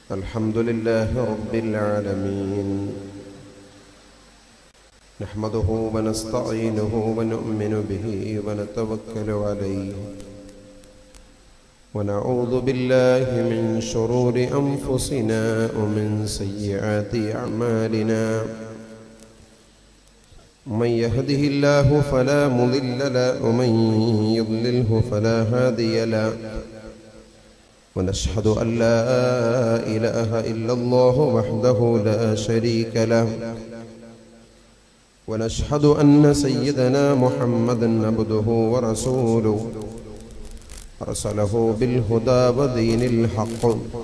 الحمد لله رب العالمين نحمده ونستعينه ونؤمن به ونتوكل عليه ونعوذ بالله من شرور أنفسنا ومن سيئات أعمالنا من يهده الله فلا مضل له ومن يضلله فلا هادي له ونشهد أن لا إله إلا الله وحده لا شريك له ونشهد أن سيدنا محمدا عبده ورسوله أرسله بالهدى ودين الحق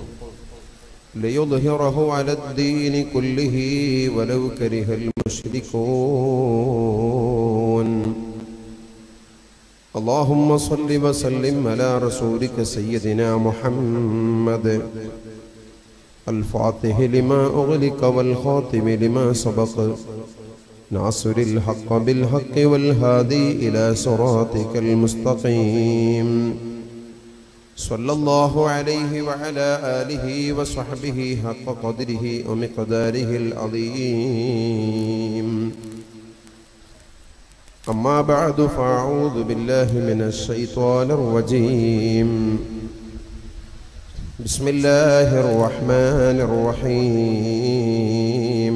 ليظهره على الدين كله ولو كره المشركون اللهم صل وسلم على رسولك سيدنا محمد الفاتح لما أغلق والخاتم لما سبق ناصر الحق بالحق والهادي إلى صراطك المستقيم صلى الله عليه وعلى آله وصحبه حق قدره ومقداره العظيم أما بعد فأعوذ بالله من الشيطان الرجيم بسم الله الرحمن الرحيم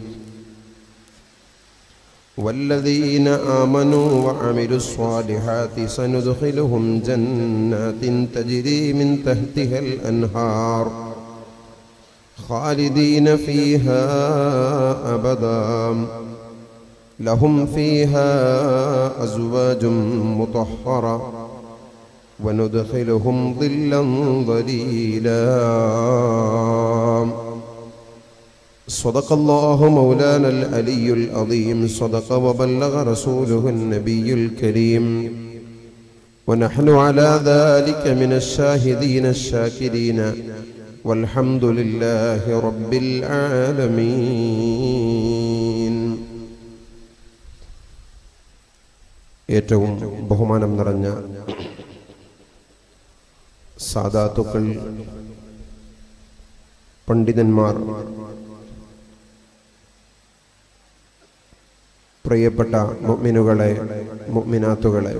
والذين آمنوا وعملوا الصالحات سندخلهم جنات تجري من تحتها الأنهار خالدين فيها أبدا لهم فيها أزواج مطهرة وندخلهم ظلا ظليلا صدق الله مولانا العلي العظيم صدق وبلغ رسوله النبي الكريم ونحن على ذلك من الشاهدين الشاكرين والحمد لله رب العالمين ഏറ്റവും ബഹുമാനം നിറഞ്ഞ സാധാത്തുക്കൾ പണ്ഡിതന്മാർ പ്രിയപ്പെട്ട മുഅ്മിനുകളെ മുഅ്മിനാത്തുകളെ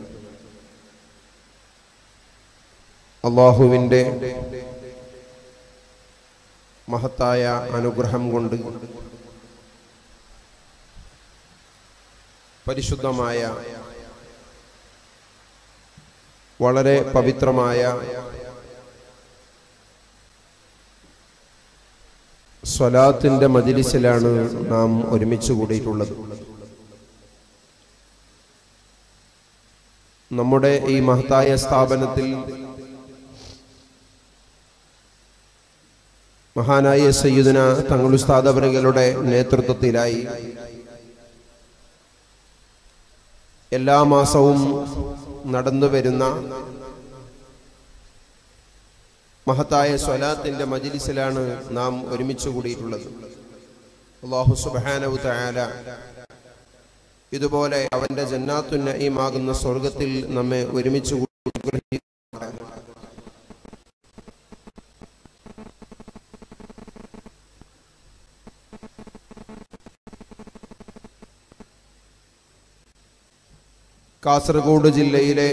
അള്ളാഹുവിൻ്റെ മഹത്തായ അനുഗ്രഹം കൊണ്ട് പരിശുദ്ധമായ വളരെ പവിത്രമായ സ്വലാത്തിന്റെ മജിലിസിലാണ് നാം ഒരുമിച്ച് കൂടിയിട്ടുള്ളത് നമ്മുടെ ഈ മഹത്തായ സ്ഥാപനത്തിൽ മഹാനായ സയ്യിദുന തങ്ങളുസ്താദവറുകളുടെ നേതൃത്വത്തിലായി എല്ലാ മാസവും നടന്നു വരുന്ന മഹത്തായ സ്വലാത്തിന്റെ മജിലിസിലാണ് നാം ഒരുമിച്ച് കൂടിയിട്ടുള്ളത് അള്ളാഹു സുബാനവു തയാല ഇതുപോലെ അവന്റെ ജന്നാത്തു നഈമാകുന്ന സ്വർഗത്തിൽ നമ്മെ ഒരുമിച്ച് കൂടി കാസർഗോഡ് ജില്ലയിലെ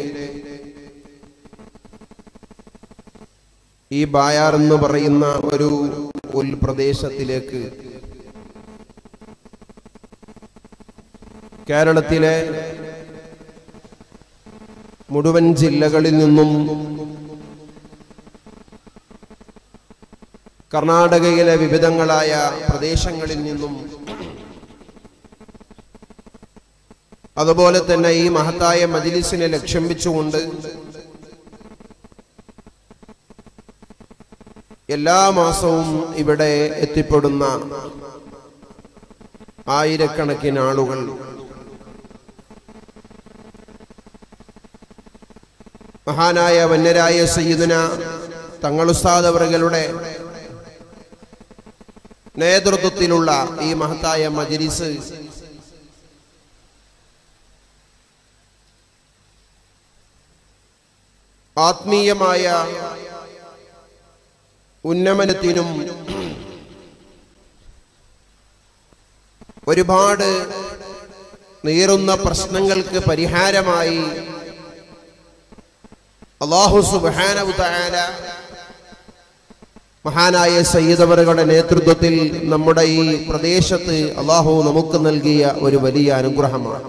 ഈ ബായാർ എന്ന് പറയുന്ന ഒരു ഉൾപ്രദേശത്തിലേക്ക് കേരളത്തിലെ മുഴുവൻ ജില്ലകളിൽ നിന്നും കർണാടകയിലെ വിവിധങ്ങളായ പ്രദേശങ്ങളിൽ നിന്നും അതുപോലെ തന്നെ ഈ മഹത്തായ മജിലിസിനെ ലക്ഷ്യം വെച്ചുകൊണ്ട് എല്ലാ മാസവും ഇവിടെ എത്തിപ്പെടുന്ന ആയിരക്കണക്കിന് ആളുകൾ മഹാനായ വന്യരായ സയ്യിദുന തങ്ങളുസ്താദ് അവറുകളുടെ നേതൃത്വത്തിലുള്ള ഈ മഹത്തായ മജിലിസ് ആത്മീയമായ ഉന്നമനത്തിനും ഒരുപാട് നീറുന്ന പ്രശ്നങ്ങൾക്ക് പരിഹാരമായി അള്ളാഹു സുബാനവു താര മഹാനായ സയ്യിദവറുകളുടെ നേതൃത്വത്തിൽ നമ്മുടെ ഈ പ്രദേശത്ത് അള്ളാഹു നമുക്ക് നൽകിയ ഒരു വലിയ അനുഗ്രഹമാണ്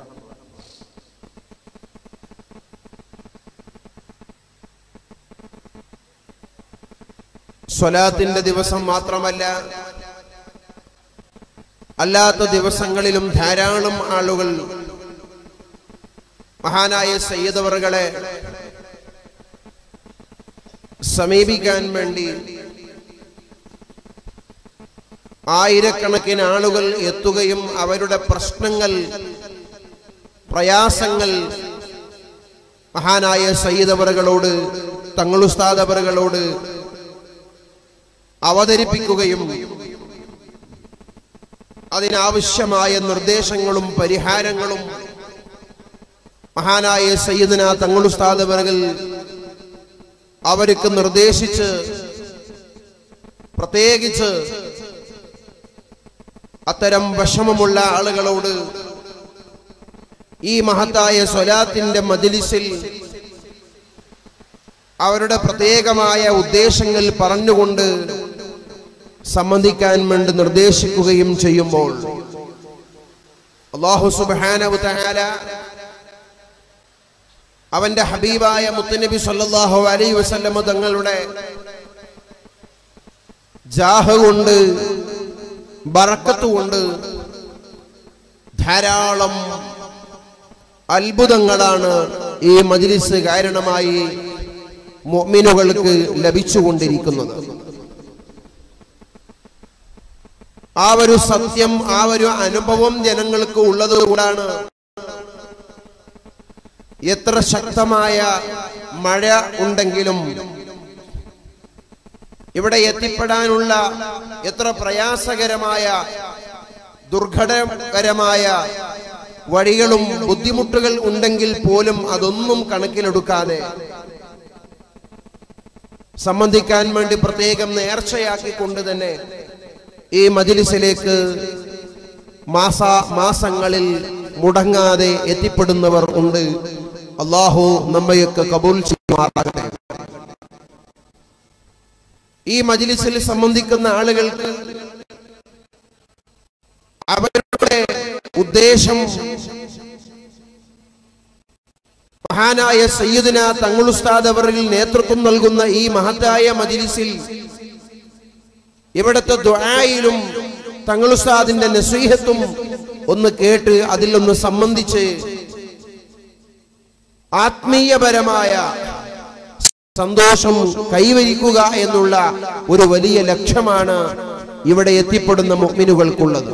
സ്വലാത്തിന്റെ ദിവസം മാത്രമല്ല അല്ലാത്ത ദിവസങ്ങളിലും ധാരാളം ആളുകൾ മഹാനായ സയ്യിദവറുകളെ സമീപിക്കാൻ വേണ്ടി ആയിരക്കണക്കിന് ആളുകൾ എത്തുകയും അവരുടെ പ്രശ്നങ്ങൾ പ്രയാസങ്ങൾ മഹാനായ സയ്യിദവറുകളോട് തങ്ങളുസ്താദവറുകളോട് അവതരിപ്പിക്കുകയും അതിനാവശ്യമായ നിർദ്ദേശങ്ങളും പരിഹാരങ്ങളും മഹാനായ സയ്യിദന തങ്ങളുസ്താദവറുകൾ അവർക്ക് നിർദ്ദേശിച്ച് പ്രത്യേകിച്ച് അത്തരം വിഷമമുള്ള ആളുകളോട് ഈ മഹത്തായ സ്വലാത്തിന്റെ മജിലിസിൽ അവരുടെ പ്രത്യേകമായ ഉദ്ദേശങ്ങൾ പറഞ്ഞുകൊണ്ട് സംബന്ധിക്കാൻ വേണ്ടി നിർദ്ദേശിക്കുകയും ചെയ്യുമ്പോൾ അള്ളാഹു സുബാനവു തആല അവന്റെ ഹബീബായ മുത്തുനബി സല്ലല്ലാഹു അലൈഹി വസല്ലമ തങ്ങളുടെ ജാഹ് കൊണ്ട് ബറക്കത്ത് കൊണ്ട് ധാരാളം അത്ഭുതങ്ങളാണ് ഈ മജ്ലിസ് കാരണമായി മുഅ്മിനുകൾക്ക് ലഭിച്ചുകൊണ്ടിരിക്കുന്നത് ആ ഒരു സത്യം ആ ഒരു അനുഭവം ജനങ്ങൾക്ക് ഉള്ളത് കൊണ്ടാണ് എത്ര ശക്തമായ മഴ ഉണ്ടെങ്കിലും ഇവിടെ എത്തിപ്പെടാനുള്ള എത്ര പ്രയാസകരമായ ദുർഘടകരമായ വഴികളും ബുദ്ധിമുട്ടുകൾ ഉണ്ടെങ്കിൽ പോലും അതൊന്നും കണക്കിലെടുക്കാതെ സംബന്ധിക്കാൻ വേണ്ടി പ്രത്യേകം നേർച്ചയാക്കിക്കൊണ്ട് തന്നെ ഈ മജിലിസിലേക്ക് മാസ മാസങ്ങളിൽ മുടങ്ങാതെ എത്തിപ്പെടുന്നവർ ഉണ്ട് അള്ളാഹു നമ്മയൊക്കെ കബൂൽ ചെയ്യുമാറാകട്ടെ ഈ മജിലിസിൽ സംബന്ധിക്കുന്ന ആളുകൾക്ക് അവരുടെ ഉദ്ദേശം മഹാനായ സയ്യിദിന തങ്ങളുസ്താദ് അവരിൽ നേതൃത്വം നൽകുന്ന ഈ മഹത്തായ മജിലിസിൽ ഇവിടുത്തെ ദുആയിലും തങ്ങളുസ്താദിന്റെ നസീഹത്തും ഒന്ന് കേട്ട് അതിലൊന്ന് സംബന്ധിച്ച് ആത്മീയപരമായ സന്തോഷം കൈവരിക്കുക എന്നുള്ള ഒരു വലിയ ലക്ഷ്യമാണ് ഇവിടെ എത്തിപ്പെടുന്ന മുഗ്മിനുകൾക്കുള്ളത്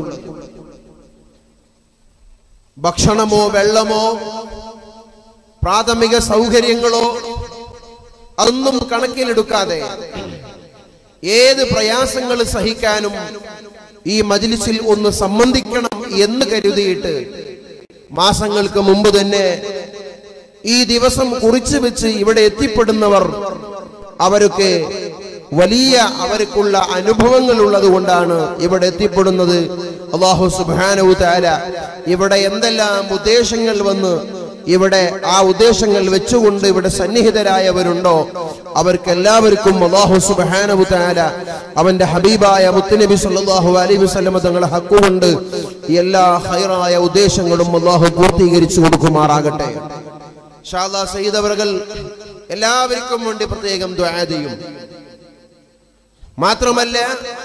ഭക്ഷണമോ വെള്ളമോ പ്രാഥമിക സൗകര്യങ്ങളോ അതൊന്നും കണക്കിലെടുക്കാതെ ഏത് പ്രയാസങ്ങൾ സഹിക്കാനും ഈ മജ്ലിസിൽ ഒന്ന് സംബന്ധിക്കണം എന്ന് കരുതിയിട്ട് മാസങ്ങൾക്ക് മുമ്പ് തന്നെ ഈ ദിവസം കുറിച്ചു വെച്ച് ഇവിടെ എത്തിപ്പെടുന്നവർ അവരൊക്കെ വലിയ അവർക്കുള്ള അനുഭവങ്ങൾ ഉള്ളത് കൊണ്ടാണ് ഇവിടെ എത്തിപ്പെടുന്നത് അള്ളാഹു സുബാനവു താല ഇവിടെ എന്തെല്ലാം ഉദ്ദേശങ്ങൾ വന്ന് ഇവിടെ ആ ഉദ്ദേശങ്ങൾ വെച്ചുകൊണ്ട് ഇവിടെ സന്നിഹിതരായവരുണ്ടോ അവർക്കെല്ലാവർക്കും അള്ളാഹു സുബാനവു താല അവന്റെ ഹബീബായ മുത്തുനബി സല്ലല്ലാഹു അലൈഹി വസല്ലമ തങ്ങളെ ഹക്കുകൊണ്ട് എല്ലാ ഹൈറായ ഉദ്ദേശങ്ങളും അള്ളാഹു പൂർത്തീകരിച്ചു കൊടുക്കുമാറാകട്ടെ ഷാദാ സയ്യിദ് അവറുകൾ എല്ലാവർക്കും വേണ്ടി പ്രത്യേകം ദ്വാ ചെയ്യും മാത്രമല്ല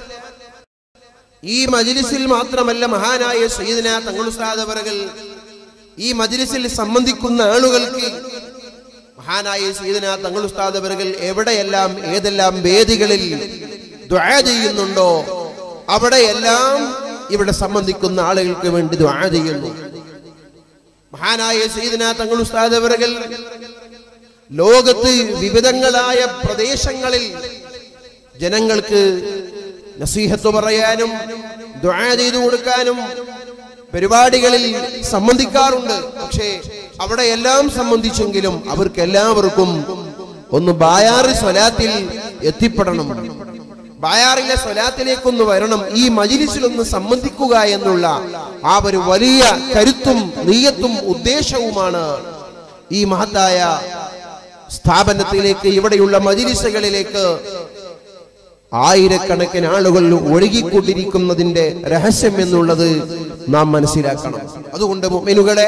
ഈ മജ്ലിസിൽ മാത്രമല്ല മഹാനായ സയ്യിദിന തങ്ങളുസ്താദ് അവറുകൾ ഈ മജ്ലിസിൽ സംബന്ധിക്കുന്ന ആളുകൾക്ക് മഹാനായ സയ്യിദിന തങ്ങളുസ്താദ് അവറുകൾ എവിടെയെല്ലാം ഏതെല്ലാം വേദികളിൽ ദ്വാ ചെയ്യുന്നുണ്ടോ അവിടെയെല്ലാം ഇവിടെ സംബന്ധിക്കുന്ന ആളുകൾക്ക് വേണ്ടി ദ്വാ ചെയ്യുന്നു മഹാനായ സയ്യിദിന തങ്ങൾ ഉസ്താദ് അവറുകൾ ലോകത്ത് വിവിധങ്ങളായ പ്രദേശങ്ങളിൽ ജനങ്ങൾക്ക് നസീഹത്ത് പറയാനും ദുആ ചെയ്തു കൊടുക്കാനും പരിപാടികളിൽ സംബന്ധിക്കാറുണ്ട് പക്ഷേ അവിടെ എല്ലാം സംബന്ധിച്ചെങ്കിലും അവർക്ക് എല്ലാവർക്കും ഒന്ന് ബായാറ് സ്വലാത്തിൽ എത്തിപ്പെടണം ബായാറിലെ സ്വലാത്തിലേക്കൊന്ന് വരണം ഈ മജിലിസിലൊന്ന് സംബന്ധിക്കുക എന്നുള്ള ആ ഒരു വലിയ കരുത്തും നീയത്തും ഉദ്ദേശവുമാണ് ഈ മഹത്തായ സ്ഥാപനത്തിലേക്ക് ഇവിടെയുള്ള മജിലിസുകളിലേക്ക് ആയിരക്കണക്കിന് ആളുകൾ ഒഴുകിക്കൊണ്ടിരിക്കുന്നതിന്റെ രഹസ്യം എന്നുള്ളത് നാം മനസ്സിലാക്കണം അതുകൊണ്ട് മുഅ്മിനുകളെ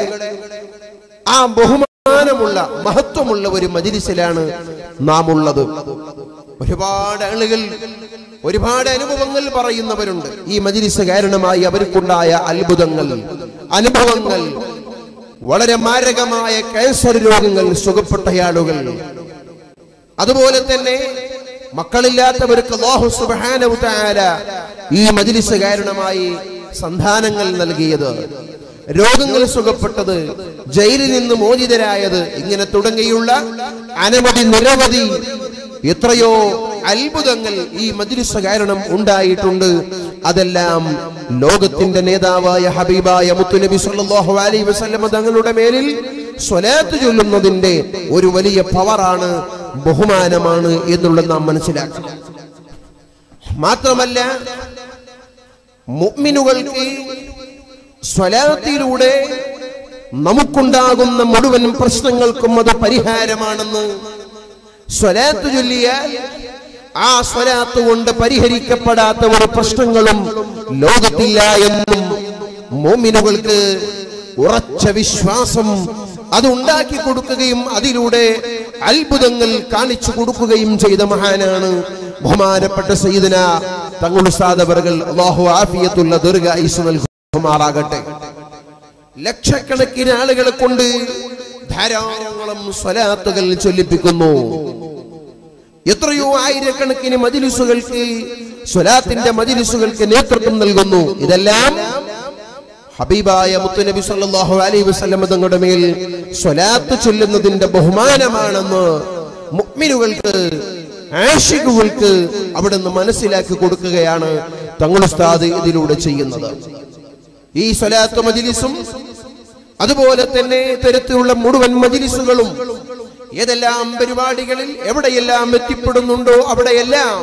ആ ബഹുമാനമുള്ള മഹത്വമുള്ള ഒരു മജിലിസിലാണ് നാം ഉള്ളത് ഒരുപാട് ആളുകൾ ഒരുപാട് അനുഭവങ്ങൾ പറയുന്നവരുണ്ട് ഈ മജിലിസ് കാരണമായി അവർക്കുണ്ടായ അത്ഭുതങ്ങൾ അനുഭവങ്ങൾ വളരെ മാരകമായ ക്യാൻസർ രോഗങ്ങൾ സുഖപ്പെട്ട ആളുകൾ അതുപോലെ തന്നെ മക്കളില്ലാത്തവർക്ക് അല്ലാഹു സുബ്ഹാനഹു തആല ഈ മജ്ലിസ് കാരണമായി സന്താനങ്ങൾ നൽകിയത് രോഗങ്ങൾ സുഖപ്പെട്ടത് ജയിലിൽ നിന്ന് മോചിതരായത് ഇങ്ങനെ തുടങ്ങിയുള്ള അനവധി നിരവധി എത്രയോ അത്ഭുതങ്ങൾ ഈ മജ്ലിസ് കാരണം ഉണ്ടായിട്ടുണ്ട് അതെല്ലാം ലോകത്തിന്റെ നേതാവായ ഹബീബായ മുത്തുനബി സല്ലല്ലാഹു അലൈഹി വസല്ലം തങ്ങളുടെ മേലിൽ സ്വലാത്ത് ചൊല്ലുന്നതിന്റെ ഒരു വലിയ പവറാണ് ബഹുമാനമാണ് എന്നുള്ളത് നാം മനസ്സിലാക്കണം മാത്രമല്ല മുഅ്മിനുകൾക്ക് സ്വലാത്തിലൂടെ നമുക്കുണ്ടാകുന്ന മുഴുവൻ പ്രശ്നങ്ങൾക്കും അത് പരിഹാരമാണെന്ന് സ്വലാത്ത് ചൊല്ലിയാൽ ആ സ്വലാത്ത് കൊണ്ട് പരിഹരിക്കപ്പെടാത്ത ഒരു പ്രശ്നങ്ങളും ലോകത്തില്ല എന്നും മോമിനുകൾക്ക് ഉറച്ച വിശ്വാസം അത് ഉണ്ടാക്കി കൊടുക്കുകയും അതിലൂടെ അത്ഭുതങ്ങൾ കാണിച്ചു കൊടുക്കുകയും ചെയ്ത മഹാനാണ് ബഹുമാനപ്പെട്ട സയ്യിദന തങ്ങളുടെ സാധവറുകൾ അള്ളാഹു ആഫിയത്തുള്ള ദീർഘായുസ് നൽകുമാറാകട്ടെ ലക്ഷക്കണക്കിന് ആളുകളെ കൊണ്ട് ധാരാളം സ്വലാത്തുകൾ ചൊല്ലിപ്പിക്കുന്നു എത്രയോ ആയിരക്കണക്കിന് മജിലിസുകൾക്ക് സ്വലാത്തിന്റെ മജിലിസുകൾക്ക് നേതൃത്വം നൽകുന്നു ഇതെല്ലാം ഹബീബായ മുത്തുനബി സല്ലല്ലാഹു അലൈഹി വസല്ലം തങ്ങളുടെ മേൽ സ്വലാത്ത് ചൊല്ലുന്നതിന്റെ ബഹുമാനമാണെന്ന് മുഅ്മിനുകൾക്ക് ആഷിഖുകൾക്ക് അവിടുന്ന് മനസ്സിലാക്കി കൊടുക്കുകയാണ് തങ്ങളുസ്താദ് ഇതിലൂടെ ചെയ്യുന്നത് ഈ സ്വലാത്ത് മജിലിസും അതുപോലെ തന്നെ തരത്തിലുള്ള മുഴുവൻ മജിലിസുകളും ഏതെല്ലാം പരിപാടികളിൽ എവിടെയെല്ലാം എത്തിപ്പെടുന്നുണ്ടോ അവിടെയെല്ലാം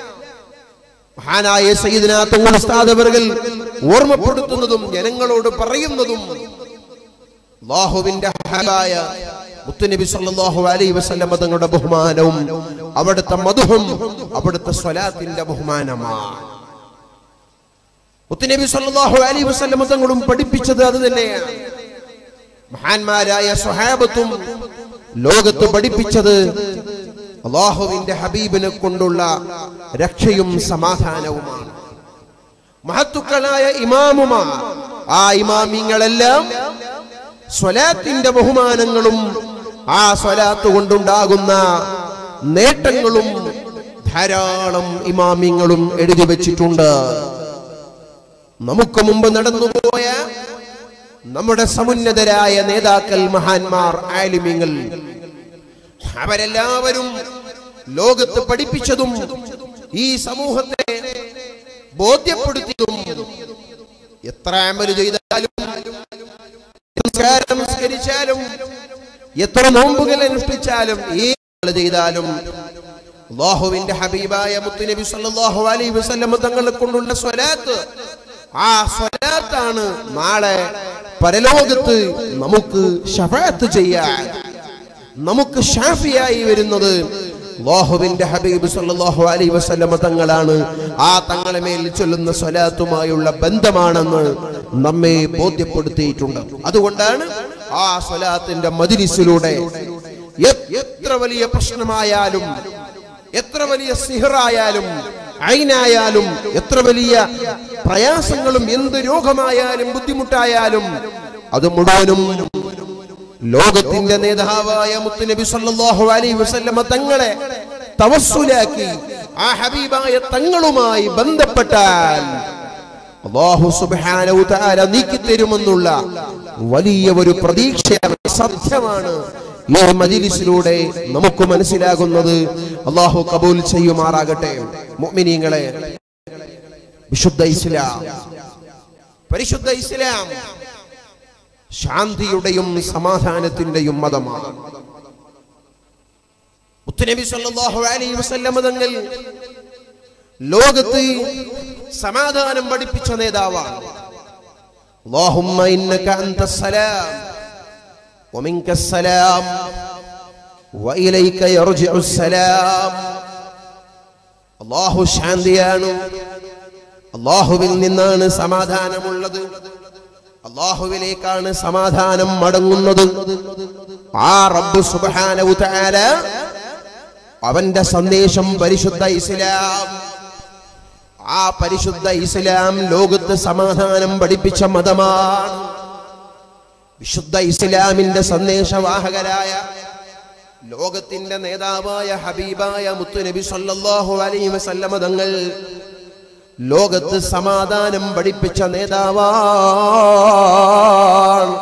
മഹാനായ സയ്യിദിന തങ്ങൾ സ്ഥാപകர்கள் ഓർമ്മപ്പെടുത്തുന്നതും ജനങ്ങളോട് പറയുന്നതും അല്ലാഹുവിന്റെ ഹലായ മുത്തുനബി സല്ലല്ലാഹു അലൈഹി വസല്ലം തങ്ങളുടെ ബഹുമാനവും അവിടുത്തെ മധുഹും അവിടുത്തെ സ്വലാത്തിന്റെ ബഹുമാനമാണ് മുത്തുനബി സല്ലല്ലാഹു അലൈഹി വസല്ലം തങ്ങളും പഠിപ്പിച്ചത് അത് തന്നെയാണ് മഹാന്മാരായ സ്വഹാബത്തും ലോകത്ത് പഠിപ്പിച്ചത് അള്ളാഹുവിന്റെ ഹബീബിനെ കൊണ്ടുള്ള രക്ഷയും സമാധാനവുമാണ് മഹത്തുക്കളായ ഇമാമുമാർ ആ ഇമാമിങ്ങളെല്ലാം സ്വലാത്തിന്റെ ബഹുമാനങ്ങളും ആ സ്വലാത്ത് കൊണ്ടുണ്ടാകുന്ന നേട്ടങ്ങളും ധാരാളം ഇമാമിങ്ങളും എഴുതി വച്ചിട്ടുണ്ട് നമുക്ക് മുമ്പ് നടന്നുപോയ നമ്മുടെ സമുന്നതരായ നേതാക്കൾ മഹാന്മാർ ആലിമ്യങ്ങൾ അവരെല്ലാവരും ലോകത്ത് പഠിപ്പിച്ചതും ഈ സമൂഹത്തെ ബോധ്യപ്പെടുത്തിയതും എത്ര അമല് ചെയ്താലും നമസ്കാരം നമസ്കരിച്ചാലും എത്ര നോമ്പുകൾ അനുഷ്ഠിച്ചാലും ഏത് ചെയ്താലും അള്ളാഹുവിന്റെ ഹബീബായ മുത്തുനബി സല്ലല്ലാഹു അലൈഹി വസല്ലം തങ്ങളെ കൊണ്ടുള്ള സ്വലാത്ത് ആ സ്വലാത്താണ് നാളെ പരലോകത്ത് നമുക്ക് ഷഫാത്ത് ചെയ്യാൻ നമുക്ക് ഷാഫിയായി വരുന്നത് അല്ലാഹുവിന്റെ ഹബീബ് സല്ലല്ലാഹു അലൈഹി വസല്ലമ തങ്ങളാണ് ആ തങ്ങളെ മേൽ ചൊല്ലുന്ന സ്വലാത്തുമായുള്ള ബന്ധമാണെന്ന് നമ്മെ ബോധ്യപ്പെടുത്തിയിട്ടുണ്ട് അതുകൊണ്ടാണ് ആ സ്വലാത്തിന്റെ മജ്ലിസിലൂടെ എ- എത്ര വലിയ പ്രശ്നമായാലും എത്ര വലിയ സിഹറായാലും ഐനായാലും എത്ര വലിയ പ്രയാസങ്ങളും എന്ത് രോഗമായാലും ബുദ്ധിമുട്ടായാലും അത് മുഴുവനും ലോകത്തിന്റെ നേതാവായ മുത്തുനബി സല്ലല്ലാഹു അലൈഹി വസല്ലമ തങ്ങളെ തവസ്സുലാക്കി ആ ഹബീബായ തങ്ങളുമായി ബന്ധപ്പെട്ടാൽ അല്ലാഹു സുബ്ഹാനഹു തആല നീക്കിത്തരുമെന്നുള്ള വലിയ ഒരു പ്രതീക്ഷയാണ് സത്യമാണ് ഈ മജിലിസിലൂടെ നമുക്ക് മനസ്സിലാകുന്നത് അള്ളാഹു കബൂൽ ചെയ്യുമാറാകട്ടെ മുഅ്മിനീങ്ങളെ വിശുദ്ധ ഇസ്ലാം പരിശുദ്ധ ഇസ്ലാം ശാന്തിയുടെയും സമാധാനത്തിന്റെയും മതമാണ് മുത്തുനബി സല്ലല്ലാഹു അലൈഹി വസല്ലമ തങ്ങൾ ലോകത്ത് സമാധാനം പഠിപ്പിച്ച നേതാവാണ് اللهم إنك أنت السلام ومنك السلام وإليك يرجع السلام അള്ളാഹു ശാന്തിയാണ് അള്ളാഹുവിൽ നിന്നാണ് സമാധാനമുള്ളത് അള്ളാഹുവിലേക്കാണ് സമാധാനം മടങ്ങുന്നത് ആ റബ്ബ് സുബ്ഹാനഹു തആല അവന്റെ സന്ദേശം പരിശുദ്ധ ഇസ്ലാം ആ പരിശുദ്ധ ഇസ്ലാം ലോകത്ത് സമാധാനം പഠിപ്പിച്ച മതമാണ് വിശുദ്ധ ഇസ്ലാമിന്റെ സന്ദേശവാഹകരായ ലോകത്തിന്റെ നേതാവായ ഹബീബായ മുത്തുനബി സല്ലല്ലാഹു അലൈഹി വസല്ലമ തങ്ങൾ ലോകത്ത് സമാധാനം പഠിപ്പിച്ച നേതാവാണ്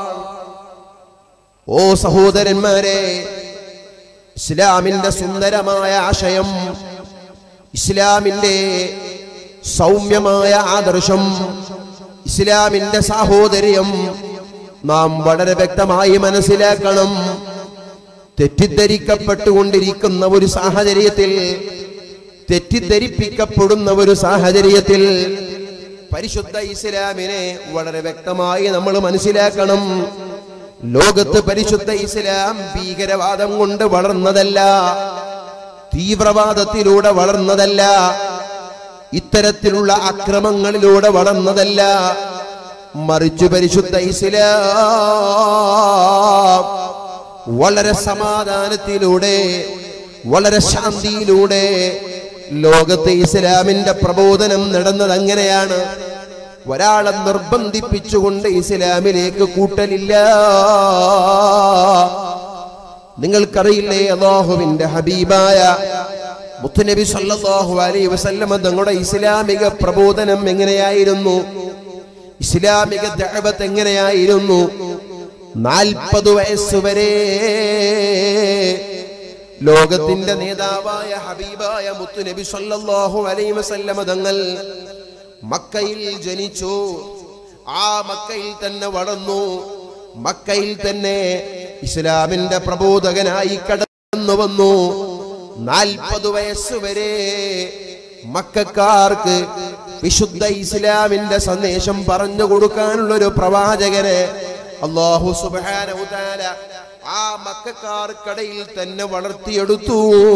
ഓ സഹോദരന്മാരെ ഇസ്ലാമിന്റെ സുന്ദരമായ ആശയം ഇസ്ലാമിന്റെ സൗമ്യമായ ആദർശം ഇസ്ലാമിന്റെ സാഹോദര്യം നാം വളരെ വ്യക്തമായി മനസ്സിലാക്കണം തെറ്റിദ്ധരിക്കപ്പെട്ടുകൊണ്ടിരിക്കുന്ന ഒരു സാഹചര്യത്തിൽ തെറ്റിദ്ധരിപ്പിക്കപ്പെടുന്ന ഒരു സാഹചര്യത്തിൽ പരിശുദ്ധ ഇസ്ലാമിനെ വളരെ വ്യക്തമായി നമ്മൾ മനസ്സിലാക്കണം ലോകത്ത് പരിശുദ്ധ ഇസ്ലാം ഭീകരവാദം കൊണ്ട് വളർന്നതല്ല തീവ്രവാദത്തിലൂടെ വളർന്നതല്ല ഇത്തരത്തിലുള്ള അക്രമങ്ങളിലൂടെ വളർന്നതല്ല മറിച്ച് പരിശുദ്ധ ഇസ്ലാം വളരെ സമാധാനത്തിലൂടെ വളരെ ശാന്തിയിലൂടെ ലോകത്തെ ഇസ്ലാമിന്റെ പ്രബോധനം നടന്നത് അങ്ങനെയാണ് ഒരാളെ നിർബന്ധിപ്പിച്ചുകൊണ്ട് ഇസ്ലാമിലേക്ക് കൂട്ടലില്ല നിങ്ങൾക്കറിയില്ലേ അള്ളാഹുവിന്റെ ഹബീബായ മുത്തുനബി സല്ലല്ലാഹു അലൈഹി വസല്ലമ തങ്ങളുടെ ഇസ്ലാമിക പ്രബോധനം എങ്ങനെയായിരുന്നു ഇസ്ലാമിക ദഅവത്ത് എങ്ങനെയായിരുന്നു നാൽപ്പത് വയസ്സുവരെ ലോകത്തിന്റെ നേതാവായ ഹബീബായ മുത്തുനബി സല്ലല്ലാഹു അലൈഹി വസല്ലമ തങ്ങൾ മക്കയിൽ ജനിച്ചു ആ മക്കയിൽ തന്നെ വളർന്നു മക്കയിൽ തന്നെ ഇസ്ലാമിന്റെ പ്രബോധകനായി കടന്നു വന്നു നാൽപ്പത് വയസ്സുവരെ മക്കാർക്ക് വിശുദ്ധ ഇസ്ലാമിന്റെ സന്ദേശം പറഞ്ഞു കൊടുക്കാനുള്ള ഒരു പ്രവാചകനെ അള്ളാഹു സുബ്ഹാനഹു തആല ആ മക്കാർക്കടയിൽ തന്നെ വളർത്തിയെടുത്തു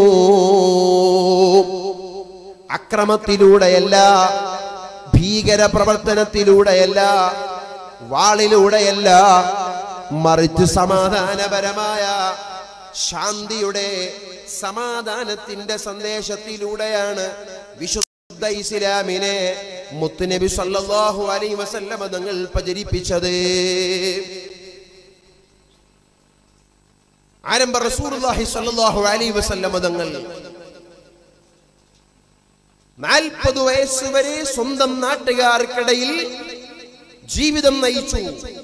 അക്രമത്തിലൂടെയല്ല ഭീകര പ്രവർത്തനത്തിലൂടെയല്ല വാളിലൂടെയല്ല മറിച്ച് സമാധാനപരമായ ശാന്തിയുടെ സമാധാനത്തിന്റെ സന്ദേശത്തിലൂടെയാണ് വിശുദ്ധ ഇസ്ലാമിനെ മുത്തുനബി സല്ലല്ലാഹു അലൈഹി വസല്ലമ തങ്ങൾ പ്രചരിപ്പിച്ചത് ആരംഭ റസൂലുള്ളാഹി സ്വല്ലല്ലാഹു അലൈഹി വസല്ലമ തങ്ങൾ നാൽപ്പത് വയസ്സ് വരെ സ്വന്തം നാട്ടുകാർക്കിടയിൽ ജീവിതം നയിച്ചു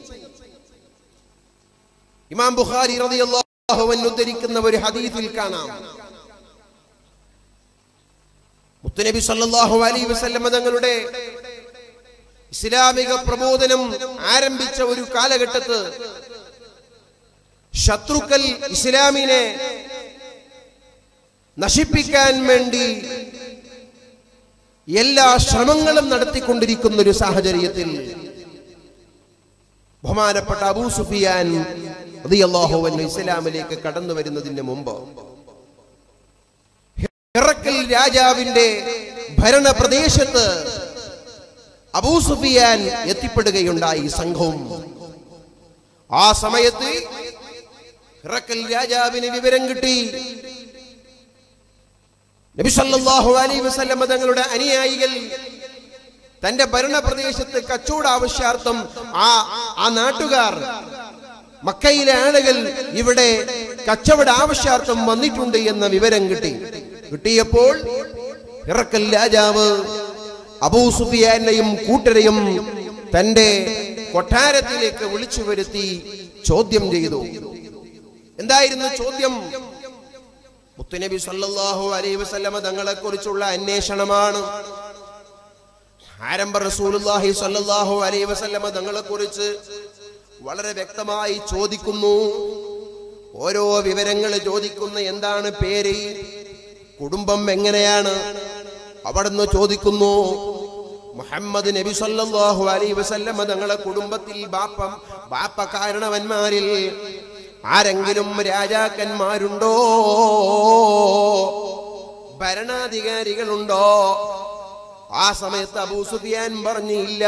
ഇമാം ബുഖാരി റളിയല്ലാഹു അൻഹു ഉദ്ധരിക്കുന്ന ഒരു ഹദീസിൽ കാണാം മുത്തുനബി സല്ലല്ലാഹു അലൈഹി വസല്ലമ തങ്ങളുടെ ഇസ്ലാമിക പ്രബോധനം ആരംഭിച്ച ഒരു കാലഘട്ടത്ത് ശത്രുക്കൾ ഇസ്ലാമിനെ നശിപ്പിക്കാൻ വേണ്ടി എല്ലാ ശ്രമങ്ങളും നടത്തിക്കൊണ്ടിരിക്കുന്ന ഒരു സാഹചര്യത്തിൽ ബഹുമാനപ്പെട്ട അബൂ സുഫിയാൻ റളിയല്ലാഹു അൻഹു ഇസ്ലാമിലേക്ക് കടന്നു വരുന്നതിന് മുമ്പ് ഹിറക്കൽ രാജാവിന്റെ ഭരണ പ്രദേശത്ത് അബൂ സുഫിയാൻ എത്തിപ്പെടുകയുണ്ടായി സംഘവും ആ സമയത്ത് ഹിറക്കൽ രാജാവിന് വിവരം കിട്ടി നബി സല്ലല്ലാഹു അലൈഹി വസല്ലമ തങ്ങളുടെ അനുയായികൾ തന്റെ ഭരണപ്രദേശത്ത് കച്ചവട ആവശ്യാർത്ഥം ആ ആ നാട്ടുകാർ മക്കയിലെ ആളുകൾ ഇവിടെ കച്ചവട ആവശ്യാർത്ഥം വന്നിട്ടുണ്ട് എന്ന വിവരം കിട്ടി കിട്ടിയപ്പോൾ ഇറക്കൽ രാജാവ് അബൂ സുഫിയാനെയും കൂട്ടരെയും തന്റെ കൊട്ടാരത്തിലേക്ക് വിളിച്ചു വരുത്തി ചോദ്യം ചെയ്തു എന്തായിരുന്നു ചോദ്യം മുത്തുനബി സല്ലല്ലാഹു അലൈഹി വസല്ലമ തങ്ങളെ കുറിച്ചുള്ള അന്വേഷണമാണ് ആരംഭ റസൂലുള്ളാഹി സല്ലല്ലാഹു അലൈഹി വസല്ലമ തങ്ങളെ കുറിച്ച് വളരെ വ്യക്തമായി ചോദിക്കുന്നു ഓ ഓരോ വിവരങ്ങൾ ചോദിക്കുന്ന എന്താണ് പേര് കുടുംബം എങ്ങനെയാണ് അവിടുന്ന് ചോദിക്കുന്നു മുഹമ്മദ് നബി സല്ലല്ലാഹു അലൈഹി വസല്ലമ തങ്ങളെ കുടുംബത്തിൽ ബാപ്പം ബാപ്പ കാരണവന്മാരിൽ ആരെങ്കിലും രാജാക്കന്മാരുണ്ടോ ഭരണാധികാരികളുണ്ടോ ആ സമയത്ത് അബൂ സുഫിയാൻ പറഞ്ഞില്ല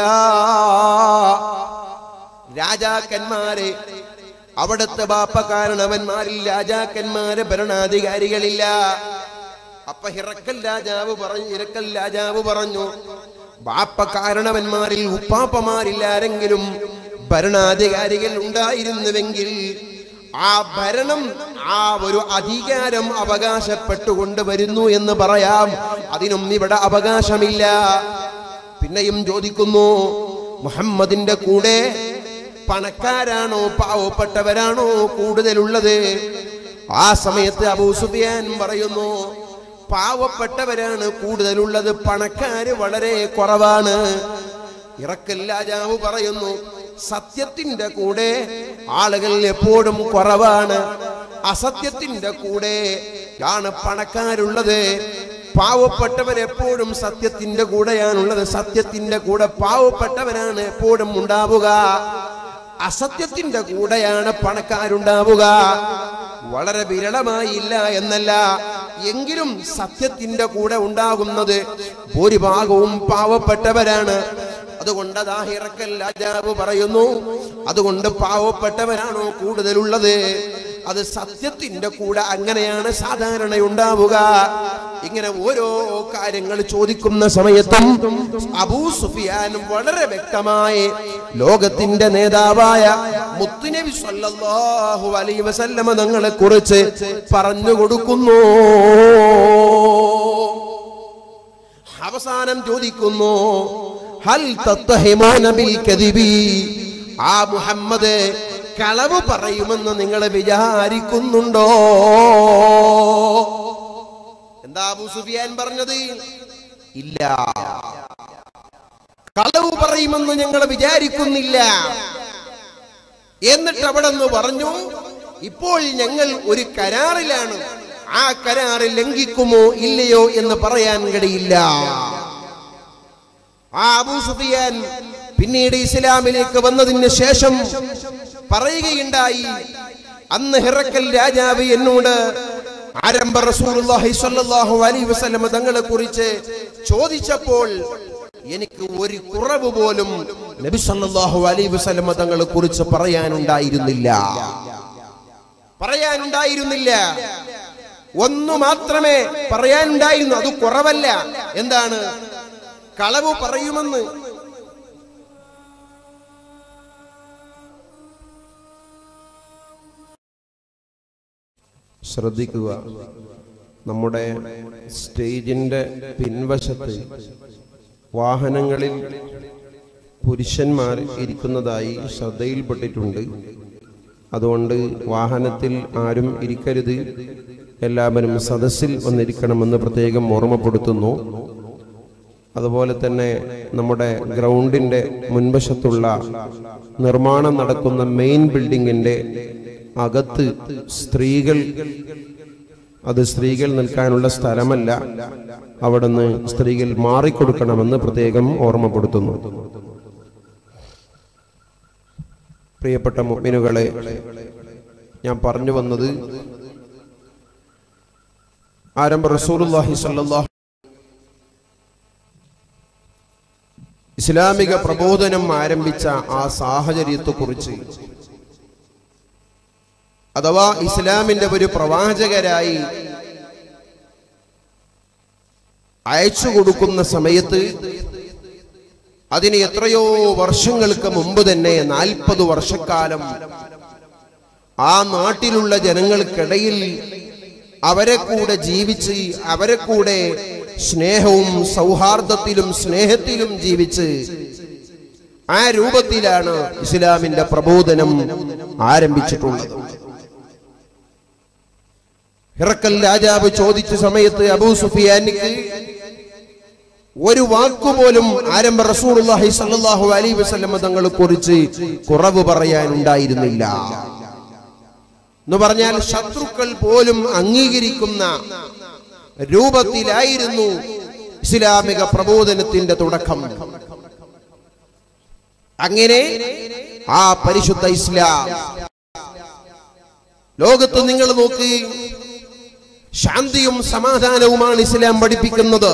രാജാക്കന്മാരെ അവിടുത്തെ ബാപ്പ കാരണവന്മാരിൽ രാജാക്കന്മാര് ഭരണാധികാരികളില്ല അപ്പൊ ഹിറക്കൽ രാജാവ് പറഞ്ഞു ഇരക്കൽ രാജാവ് പറഞ്ഞു ബാപ്പ കാരണവന്മാരിൽ ഉപ്പാപ്പമാരിൽ ആരെങ്കിലും ഭരണാധികാരികൾ ഉണ്ടായിരുന്നുവെങ്കിൽ ആ ഭരണം ആ ഒരു അധികാരം അവകാശപ്പെട്ടുകൊണ്ട് വരുന്നു എന്ന് പറയാം അതിനും ഇവിടെ അവകാശമില്ല പിന്നെയും ചോദിക്കുന്നു മുഹമ്മദിന്റെ കൂടെ പണക്കാരാണോ പാവപ്പെട്ടവരാണോ കൂടുതലുള്ളത് ആ സമയത്ത് അബൂ സുഫിയാൻ പറയുന്നു പാവപ്പെട്ടവരാണ് കൂടുതലുള്ളത് പണക്കാര് വളരെ കുറവാണ് ഇറക്കൽ രാജാവ് പറയുന്നു സത്യത്തിന്റെ കൂടെ ആളുകൾ എപ്പോഴും കുറവാണ് അസത്യത്തിന്റെ കൂടെ ആണ് പണക്കാരുള്ളത് പാവപ്പെട്ടവർ എപ്പോഴും സത്യത്തിന്റെ കൂടെയാണുള്ളത് സത്യത്തിന്റെ കൂടെ പാവപ്പെട്ടവരാണ് എപ്പോഴും ഉണ്ടാവുക അസത്യത്തിന്റെ കൂടെയാണ് പണക്കാരുണ്ടാവുക വളരെ വിരളമായില്ല എന്നല്ല എങ്കിലും സത്യത്തിന്റെ കൂടെ ഉണ്ടാകുന്നത് ഭൂരിഭാഗവും പാവപ്പെട്ടവരാണ് അതുകൊണ്ട് അതാഹിറക്കൽ രാജാവ് പറയുന്നു അതുകൊണ്ട് പാവപ്പെട്ടവരാണോ കൂടുതലുള്ളത് അത് സത്യത്തിന്റെ കൂടെ അങ്ങനെയാണ് സാധാരണ ഉണ്ടാവുക ഇങ്ങനെ ഓരോ കാര്യങ്ങൾ ചോദിക്കുന്ന സമയത്തും അബൂ സുഫിയാൻ വളരെ വ്യക്തമായി ലോകത്തിന്റെ നേതാവായ മുത്തുനബി സല്ലല്ലാഹു അലൈഹി വസല്ലമ തങ്ങളെ കുറിച്ച് പറഞ്ഞു കൊടുക്കുന്നു അവസാനം ചോദിക്കുന്നു ഹൽ തത്തഹിമൂന ബിൽ കദിബി ആ മുഹമ്മദ് കളവ് പറയുമെന്ന് നിങ്ങൾ വിചാരിക്കുന്നുണ്ടോ എന്താ അബൂ സുഫിയാൻ പറഞ്ഞത് ഇല്ല കളവ് പറയുമെന്ന് ഞങ്ങൾ വിചാരിക്കുന്നില്ല എന്നിട്ട് അവിടെ നിന്ന് പറഞ്ഞു ഇപ്പോൾ ഞങ്ങൾ ഒരു കരാറിലാണ് ആ കരാറ് ലംഘിക്കുമോ ഇല്ലയോ എന്ന് പറയാൻ കഴിയില്ല ആ അബൂ സുഫിയാൻ പിന്നീട് ഇസ്ലാമിലേക്ക് വന്നതിന് ശേഷം പറയുകയുണ്ടായി അന്ന് ഹിറക്കൽ രാജാവ് എന്നോട് ആരംഭ റസൂലുള്ളാഹി സ്വല്ലല്ലാഹു അലൈഹി വസല്ലം തങ്ങളെ കുറിച്ച് ചോദിച്ചപ്പോൾ എനിക്ക് ഒരു കുറവ് പോലും നബി സല്ലല്ലാഹു അലൈഹി വസല്ലം തങ്ങളെ കുറിച്ച് പറയാനുണ്ടായിരുന്നില്ല പറയാനുണ്ടായിരുന്നില്ല ഒന്നു മാത്രമേ പറയാനുണ്ടായിരുന്നു അത് കുറവല്ല എന്താണ് കളവ് പറയുമെന്ന് ശ്രദ്ധിക്കുക നമ്മുടെ സ്റ്റേജിന്റെ പിൻവശത്ത് വാഹനങ്ങളിൽ പുരുഷന്മാർ ഇരിക്കുന്നതായി ശ്രദ്ധയിൽപ്പെട്ടിട്ടുണ്ട് അതുകൊണ്ട് വാഹനത്തിൽ ആരും ഇരിക്കരുത് എല്ലാവരും സദസ്സിൽ വന്നിരിക്കണമെന്ന് പ്രത്യേകം ഓർമ്മപ്പെടുത്തുന്നു അതുപോലെ തന്നെ നമ്മുടെ ഗ്രൗണ്ടിന്റെ മുൻവശത്തുള്ള നിർമ്മാണം നടക്കുന്ന മെയിൻ ബിൽഡിങ്ങിന്റെ അകത്ത് സ്ത്രീകൾ അത് സ്ത്രീകൾ നിൽക്കാനുള്ള സ്ഥലമല്ല അവിടുന്ന് സ്ത്രീകൾ മാറിക്കൊടുക്കണമെന്ന് പ്രത്യേകം ഓർമ്മപ്പെടുത്തുന്നു പ്രിയപ്പെട്ട മുഅ്മിനുകളെ ഞാൻ പറഞ്ഞു വന്നത് ആരംഭ റസൂലുള്ളാഹി സ്വല്ലല്ലാഹു ഇസ്ലാമിക പ്രബോധനം ആരംഭിച്ച ആ സാഹചര്യത്തെക്കുറിച്ച് അഥവാ ഇസ്ലാമിന്റെ ഒരു പ്രവാചകരായി അയച്ചു കൊടുക്കുന്ന സമയത്ത് അതിന് എത്രയോ വർഷങ്ങൾക്ക് മുമ്പ് തന്നെ നാൽപ്പത് വർഷക്കാലം ആ നാട്ടിലുള്ള ജനങ്ങൾക്കിടയിൽ അവരെ കൂടെ ജീവിച്ച് അവരെ കൂടെ സ്നേഹവും സൗഹാർദ്ദത്തിലും സ്നേഹത്തിലും ജീവിച്ച് ആ രൂപത്തിലാണ് ഇസ്ലാമിന്റെ പ്രബോധനം ആരംഭിച്ചിട്ടുള്ളത് ഹിറക്കൽ രാജാവ് ചോദിച്ച സമയത്ത് അബൂ സുഫിയാനിക്ക് ഒരു വാക്കുപോലും ആരംഭ റസൂലുള്ളാഹി സ്വല്ലല്ലാഹു അലൈഹി വസല്ലം തങ്ങളെ കുറിച്ച് കുറവ് പറയാൻ ഉണ്ടായിരുന്നില്ല എന്ന് പറഞ്ഞാൽ ശത്രുക്കൾ പോലും അംഗീകരിക്കുന്ന രൂപത്തിലായിരുന്നു ഇസ്ലാമിക പ്രബോധനത്തിന്റെ തുടക്കം അങ്ങനെ ആ പരിശുദ്ധ ഇസ്ലാം ലോകത്ത് നിങ്ങൾ നോക്കി ശാന്തിയും സമാധാനവുമാണ് ഇസ്ലാം പഠിപ്പിക്കുന്നത്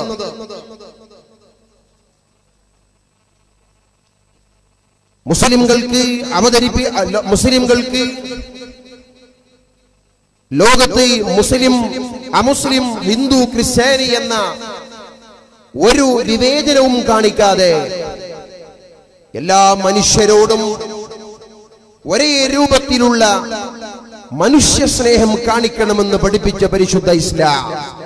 മുസ്ലിംകൾക്ക് അവതരിപ്പി അല്ല, മുസ്ലിംകൾക്ക് ലോകത്ത് മുസ്ലിം അമുസ്ലിം ഹിന്ദു ക്രിസ്ത്യാനി എന്ന ഒരു വിവേചനവും കാണിക്കാതെ എല്ലാ മനുഷ്യരോടും ഒരേ രൂപത്തിലുള്ള മനുഷ്യ സ്നേഹം കാണിക്കണമെന്ന് പഠിപ്പിച്ച പരിശുദ്ധ ഇസ്ലാം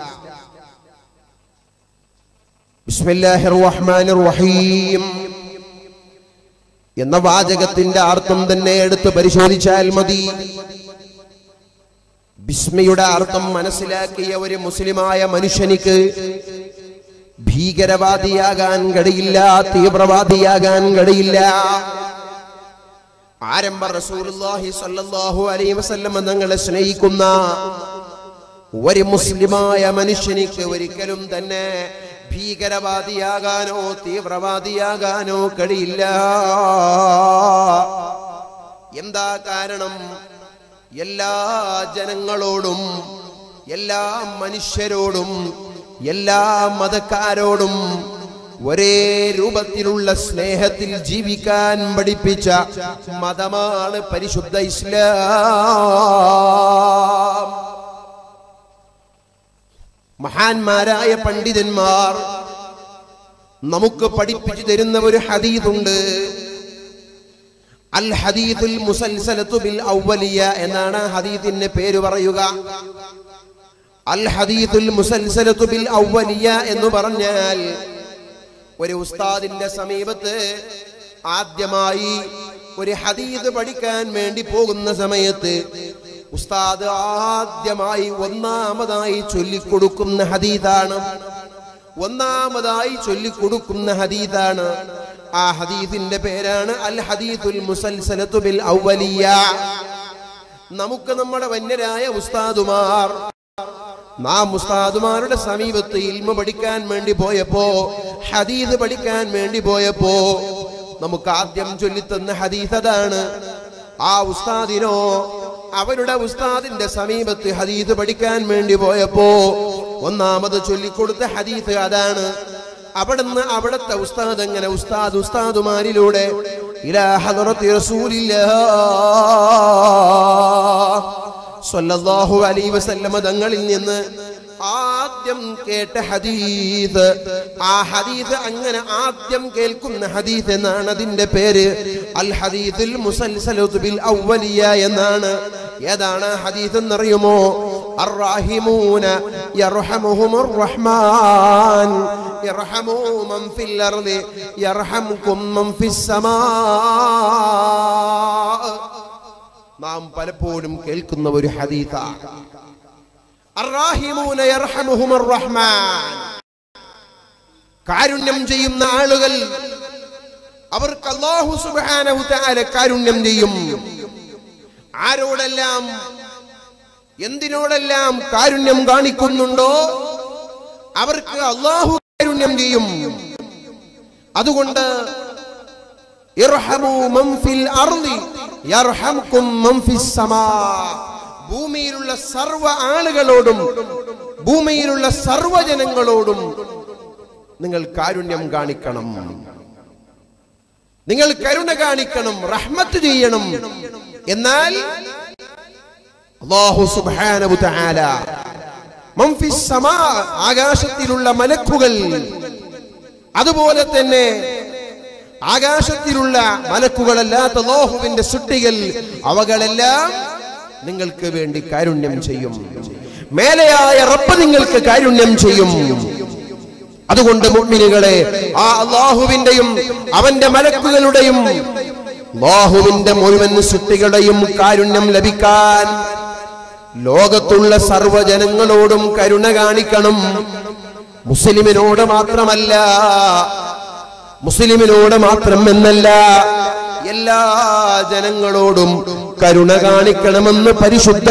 ബിസ്മില്ലാഹിർ റഹ്മാനിർ റഹീം എന്ന വാചകത്തിന്റെ അർത്ഥം തന്നെ എടുത്ത് പരിശോധിച്ചാൽ മതി ബിസ്മയുടെ അർത്ഥം മനസ്സിലാക്കിയ ഒരു മുസ്ലിമായ മനുഷ്യനിക്ക് ഭീകരവാദിയാകാൻ കഴിയില്ല തീവ്രവാദിയാകാൻ കഴിയില്ല ആരംഭ റസൂലുള്ളാഹി സ്വല്ലല്ലാഹു അലൈഹി വസല്ലം തങ്ങളെ സ്നേഹിക്കുന്ന ഒരു മുസ്ലിമായ മനുഷ്യനിക്ക് ഒരിക്കലും തന്നെ ഭീകരവാദിയാകാനോ തീവ്രവാദിയാകാനോ കഴിയില്ല എന്താ കാരണം എല്ലാ ജനങ്ങളോടും എല്ലാ മനുഷ്യരോടും എല്ലാ മതക്കാരോടും ഒരേ രൂപത്തിലുള്ള സ്നേഹത്തിൽ ജീവിക്കാൻ പഠിപ്പിച്ച മതമാണ് പരിശുദ്ധ ഇസ്ലാം മഹാന്മാരായ പണ്ഡിതന്മാർ നമുക്ക് പഠിപ്പിച്ചു തരുന്ന ഒരു ഹദീദുണ്ട് അൽ ഹദീദുൽ മുസൽസലത്തു ബിൽ ഔവലിയ എന്നാണ് ഹദീദിന്റെ പേര് പറയുക അൽ ഹദീദുൽ മുസൽസലത്തു ബിൽ ഔവലിയ എന്ന് പറഞ്ഞാൽ ഒരു ഉസ്താദിന്റെ സമീപത്ത് ആദ്യമായി ഒരു ഹദീദ് പഠിക്കാൻ വേണ്ടി പോകുന്ന സമയത്ത് ഉസ്താദ് ആദ്യമായി ഒന്നാമതായി ചൊല്ലിക്കൊടുക്കുന്ന ഹദീദാണ് ഒന്നാമതായി ചൊല്ലിക്കൊടുക്കുന്ന ഹദീദാണ് ആ ഹദീദിന്റെ പേരാണ് അൽ ഹദീദുൽ മുസൽസലത്തു ബിൽ ഔവലിയ നമുക്ക് നമ്മുടെ വന്യരായ ഉസ്താദുമാർ നാം ഉസ്താദുമാരുടെ സമീപത്ത് ഇൽമ പഠിക്കാൻ വേണ്ടി പോയപ്പോ ഹദീദ് പഠിക്കാൻ വേണ്ടി പോയപ്പോ നമുക്ക് ആദ്യം ചൊല്ലിത്തന്ന ഹദീസ് അതാണ് ആ ഉസ്താദിനോ അവരുടെ ഉസ്താദിന്റെ സമീപത്ത് ഹദീദ് പഠിക്കാൻ വേണ്ടി പോയപ്പോ ഒന്നാമത് ചൊല്ലിക്കൊടുത്ത ഹദീസ് അതാണ് അവിടുന്ന് അവിടുത്തെ ഉസ്താദ് എങ്ങനെ ഉസ്താദ് ഉസ്താദുമാരിലൂടെ ഇലാ ഹദറത്തി റസൂലില്ലാ സ്വല്ലല്ലാഹു അലൈഹി വസല്ലമ തങ്ങളിൽ നിന്ന് ആദ്യം കേട്ട ഹദീസ് ആ ഹദീസ് അങ്ങനെ ആദ്യം കേൾക്കുന്ന ഹദീസ് എന്നാണ് അതിന്റെ പേര് അൽ ഹദീസുൽ മുസൽസലു ബിൽ ഔവലിയ എന്നാണ് ഏതാണ് ആ ഹദീസ് എന്നറിയുമോ الراحمون يرحمهم الرحمن يرحموا من في الأرض يرحمكم من في السماء നാം പലപ്പോഴും കേൾക്കുന്ന ഒരു ഹദീസാണ് അർറാഹിമൂന യർഹമുഹുമുർ റഹ്മാൻ കാരുണ്യം ചെയ്യുന്ന ആളുകൾ അവർക്ക് അല്ലാഹു സുബ്ഹാനഹു തആല കാരുണ്യം ചെയ്യും ആരോടെല്ലാം എന്തിനോടെല്ലാം കാരുണ്യം കാണിക്കുന്നുണ്ടോ അവർക്ക് അല്ലാഹു കാരുണ്യം ചെയ്യും അതുകൊണ്ട് ഇർഹമു മൻ ഫിൽ അർളി യർഹംകും മൻ ഫിസ് സമാ ഭൂമിയിലുള്ള സർവ്വ ആളുകളോടും ഭൂമിയിലുള്ള സർവ്വ ജനങ്ങളോടും നിങ്ങൾ കാരുണ്യം കാണിക്കണം നിങ്ങൾ കരുണ കാണിക്കണം റഹ്മത്ത് ചെയ്യണം എന്നാൽ അല്ലാഹു സുബ്ഹാനഹു തആല മൻ ഫിസ് സമാ ആകാശത്തിലുള്ള മലക്കുകൾ അതുപോലെ തന്നെ ആകാശത്തിലുള്ള മലക്കുകളല്ലാത്ത ലോഹുവിന്റെ സൃഷ്ടികൾ അവകളെല്ലാം നിങ്ങൾക്ക് വേണ്ടി കാരുണ്യം ചെയ്യും മേലെയായ റബ്ബ് നിങ്ങൾക്ക് കാരുണ്യം ചെയ്യും അതുകൊണ്ട് മുഅ്മിനുകളെ ആ അള്ളാഹുവിന്റെയും അവന്റെ മലക്കുകളുടെയും അള്ളാഹുവിന്റെ മുഴുവൻ സൃഷ്ടികളുടെയും കാരുണ്യം ലഭിക്കാൻ ലോകത്തുള്ള സർവ്വജനങ്ങളോടും കരുണ കാണിക്കണം മുസ്ലിമിനോട് മാത്രമല്ല മുസ്ലിമിനോട് മാത്രം എന്നല്ല എല്ലാ ജനങ്ങളോടും കരുണ കാണിക്കണമെന്ന് പരിശുദ്ധ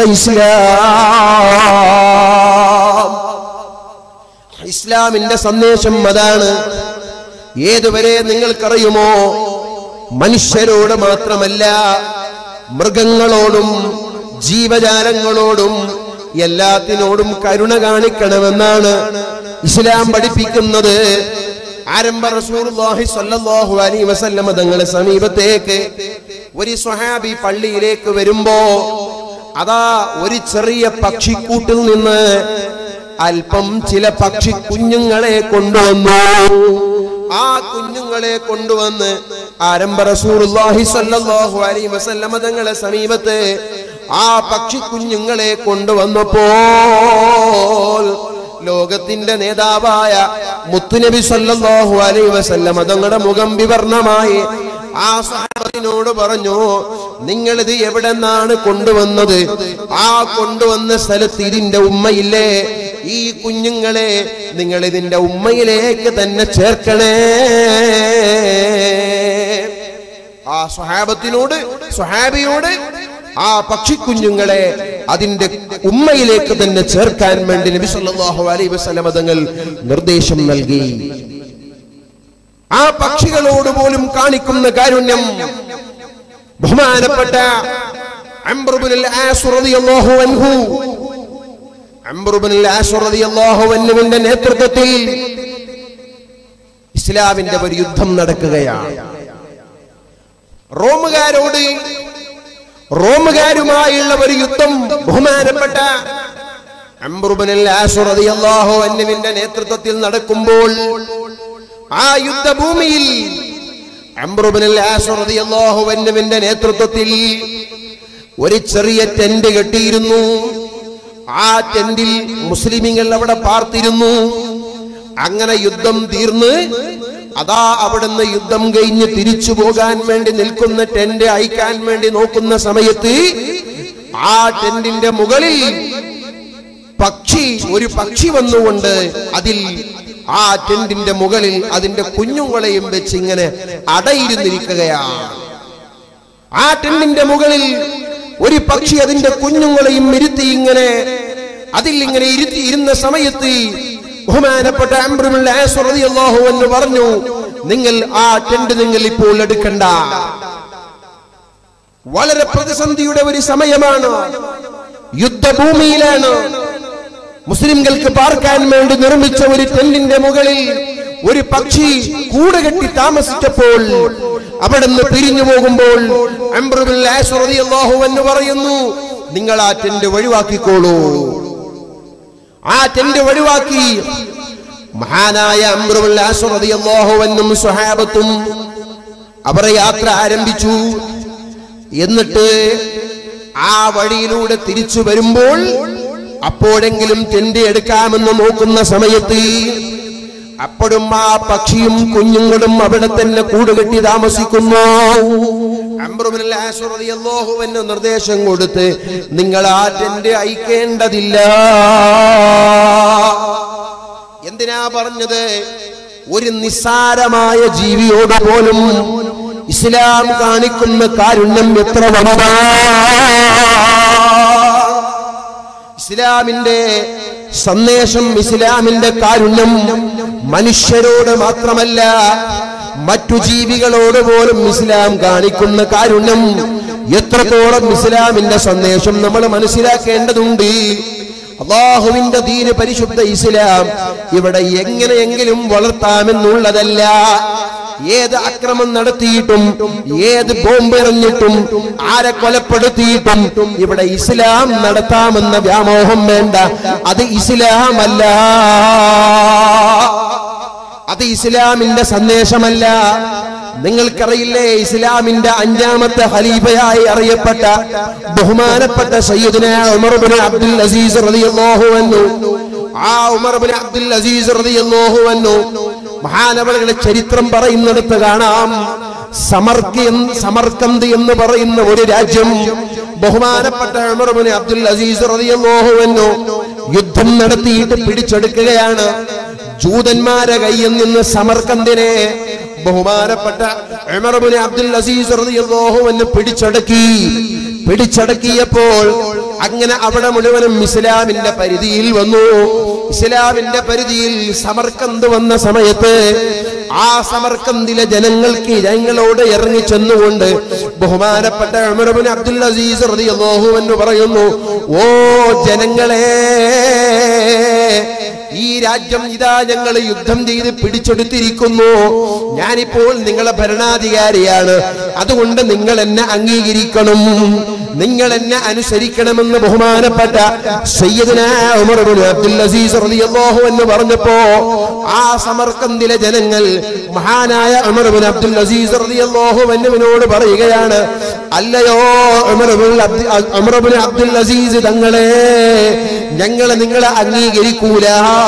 ഇസ്ലാം ഇസ്ലാമിന്റെ സന്ദേശം അതാണ് ഏതുവരെ നിങ്ങൾക്കറിയുമോ മനുഷ്യരോട് മാത്രമല്ല മൃഗങ്ങളോടും ജീവജാലങ്ങളോടും എല്ലാത്തിനോടും കരുണ കാണിക്കണമെന്നാണ് ഇസ്ലാം പഠിപ്പിക്കുന്നത് ആരംഭ റസൂലുള്ളാഹി സ്വല്ലല്ലാഹു അലൈഹി വസല്ലമ തങ്ങളെ സമീപത്തേക്ക് ഒരു സ്വഹാബി പള്ളിയിലേക്ക് വരുമ്പോ അതാ ഒരു ചെറിയ പക്ഷിക്കൂട്ടിൽ നിന്ന് അല്പം ചില പക്ഷി കുഞ്ഞുങ്ങളെ കൊണ്ടുവന്നു ആ കുഞ്ഞുങ്ങളെ കൊണ്ടുവന്ന് ആരംഭ റസൂലുള്ളാഹി സ്വല്ലല്ലാഹു അലൈഹി വസല്ലമ തങ്ങളെ സമീപത്ത് ആ പക്ഷി കുഞ്ഞുങ്ങളെ കൊണ്ടുവന്നപ്പോൾ ലോകത്തിന്റെ നേതാവായ മുത്തുനബി സല്ലല്ലാഹു അലൈഹി വസല്ലമ തങ്ങളുടെ മുഖം വിവർണമായി ആ സഹാബത്തിനോട് പറഞ്ഞു നിങ്ങൾ ഇത് എവിടെ നിന്നാണ് കൊണ്ടുവന്നത് ആ കൊണ്ടുവന്ന സ്ഥലത്ത് ഇതിന്റെ ഉമ്മയില്ലേ ഈ കുഞ്ഞുങ്ങളെ നിങ്ങൾ ഇതിന്റെ ഉമ്മയിലേക്ക് തന്നെ ചേർക്കണേ ആ സ്വഹാബത്തിനോട് സ്വഹാബിയോട് ആ പക്ഷിക്കുഞ്ഞുങ്ങളെ അതിന്റെ ഉമ്മയിലേക്ക് തന്നെ ചേർക്കാൻ വേണ്ടി നബി സല്ലല്ലാഹു അലൈഹി വസല്ലമ തങ്ങൾ നിർദ്ദേശം നൽകി ആ പക്ഷികളോട് പോലും കാണിക്കുന്ന കാരുണ്യം ബഹുമാനപ്പെട്ട അംബ്രുബിനുൽ ആസ് റളിയല്ലാഹു അൻഹു അംബ്രുബിനുൽ ആസ് റളിയല്ലാഹു അൻഹുവിന്റെ നേതൃത്വത്തിൽ ഇസ്ലാമിന്റെ ഒരു യുദ്ധം നടക്കുകയാണ് റോമുകാരോട് റോമുകാരുമായുള്ള ഒരു യുദ്ധം ബഹുമാനപ്പെട്ട അംബ്രുബിനുൽ ആസ് റളിയല്ലാഹു അൻഹുവിന്റെ നേതൃത്വത്തിൽ നടക്കുമ്പോൾ ആ യുദ്ധഭൂമിയിൽ അംബ്രുബിന്റെ നേതൃത്വത്തിൽ ഒരു ചെറിയ ടെന്റ് കെട്ടിയിരുന്നു ആ ടെന്റിൽ മുസ്ലിമിങ്ങൾ അവിടെ പാർത്തിരുന്നു അങ്ങനെ യുദ്ധം തീർന്ന് അതാ അവിടുന്ന് യുദ്ധം കഴിഞ്ഞ് തിരിച്ചു പോകാൻ വേണ്ടി നിൽക്കുന്ന ടെന്റ് അയക്കാൻ വേണ്ടി നോക്കുന്ന സമയത്ത് ആ ടെന്റിന്റെ മുകളിൽ പക്ഷി ഒരു പക്ഷി വന്നുകൊണ്ട് അതിൽ ആ ടെന്റിന്റെ മുകളിൽ അതിന്റെ കുഞ്ഞുങ്ങളെയും വെച്ച് ഇങ്ങനെ അടയിരുന്നിരിക്കുകയാണ് ആ ടെന്റിന്റെ മുകളിൽ ഒരു പക്ഷി അതിന്റെ കുഞ്ഞുങ്ങളെയും ഇരുത്തി ഇങ്ങനെ അതിൽ ഇങ്ങനെ ഇരുത്തി ഇരുന്ന സമയത്ത് ബഹുമാനപ്പെട്ട അംബ്രുമുള്ള അള്ളാഹു എന്ന് പറഞ്ഞു നിങ്ങൾ ആ ടെന്റ് നിങ്ങൾ ഇപ്പോൾ എടുക്കണ്ട വളരെ പ്രതിസന്ധിയുടെ ഒരു സമയമാണ് യുദ്ധഭൂമിയിലാണ് മുസ്ലിംകൾക്ക് പാർക്കാൻ വേണ്ടി നിർമ്മിച്ച ഒരു ടെന്റിന്റെ മുകളിൽ ഒരു പക്ഷി കൂട് കെട്ടി താമസിച്ചപ്പോൾ അവിടെ നിന്ന് പിരിഞ്ഞു പോകുമ്പോൾ അംബ്രുബില്ലാഹു എന്ന് പറയുന്നു നിങ്ങൾ ആ ടെന്റ് ഒഴിവാക്കിക്കോളൂ ആ ടെന്റ് ഒഴിവാക്കി മഹാനായ അംബ്രുബില്ലാഹുവെന്നും സുഹാബത്തും അവരെ യാത്ര ആരംഭിച്ചു എന്നിട്ട് ആ വഴിയിലൂടെ തിരിച്ചു വരുമ്പോൾ അപ്പോഴെങ്കിലും ടെന്റ് എടുക്കാമെന്ന് നോക്കുന്ന സമയത്ത് അപ്പോഴും ആ പക്ഷിയും കുഞ്ഞുങ്ങളും അവിടെ തന്നെ കൂടുകെട്ടി താമസിക്കുന്നു അംബ്രുബിന് നിർദ്ദേശം കൊടുത്ത് നിങ്ങൾ ആ ടെന്റ് അയക്കേണ്ടതില്ല എന്തിനാ പറഞ്ഞത് ഒരു നിസ്സാരമായ ജീവിയോട് പോലും ഇസ്ലാം കാണിക്കുന്ന കാരുണ്യം എത്ര വലുതാണ് ഇസ്ലാമിന്റെ സന്ദേശം ഇസ്ലാമിന്റെ കാരുണ്യം മനുഷ്യരോട് മാത്രമല്ല മറ്റു ജീവികളോട് പോലും ഇസ്ലാം കാണിക്കുന്ന കാരുണ്യം എത്രത്തോളം ഇസ്ലാമിന്റെ സന്ദേശം നമ്മൾ മനസ്സിലാക്കേണ്ടതുണ്ട് അള്ളാഹുവിന്റെ ദീന് പരിശുദ്ധ ഇസ്ലാം ഇവിടെ എങ്ങനെയെങ്കിലും വളർത്താമെന്നുള്ളതല്ല ഏത് അക്രമം നടത്തിയിട്ടും ഏത് ബോംബ് എറിഞ്ഞിട്ടും ആരെ കൊലപ്പെടുത്തിയിട്ടും ഇവിടെ ഇസ്ലാം നടത്താമെന്ന വ്യാമോഹം വേണ്ട അത് ഇസ്ലാമല്ല അത് ഇസ്ലാമിന്റെ സന്ദേശമല്ല നിങ്ങൾക്കറിയില്ലേ ഇസ്ലാമിന്റെ അഞ്ചാമത്തെ ഖലീഫയായി അറിയപ്പെട്ട ബഹുമാനപ്പെട്ട സയ്യിദുന ഉമർ ബിൻ അബ്ദുൽ അസീസ് റളിയല്ലാഹു അൻഹു ആ ഉമർ ബിൻ അബ്ദുൽ അസീസ് റളിയല്ലാഹു അൻഹു മഹാനവളുടെ ചരിത്രം പറയുന്നിടത്ത് കാണാം സമർക്ക് എന്ന് സമർക്കന്ത് എന്ന് പറയുന്ന ഒരു രാജ്യം ബഹുമാനപ്പെട്ട ഉമർ ബിൻ അബ്ദുൽ അസീസ് റളിയല്ലാഹു അൻഹു യുദ്ധം നടത്തിയിട്ട് പിടിച്ചെടുക്കുകയാണ് ജൂതന്മാരെ കയ്യിൽ നിന്ന് സമർക്കന്തിനെ ബഹുമാനപ്പെട്ട ഉമർ ബിൻ അബ്ദുൽ അസീസ് റളിയല്ലാഹു അൻഹു പിടിച്ചടക്കി പിടിച്ചടക്കിയപ്പോൾ അങ്ങനെ അവിടെ മുഴുവനും ഇസ്ലാമിന്റെ പരിധിയിൽ വന്നു ഇസ്ലാമിന്റെ പരിധിയിൽ സമർക്കന്ത് വന്ന സമയത്ത് ആ സമർക്കന്തിലെ ജനങ്ങൾക്ക് ജനങ്ങളോട് ഇറങ്ങി ചെന്നുകൊണ്ട് ബഹുമാനപ്പെട്ട ഉമർബിൻ അബ്ദുൽ അസീസ് റളിയല്ലാഹു എന്ന് പറയുന്നു ഓ ജനങ്ങളെ ഈ രാജ്യം ഇതാ ഞങ്ങൾ യുദ്ധം ചെയ്ത് പിടിച്ചെടുത്തിരിക്കുന്നു ഞാനിപ്പോൾ നിങ്ങളെ ഭരണാധികാരിയാണ് അതുകൊണ്ട് നിങ്ങൾ എന്നെ അംഗീകരിക്കണം നിങ്ങൾ എന്നെ അനുസരിക്കണമെന്ന് ബഹുമാനപ്പെട്ട സയ്യിദ്ന ഉമർ ഇബ്നു അബ്ദുൽ അസീസ് റളിയല്ലാഹു എന്ന് പറഞ്ഞപ്പോ ആ സമർക്കന്തിലെ ജനങ്ങൾ മഹാനായ ഉമർ ഇബ്നു അബ്ദുൽ അസീസ് റളിയല്ലാഹു അൻഹുവിനോട് പറയുകയാണ് അല്ലയോ ഉമർ ഇബ്നു അബ്ദു- ഉമർ ഇബ്നു അബ്ദുൽ അസീസ് തങ്ങളെ ഞങ്ങൾ നിങ്ങളെ അംഗീകരിക്കൂല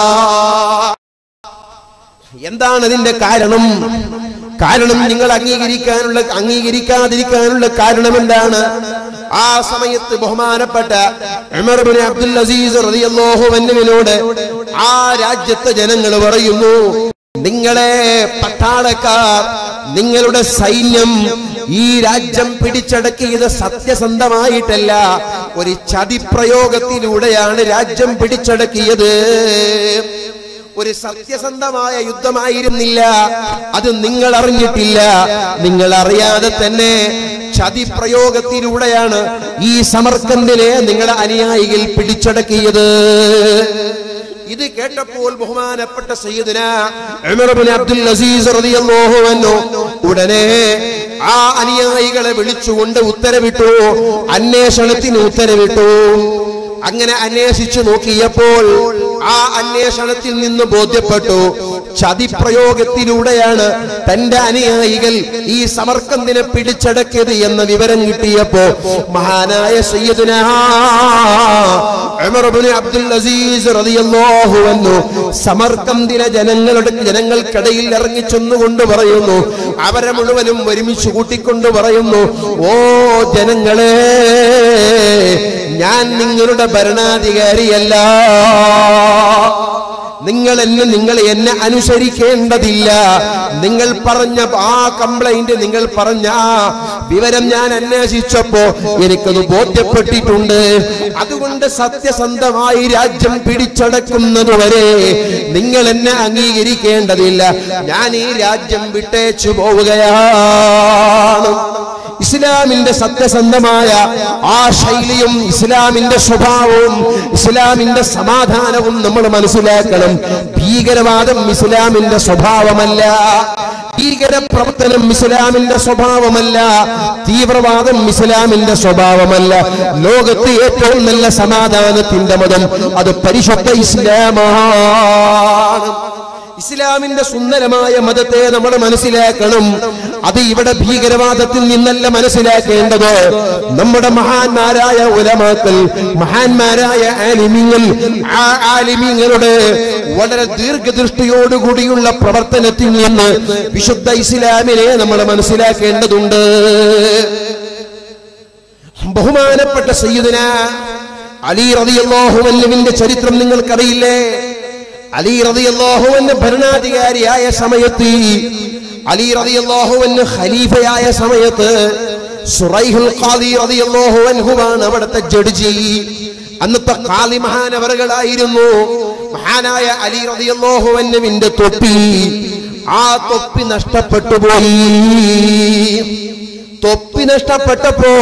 എന്താണ് അതിന്റെ കാരണം കാരണം നിങ്ങൾ അംഗീകരിക്കാനുള്ള അംഗീകരിക്കാതിരിക്കാനുള്ള കാരണം എന്താണ് ആ സമയത്ത് ബഹുമാനപ്പെട്ട ഉമർ ഇബ്നു അബ്ദുൽ അസീസ് റളിയല്ലാഹു അൻഹുവിനോട് ആ രാജ്യത്തെ ജനങ്ങൾ പറയുന്നു നിങ്ങളെ പട്ടാളക്കാർ നിങ്ങളുടെ സൈന്യം ഈ രാജ്യം പിടിച്ചടക്കിയത് സത്യസന്ധമായിട്ടല്ല ഒരു ചതിപ്രയോഗത്തിലൂടെയാണ് രാജ്യം പിടിച്ചടക്കിയത് ഒരു സത്യസന്ധമായ യുദ്ധമായിരുന്നില്ല അത് നിങ്ങൾ അറിഞ്ഞിട്ടില്ല നിങ്ങൾ അറിയാതെ തന്നെ ചതിപ്രയോഗത്തിലൂടെയാണ് ഈ സമർക്കന്തിനെ നിങ്ങളുടെ അനുയായികൾ പിടിച്ചടക്കിയത് ഇത് കേട്ടപ്പോൾ ബഹുമാനപ്പെട്ട സയ്യിദുന ഉമർ ഇബ്നു അബ്ദുൽ അസീസ് റളിയല്ലാഹു അൻഹു ഉടനെ ആ അനുയായികളെ വിളിച്ചുകൊണ്ട് ഉത്തരവിട്ടു അന്വേഷണത്തിന് ഉത്തരവിട്ടു അങ്ങനെ അന്വേഷിച്ചു നോക്കിയപ്പോൾ ആ അന്വേഷണത്തിൽ നിന്ന് ബോധ്യപ്പെട്ടു ചതിപ്രയോഗത്തിലൂടെയാണ് തന്റെ അനുയായികൾ ഈ സമർക്കന്തിനെ പിടിച്ചടക്കിയത് എന്ന വിവരം കിട്ടിയപ്പോ മഹാനായ സയ്യിദുന ഉമർ ഇബ്നു അബ്ദുൽ അസീസ് റളിയല്ലാഹു അൻഹു സമർക്കന്തിലെ ജനങ്ങളുടെ ജനങ്ങൾക്കിടയിൽ ഇറങ്ങി ചെന്നുകൊണ്ട് പറയുന്നു അവരെ മുഴുവനും ഒരുമിച്ച് കൂട്ടിക്കൊണ്ട് പറയുന്നു ഓ ജനങ്ങളെ ഞാൻ നിങ്ങളുടെ ഭരണാധികാരിയല്ല നിങ്ങൾ എന്നെ നിങ്ങൾ എന്നെ അനുസരിക്കേണ്ടതില്ല നിങ്ങൾ പറഞ്ഞ ആ കംപ്ലൈന്റ് നിങ്ങൾ പറഞ്ഞ ആ വിവരം ഞാൻ അന്വേഷിച്ചപ്പോ എനിക്കത് ബോധ്യപ്പെട്ടിട്ടുണ്ട് അതുകൊണ്ട് സത്യസന്ധമായി രാജ്യം പിടിച്ചടക്കുന്നതുവരെ നിങ്ങൾ എന്നെ അംഗീകരിക്കേണ്ടതില്ല ഞാൻ ഈ രാജ്യം വിട്ടേച്ചു പോവുകയാണ് ഇസ്ലാമിന്റെ സത്യസന്ധമായ ആ ശൈലിയും ഇസ്ലാമിന്റെ സ്വഭാവവും ഇസ്ലാമിന്റെ സമാധാനവും നമ്മൾ മനസ്സിലാക്കണം ഭീകരവാദം ഇസ്ലാമിന്റെ സ്വഭാവമല്ല ഭീകര പ്രവർത്തനം ഇസ്ലാമിന്റെ സ്വഭാവമല്ല തീവ്രവാദം ഇസ്ലാമിന്റെ സ്വഭാവമല്ല ലോകത്ത് ഏറ്റവും നല്ല സമാധാനത്തിന്റെ മതം അത് പരിശുദ്ധ ഇസ്ലാമാണ് ഇസ്ലാമിന്റെ സുന്ദരമായ മതത്തെ നമ്മൾ മനസ്സിലാക്കണം അത് ഇവിടെ ഭീകരവാദത്തിൽ നിന്നല്ല മനസ്സിലാക്കേണ്ടത് നമ്മുടെ മഹാന്മാരായ ഉലമാക്കൾ മഹാന്മാരായ ആലിമിങ്ങൾ ആ ആലിമിങ്ങളുടെ വളരെ ദീർഘദൃഷ്ടിയോടുകൂടിയുള്ള പ്രവർത്തനത്തിൽ നിന്ന് വിശുദ്ധ ഇസ്ലാമിനെ നമ്മൾ മനസ്സിലാക്കേണ്ടതുണ്ട് ബഹുമാനപ്പെട്ട സയ്യിദന അലി റളിയല്ലാഹു അൻഹുവിന്റെ ചരിത്രം നിങ്ങൾക്കറിയില്ലേ അലി റളിയല്ലാഹു അൻഹു ഭരണാധികാരിയായ സമയത്ത് അലി റളിയല്ലാഹു അൻഹു ഖലീഫയായ സമയത്ത് സുറൈഹുൽ ഖാദി റളിയല്ലാഹു അൻഹുവാണ് അവിടുത്തെ ജഡ്ജി അന്നത്തെ ഖാദി മഹാനവറുകളായിരുന്നു മഹാനായ അലി റളിയല്ലാഹു അൻഹുവിന്റെ തൊപ്പി ആ തൊപ്പി നഷ്ടപ്പെട്ടു പോയി തൊപ്പി നഷ്ടപ്പെട്ടപ്പോൾ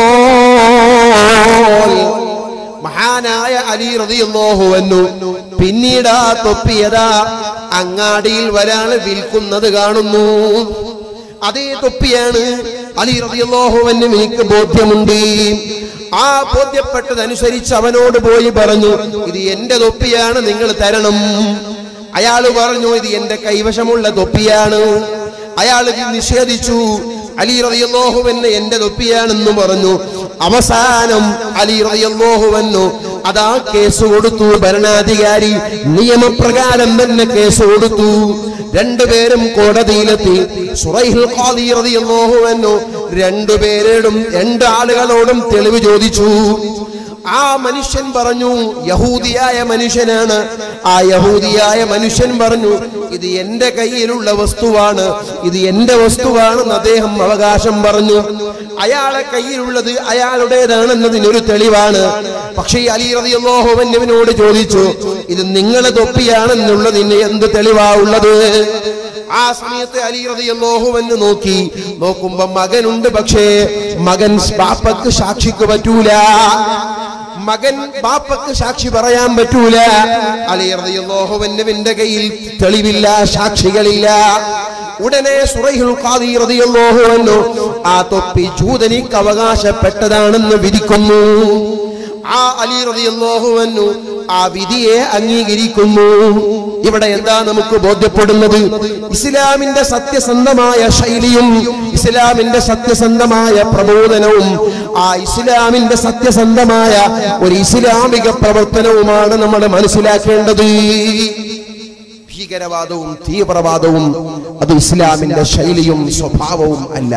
മഹാനായ അലി റളിയല്ലാഹു അൻഹു പിന്നീട് ആ തൊപ്പിയതാ അങ്ങാടിയിൽ വരാൻ വിൽക്കുന്നത് കാണുന്നു അതേ തൊപ്പിയാണ് അലി റളിയല്ലാഹു അൻഹു എനിക്ക് ബോധ്യമുണ്ട് ആ ബോധ്യപ്പെട്ടതനുസരിച്ച് അവനോട് പോയി പറഞ്ഞു ഇത് എന്റെ തൊപ്പിയാണ് നിങ്ങൾ തരണം അയാൾ പറഞ്ഞു ഇത് എന്റെ കൈവശമുള്ള തൊപ്പിയാണ് അയാൾ ഇത് നിഷേധിച്ചു അലി റളിയല്ലാഹുവെന്ന് എന്റെ തൊപ്പിയാണെന്ന് പറഞ്ഞു അവസാനം അലി റളിയല്ലാഹുവെന്നു അതാ കേസ് കൊടുത്തു ഭരണാധികാരി നിയമപ്രകാരം തന്നെ കേസ് കൊടുത്തു രണ്ടുപേരും കോടതിയിലെത്തി സുറൈഹുൽ ഖാദി റളിയല്ലാഹു അൻഹു രണ്ടുപേരോടും രണ്ട് ആളുകളോടും തെളിവ് ചോദിച്ചു ആ മനുഷ്യൻ പറഞ്ഞു യഹൂദിയായ മനുഷ്യനാണ് ആ യഹൂദിയായ മനുഷ്യൻ പറഞ്ഞു ഇത് എന്റെ കയ്യിലുള്ള വസ്തുവാണ് ഇത് എന്റെ വസ്തുവാണെന്ന് അദ്ദേഹം അവകാശം പറഞ്ഞു അയാളെ കയ്യിലുള്ളത് അയാളുടേതാണെന്നതിനൊരു തെളിവാണ് പക്ഷേ ഈ അലി റളിയല്ലാഹുവിനോട് ചോദിച്ചു ഇത് നിങ്ങളെ തൊപ്പിയാണെന്നുള്ളതിന് എന്ത് തെളിവാ ഉള്ളത് ആ സമയത്ത് അലി റളിയല്ലാഹുവിന് നോക്കി നോക്കുമ്പോ മകനുണ്ട് പക്ഷേ മകൻ ബാപ്പക്ക് സാക്ഷിക്ക് പറ്റൂല മകൻ ബാപ്പക്ക് സാക്ഷി പറയാൻ പറ്റൂല അലി റളിയല്ലാഹുവിന്റെ കയ്യിൽ തെളിവില്ല സാക്ഷികളില്ല ഉടനെ സുറൈഹുൽ ഖാദി റളിയല്ലാഹു അൻഹു ആ തൊപ്പി ജൂതനിക്ക് അവകാശപ്പെട്ടതാണെന്ന് വിധിക്കുന്നു ആ അലി റളിയല്ലാഹു അൻഹു ആ വിധിയെ അംഗീകരിക്കുന്നു ഇവിടെ എന്താ നമുക്ക് ബോധ്യപ്പെടുന്നത് ഇസ്ലാമിന്റെ സത്യസന്ധമായ ശൈലിയും ഇസ്ലാമിന്റെ സത്യസന്ധമായ പ്രബോധനവും ആ ഇസ്ലാമിന്റെ സത്യസന്ധമായ ഒരു ഇസ്ലാമിക പ്രവർത്തനവുമാണ് നമ്മൾ മനസ്സിലാക്കേണ്ടത് ഭീകരവാദവും തീവ്രവാദവും അത് ഇസ്ലാമിന്റെ ശൈലിയും സ്വഭാവവും അല്ല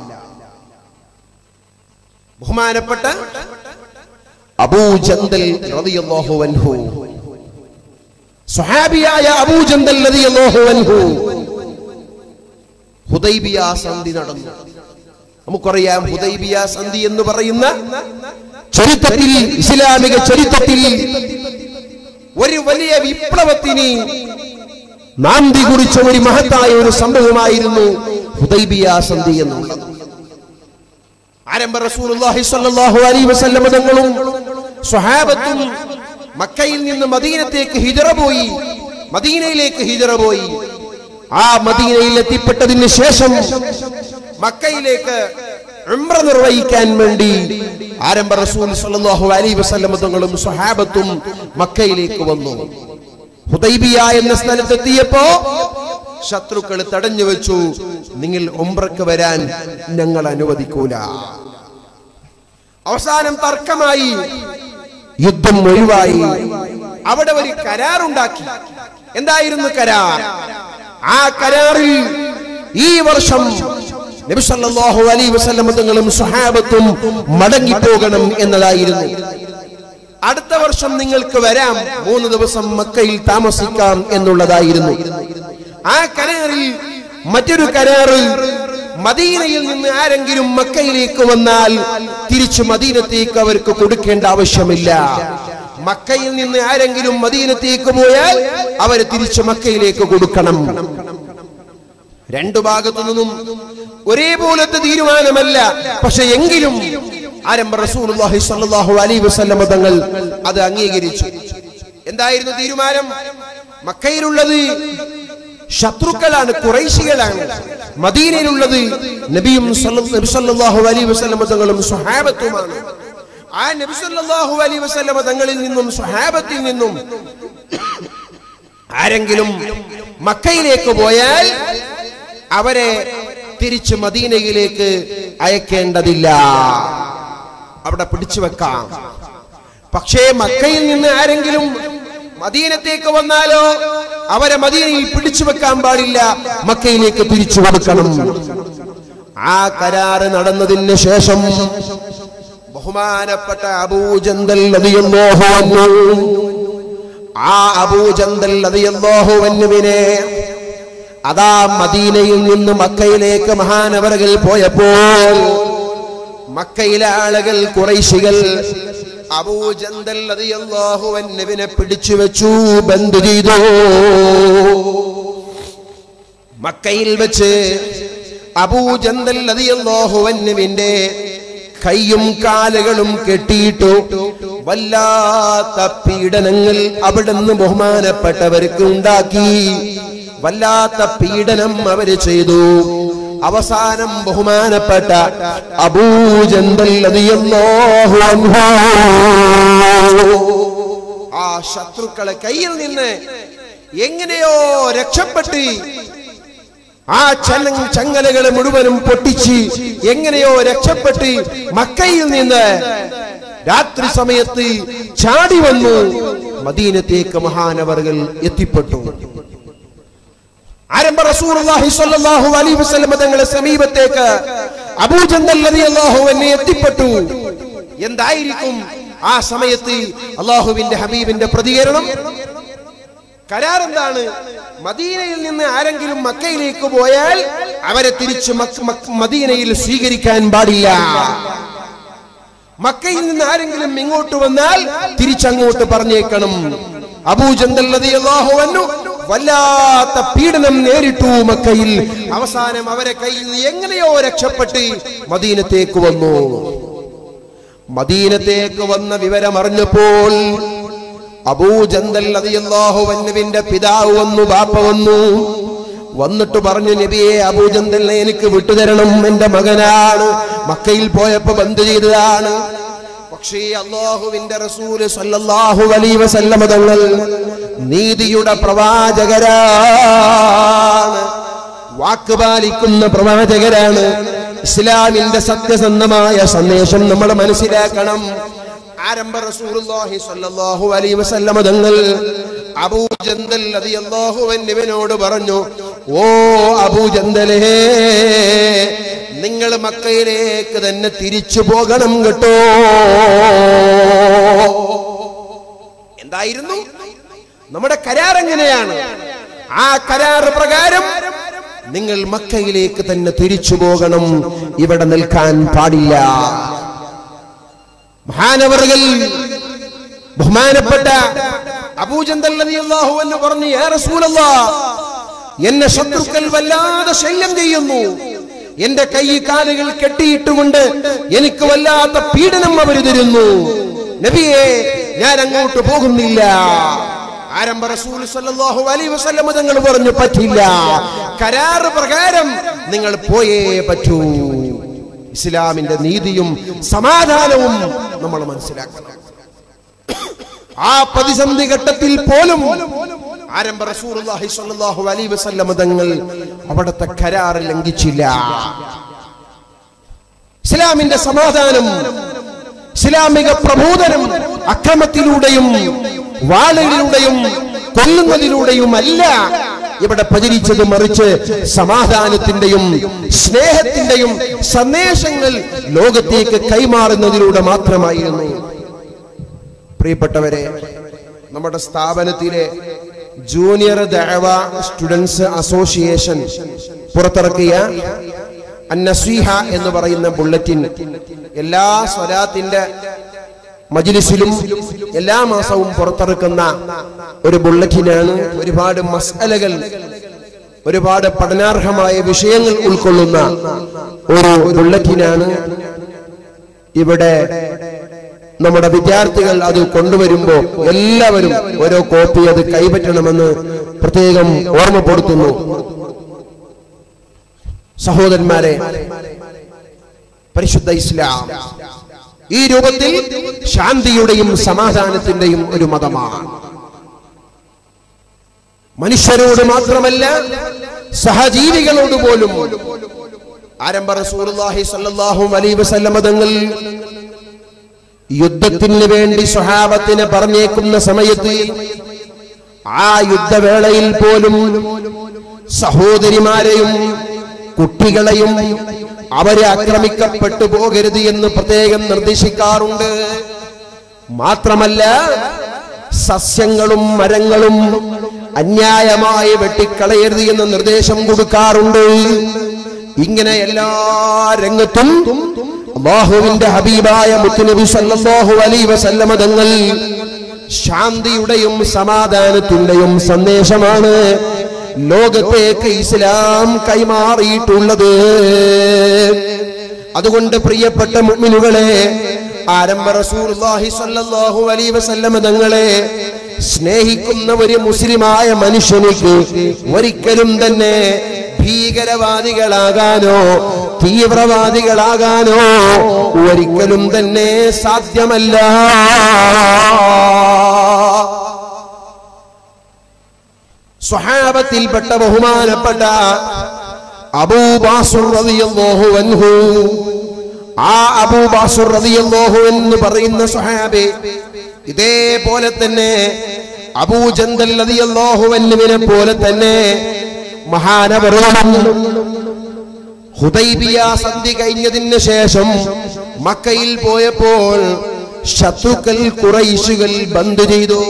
ബഹുമാനപ്പെട്ട അബൂജന്തൽ റളിയല്ലാഹു അൻഹു സ്വഹാബിയായ അബൂജന്തൽ റളിയല്ലാഹു അൻഹു ഹുദൈബിയ സന്ധി നടന്നു നമുക്കറിയാം ഹുദൈബിയ സന്ധി എന്ന് പറയുന്ന ചരിത്രത്തിൽ ഇസ്ലാമിക ചരിത്രത്തിൽ ഒരു വലിയ വിപ്ലവത്തിന് നാന്തി കുറിച്ച ഒരു മഹത്തായ ഒരു സംഭവമായിരുന്നു ഹുദൈബിയ സന്ധി എന്നുള്ളത് ആരംഭ റസൂലുള്ളാഹി സ്വല്ലല്ലാഹു അലൈഹി വസല്ലം തങ്ങളും സ്വഹാബത്തും മക്കയിൽ നിന്ന് മദീനത്തേക്ക് ഹിജറ പോയി മദീനയിലേക്ക് ഹിജറ പോയി ആ മദീനയിൽ എത്തിപ്പെട്ടതിന് ശേഷം മക്കയിലേക്ക് ഉംറ നിർവഹിക്കാൻ വേണ്ടി ആരംഭ റസൂൽ സല്ലല്ലാഹു അലൈഹി വസല്ലം തങ്ങളും സ്വഹാബത്തും മക്കയിലേക്ക് വന്നു ഹുദൈബിയ എന്ന സ്ഥലത്തെത്തിയപ്പോ ശത്രുക്കൾ തടഞ്ഞു വെച്ചു നിങ്ങൾ ഉംറക്ക് വരാൻ ഞങ്ങൾ അനുവദിക്കൂല അവസാനം തർക്കമായി യുദ്ധം ഒഴിവായി അവിടെ ഒരു കരാറുണ്ടാക്കി എന്തായിരുന്നു കരാർ ആ കരാറിൽ ഈ വർഷം നബി സല്ലല്ലാഹു അലൈഹി വസല്ലം തങ്ങളും സ്വഹാബത്തും മടങ്ങി പോകണം എന്നതായിരുന്നു അടുത്ത വർഷം നിങ്ങൾക്ക് വരാം മൂന്ന് ദിവസം മക്കയിൽ താമസിക്കാം എന്നുള്ളതായിരുന്നു ആ കരാറിൽ മറ്റൊരു കരാറിൽ മദീനയിൽ നിന്ന് ആരെങ്കിലും മക്കയിലേക്ക് വന്നാൽ തിരിച്ചു മദീനത്തേക്ക് അവർക്ക് കൊടുക്കേണ്ട ആവശ്യമില്ല മക്കയിൽ നിന്ന് ആരെങ്കിലും മദീനത്തേക്ക് പോയാൽ അവർ തിരിച്ചു മക്കയിലേക്ക് കൊടുക്കണം രണ്ടു ഭാഗത്തു നിന്നും ഒരേപോലത്തെ തീരുമാനമല്ല പക്ഷെ എങ്കിലും ആരംഭ റസൂലുള്ളാഹി സ്വല്ലല്ലാഹു അലൈഹി വസല്ലം തങ്ങൾ അത് അംഗീകരിച്ചു എന്തായിരുന്നു തീരുമാനം മക്കയിലുള്ളത് ശത്രുക്കളാണ് കുറൈശികളാണ് മദീനയിലുള്ളത് നബിയും സല്ല- നബി സല്ലല്ലാഹു അലൈഹി വസല്ലം തങ്ങളും സ്വഹാബത്തുമാണ് ആ നബി സല്ലല്ലാഹു അലൈഹി വസല്ലം തങ്ങളിൽ നിന്നും സ്വഹാബത്തിൽ നിന്നും ആരെങ്കിലും മക്കയിലേക്ക് പോയാൽ അവരെ തിരിച്ച് മദീനയിലേക്ക് അയക്കേണ്ടതില്ല അവിടെ പിടിച്ചു വെക്കാം പക്ഷേ മക്കയിൽ നിന്ന് ആരെങ്കിലും മദീനത്തേക്ക് വന്നാലോ അവരെ മദീനയിൽ പിടിച്ചു വെക്കാൻ പാടില്ല മക്കയിലേക്ക് തിരിച്ചു കൊടുക്കണം ആ കരാറ് നടന്നതിന് ശേഷം ബഹുമാനപ്പെട്ട അബൂജന്തൽ റളിയല്ലാഹു അൻഹു ആ അബൂജന്തൽ റളിയല്ലാഹു അൻഹുവിനെ അതാ മദീനയിൽ നിന്ന് മക്കയിലേക്ക് മഹാനവറുകൾ പോയപ്പോൾ മക്കയിലെ ആളുകൾ കുറൈശികൾ അബൂജന്തൽ റളിയല്ലാഹു അൻഹുവിനെ പിടിച്ചു വെച്ചു ബന്ദ് ചെയ്തു മക്കയിൽ വെച്ച് അബൂജന്തൽ റളിയല്ലാഹു അൻഹുവിന്റെ കൈയും കാലുകളും കെട്ടിയിട്ടു വല്ലാത്ത പീഡനങ്ങൾ അവിടുന്ന് ബഹുമാനപ്പെട്ടവർക്ക് ഉണ്ടാക്കി വല്ലാത്ത പീഡനം അവര് ചെയ്തു അവസാനം ബഹുമാനപ്പെട്ട അബൂജന്തൽ റളിയല്ലാഹു അൻഹു ആ ശത്രുക്കളെ കയ്യിൽ നിന്ന് എങ്ങനെയോ രക്ഷപ്പെട്ട് ആ ചല ചങ്ങലകളെ മുഴുവനും പൊട്ടിച്ച് എങ്ങനെയോ രക്ഷപ്പെട്ട് മക്കയിൽ നിന്ന് രാത്രി സമയത്ത് ചാടി വന്നു മദീനത്തേക്ക് മഹാനവറുകൾ എത്തിപ്പെട്ടു ആരംഭ റസൂലുള്ളാഹി സ്വല്ലല്ലാഹു അലൈഹി വസല്ലം തങ്ങളെ സമീപത്തേക്ക് അബൂജന്തൽ റളിയല്ലാഹു അൻഹു എത്തിപ്പെട്ടു എന്തായിരിക്കും ആ സമയത്ത് അള്ളാഹുവിന്റെ ഹബീബിന്റെ പ്രതികരണം കരാർ എന്താണ് മദീനയിൽ നിന്ന് ആരെങ്കിലും മക്കയിലേക്ക് പോയാൽ അവരെ തിരിച്ച് മക്ക- മക്ക- മദീനയിൽ സ്വീകരിക്കാൻ പാടില്ല മക്കയിൽ നിന്ന് ആരെങ്കിലും ഇങ്ങോട്ട് വന്നാൽ തിരിച്ചങ്ങോട്ട് പറഞ്ഞേക്കണം അബൂജന്തല്ലാഹുവന്നു വല്ലാത്ത പീഡനം നേരിട്ടു മക്കയിൽ അവസാനം അവരെ കയ്യിൽ നിന്ന് എങ്ങനെയോ രക്ഷപ്പെട്ട് മദീനത്തേക്ക് വന്നു മദീനത്തേക്ക് വന്ന വിവരം അറിഞ്ഞപ്പോൾ അബൂജന്തല്ലാഹുവന്നുവിന്റെ പിതാവ് വന്നു ബാപ്പ വന്നു വന്നിട്ട് പറഞ്ഞു നബിയെ അബൂജന്തലിനെ എനിക്ക് വിട്ടുതരണം എന്റെ മകനാണ് മക്കയിൽ പോയപ്പോ ബന്ദ് ചെയ്തതാണ് പക്ഷേ അള്ളാഹുവിന്റെ റസൂല് സല്ലല്ലാഹു അലൈഹി വസല്ലമ തങ്ങൾ നീതിയുടെ പ്രവാചകരാണ് വാക്ക് പാലിക്കുന്ന പ്രവാചകരാണ് ഇസ്ലാമിന്റെ സത്യസന്ധമായ സന്ദേശം നമ്മൾ മനസ്സിലാക്കണം ആരംഭ റസൂലുള്ളാഹി സ്വല്ലല്ലാഹു അലൈഹി വസല്ലമ തങ്ങൾ അബൂജന്തൽ റളിയല്ലാഹു അൻഹുവിനോട് പറഞ്ഞു ഓ അബൂജന്തലേ നിങ്ങൾ മക്കയിലേക്ക് തന്നെ തിരിച്ചു പോകണം കേട്ടോ എന്തായിരുന്നു നമ്മുടെ കരാർ എങ്ങനെയാണ് ആ കരാർ പ്രകാരം നിങ്ങൾ മക്കയിലേക്ക് തന്നെ തിരിച്ചു പോകണം ഇവിടെ നിൽക്കാൻ പാടില്ല മഹാനവറുകൾ ബഹുമാനപ്പെട്ട അബൂജന്തൽ റളിയല്ലാഹു അൻഹു പറഞ്ഞു യാ റസൂലല്ലാഹ് എന്നെ ശത്രുക്കൾ വല്ലാതെ ശല്യം ചെയ്യുന്നു എന്റെ കൈ കാലുകൾ കെട്ടിയിട്ടുകൊണ്ട് എനിക്ക് വല്ലാത്ത പീഡനം അവർ തരുന്നു നബിയെ ഞാൻ അങ്ങോട്ട് പോകുന്നില്ല ആരംഭ റസൂൽ സല്ലല്ലാഹു അലൈഹി വസല്ലം തങ്ങൾ പറഞ്ഞു പറ്റില്ല കരാർ പ്രകാരം നിങ്ങൾ പോയേ പറ്റൂ ഇസ്ലാമിന്റെ നീതിയും സമാധാനവും നമ്മൾ മനസ്സിലാക്കണം ആ പ്രതിസന്ധി ഘട്ടത്തിൽ പോലും ആരംഭ റസൂലുള്ളാഹി സ്വല്ലല്ലാഹു അലൈഹി വസല്ലം തങ്ങൾ അവിടുത്തെ കരാർ ലംഘിച്ചില്ല ഇസ്ലാമിന്റെ സമാധാനം ഇസ്ലാമിക പ്രബോധനം അക്രമത്തിലൂടെയും വാളുകളിലൂടെയും കൊല്ലുന്നതിലൂടെയും അല്ല ഇവിടെ പ്രചരിച്ചത് മറിച്ച് സമാധാനത്തിന്റെയും സ്നേഹത്തിന്റെയും സന്ദേശങ്ങൾ ലോകത്തേക്ക് കൈമാറുന്നതിലൂടെ മാത്രമായിരുന്നു പ്രിയപ്പെട്ടവരെ നമ്മുടെ സ്ഥാപനത്തിലെ ജൂനിയർ ദഅവ സ്റ്റുഡൻസ് അസോസിയേഷൻ പുറത്തിറക്കിയ അന്നസീഹ എന്ന് പറയുന്ന ബുള്ളറ്റിൻ എല്ലാ സ്വലാത്തിന്റെ മജിലിസിലും എല്ലാ മാസവും പുറത്തിറക്കുന്ന ഒരു ബുള്ളറ്റിനാണ് ഒരുപാട് മസലകൾ ഒരുപാട് പഠനാർഹമായ വിഷയങ്ങൾ ഉൾക്കൊള്ളുന്ന ഒരു ബുള്ളറ്റിനാണ് ഇവിടെ നമ്മുടെ വിദ്യാർത്ഥികൾ അത് കൊണ്ടുവരുമ്പോ എല്ലാവരും ഓരോ കോപ്പി അത് കൈപ്പറ്റണമെന്ന് പ്രത്യേകം ഓർമ്മപ്പെടുത്തുന്നു സഹോദരന്മാരെ പരിശുദ്ധ ഇസ്ലാം ഈ രൂപത്തിൽ ശാന്തിയുടെയും സമാധാനത്തിന്റെയും ഒരു മതമാണ് മനുഷ്യരോട് മാത്രമല്ല സഹജീവികളോട് പോലും ആരംഭ റസൂലുള്ളാഹി സ്വല്ലല്ലാഹു അലൈഹി വസല്ലമ തങ്ങൾ യുദ്ധത്തിന് വേണ്ടി സ്വഹാബത്തിനെ പറഞ്ഞേക്കുന്ന സമയത്ത് ആ യുദ്ധവേളയിൽ പോലും സഹോദരിമാരെയും കുട്ടികളെയും അവരെ ആക്രമിക്കപ്പെട്ടു പോകരുത് എന്ന് പ്രത്യേകം നിർദ്ദേശിക്കാറുണ്ട് മാത്രമല്ല സസ്യങ്ങളും മരങ്ങളും അന്യായമായി വെട്ടിക്കളയരുത് എന്ന നിർദ്ദേശം കൊടുക്കാറുണ്ട് ഇങ്ങനെ എല്ലാ രംഗത്തും അള്ളാഹുവിന്റെ ഹബീബായ മുത്തുനബി സല്ലല്ലാഹു അലൈഹി വസല്ലമ തങ്ങൾ ശാന്തിയുടെയും സമാധാനത്തിന്റെയും സന്ദേശമാണ് ലോകത്തേക്ക് ഇസ്ലാം കൈമാറിയിട്ടുള്ളത് അതുകൊണ്ട് പ്രിയപ്പെട്ട മുഅ്മിനുകളെ ആരംഭ റസൂലുള്ളാഹി സ്വല്ലല്ലാഹു അലൈഹി വസല്ലമ തങ്ങളെ സ്നേഹിക്കുന്ന ഒരു മുസ്ലിമായ മനുഷ്യനിക്ക് ഒരിക്കലും തന്നെ ഭീകരവാദികളാകാനോ തീവ്രവാദികളാകാനോ ഒരിക്കലും തന്നെ സാധ്യമല്ല സ്വഹാബത്തിൽപ്പെട്ട ബഹുമാനപ്പെട്ട അബൂബാസുർ റളിയല്ലാഹു അൻഹു ആ അബൂബാസുർ റളിയല്ലാഹു എന്ന് പറയുന്ന സ്വഹാബി ഇതേപോലെ തന്നെ അബൂജന്തൽ റളിയല്ലാഹു അൻഹുവിനെ പോലെ തന്നെ മഹാനവറുകളും ഹുദൈബിയ സന്ധി കഴിഞ്ഞതിന് ശേഷം മക്കയിൽ പോയപ്പോൾ ശത്രുക്കൾ കുറൈശുകൾ ബന്ദ് ചെയ്തു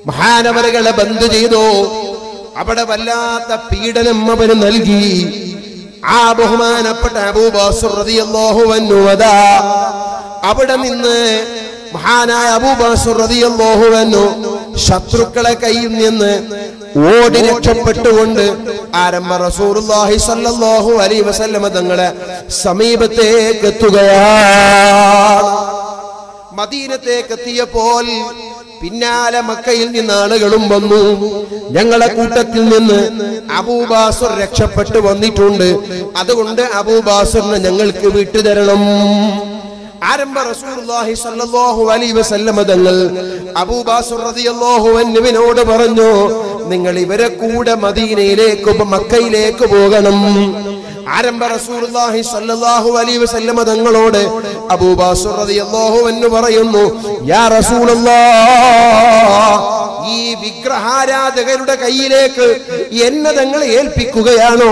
മഹാനവറുകളെ ബന്ദ് ചെയ്തു അവിടെ വല്ലാത്ത പീഡനം അവന് നൽകി ആ ബഹുമാനപ്പെട്ട അബൂബാസുർ റളിയല്ലാഹു അൻഹു അതാ അവിടെ നിന്ന് മഹാനായ അബൂബാസുർ റളിയല്ലാഹു അൻഹു ശത്രുക്കളെ കയ്യിൽ നിന്ന് ഓടി രക്ഷപ്പെട്ടുകൊണ്ട് ആരംഭ റസൂലുള്ളാഹി സ്വല്ലല്ലാഹു അലൈഹി വസല്ലമ തങ്ങളെ സമീപത്തേക്ക് എത്തുകയാണ് മദീനത്തേക്ക് എത്തിയപ്പോൾ പിന്നാലെ മക്കയിൽ നിന്ന് ആളുകളും വന്നു ഞങ്ങളെ കൂട്ടത്തിൽ നിന്ന് അബൂബാസുർ രക്ഷപ്പെട്ടു വന്നിട്ടുണ്ട് അതുകൊണ്ട് അബൂബാസുറിനെ ഞങ്ങൾക്ക് വിട്ടുതരണം ആരംഭ റസൂലുള്ളാഹി സ്വല്ലല്ലാഹു അലൈഹി വസല്ലമ തങ്ങൾ അബൂബാസുർ റളിയല്ലാഹു അൻഹുവിനോട് പറഞ്ഞു നിങ്ങൾ ഇവരെ കൂടെ മദീനയിലേക്ക് ഉപ- മക്കയിലേക്ക് പോകണം ആരംഭ റസൂലുള്ളാഹി സ്വല്ലല്ലാഹു അലൈഹി വസല്ലമ തങ്ങളോട് അബൂബാസുർ റളിയല്ലാഹു അൻഹു പറയുന്നു യാ റസൂലല്ലാഹ് ഈ വിഗ്രഹാരാധകരുടെ കയ്യിലേക്ക് എന്നെ തങ്ങൾ ഏൽപ്പിക്കുകയാണോ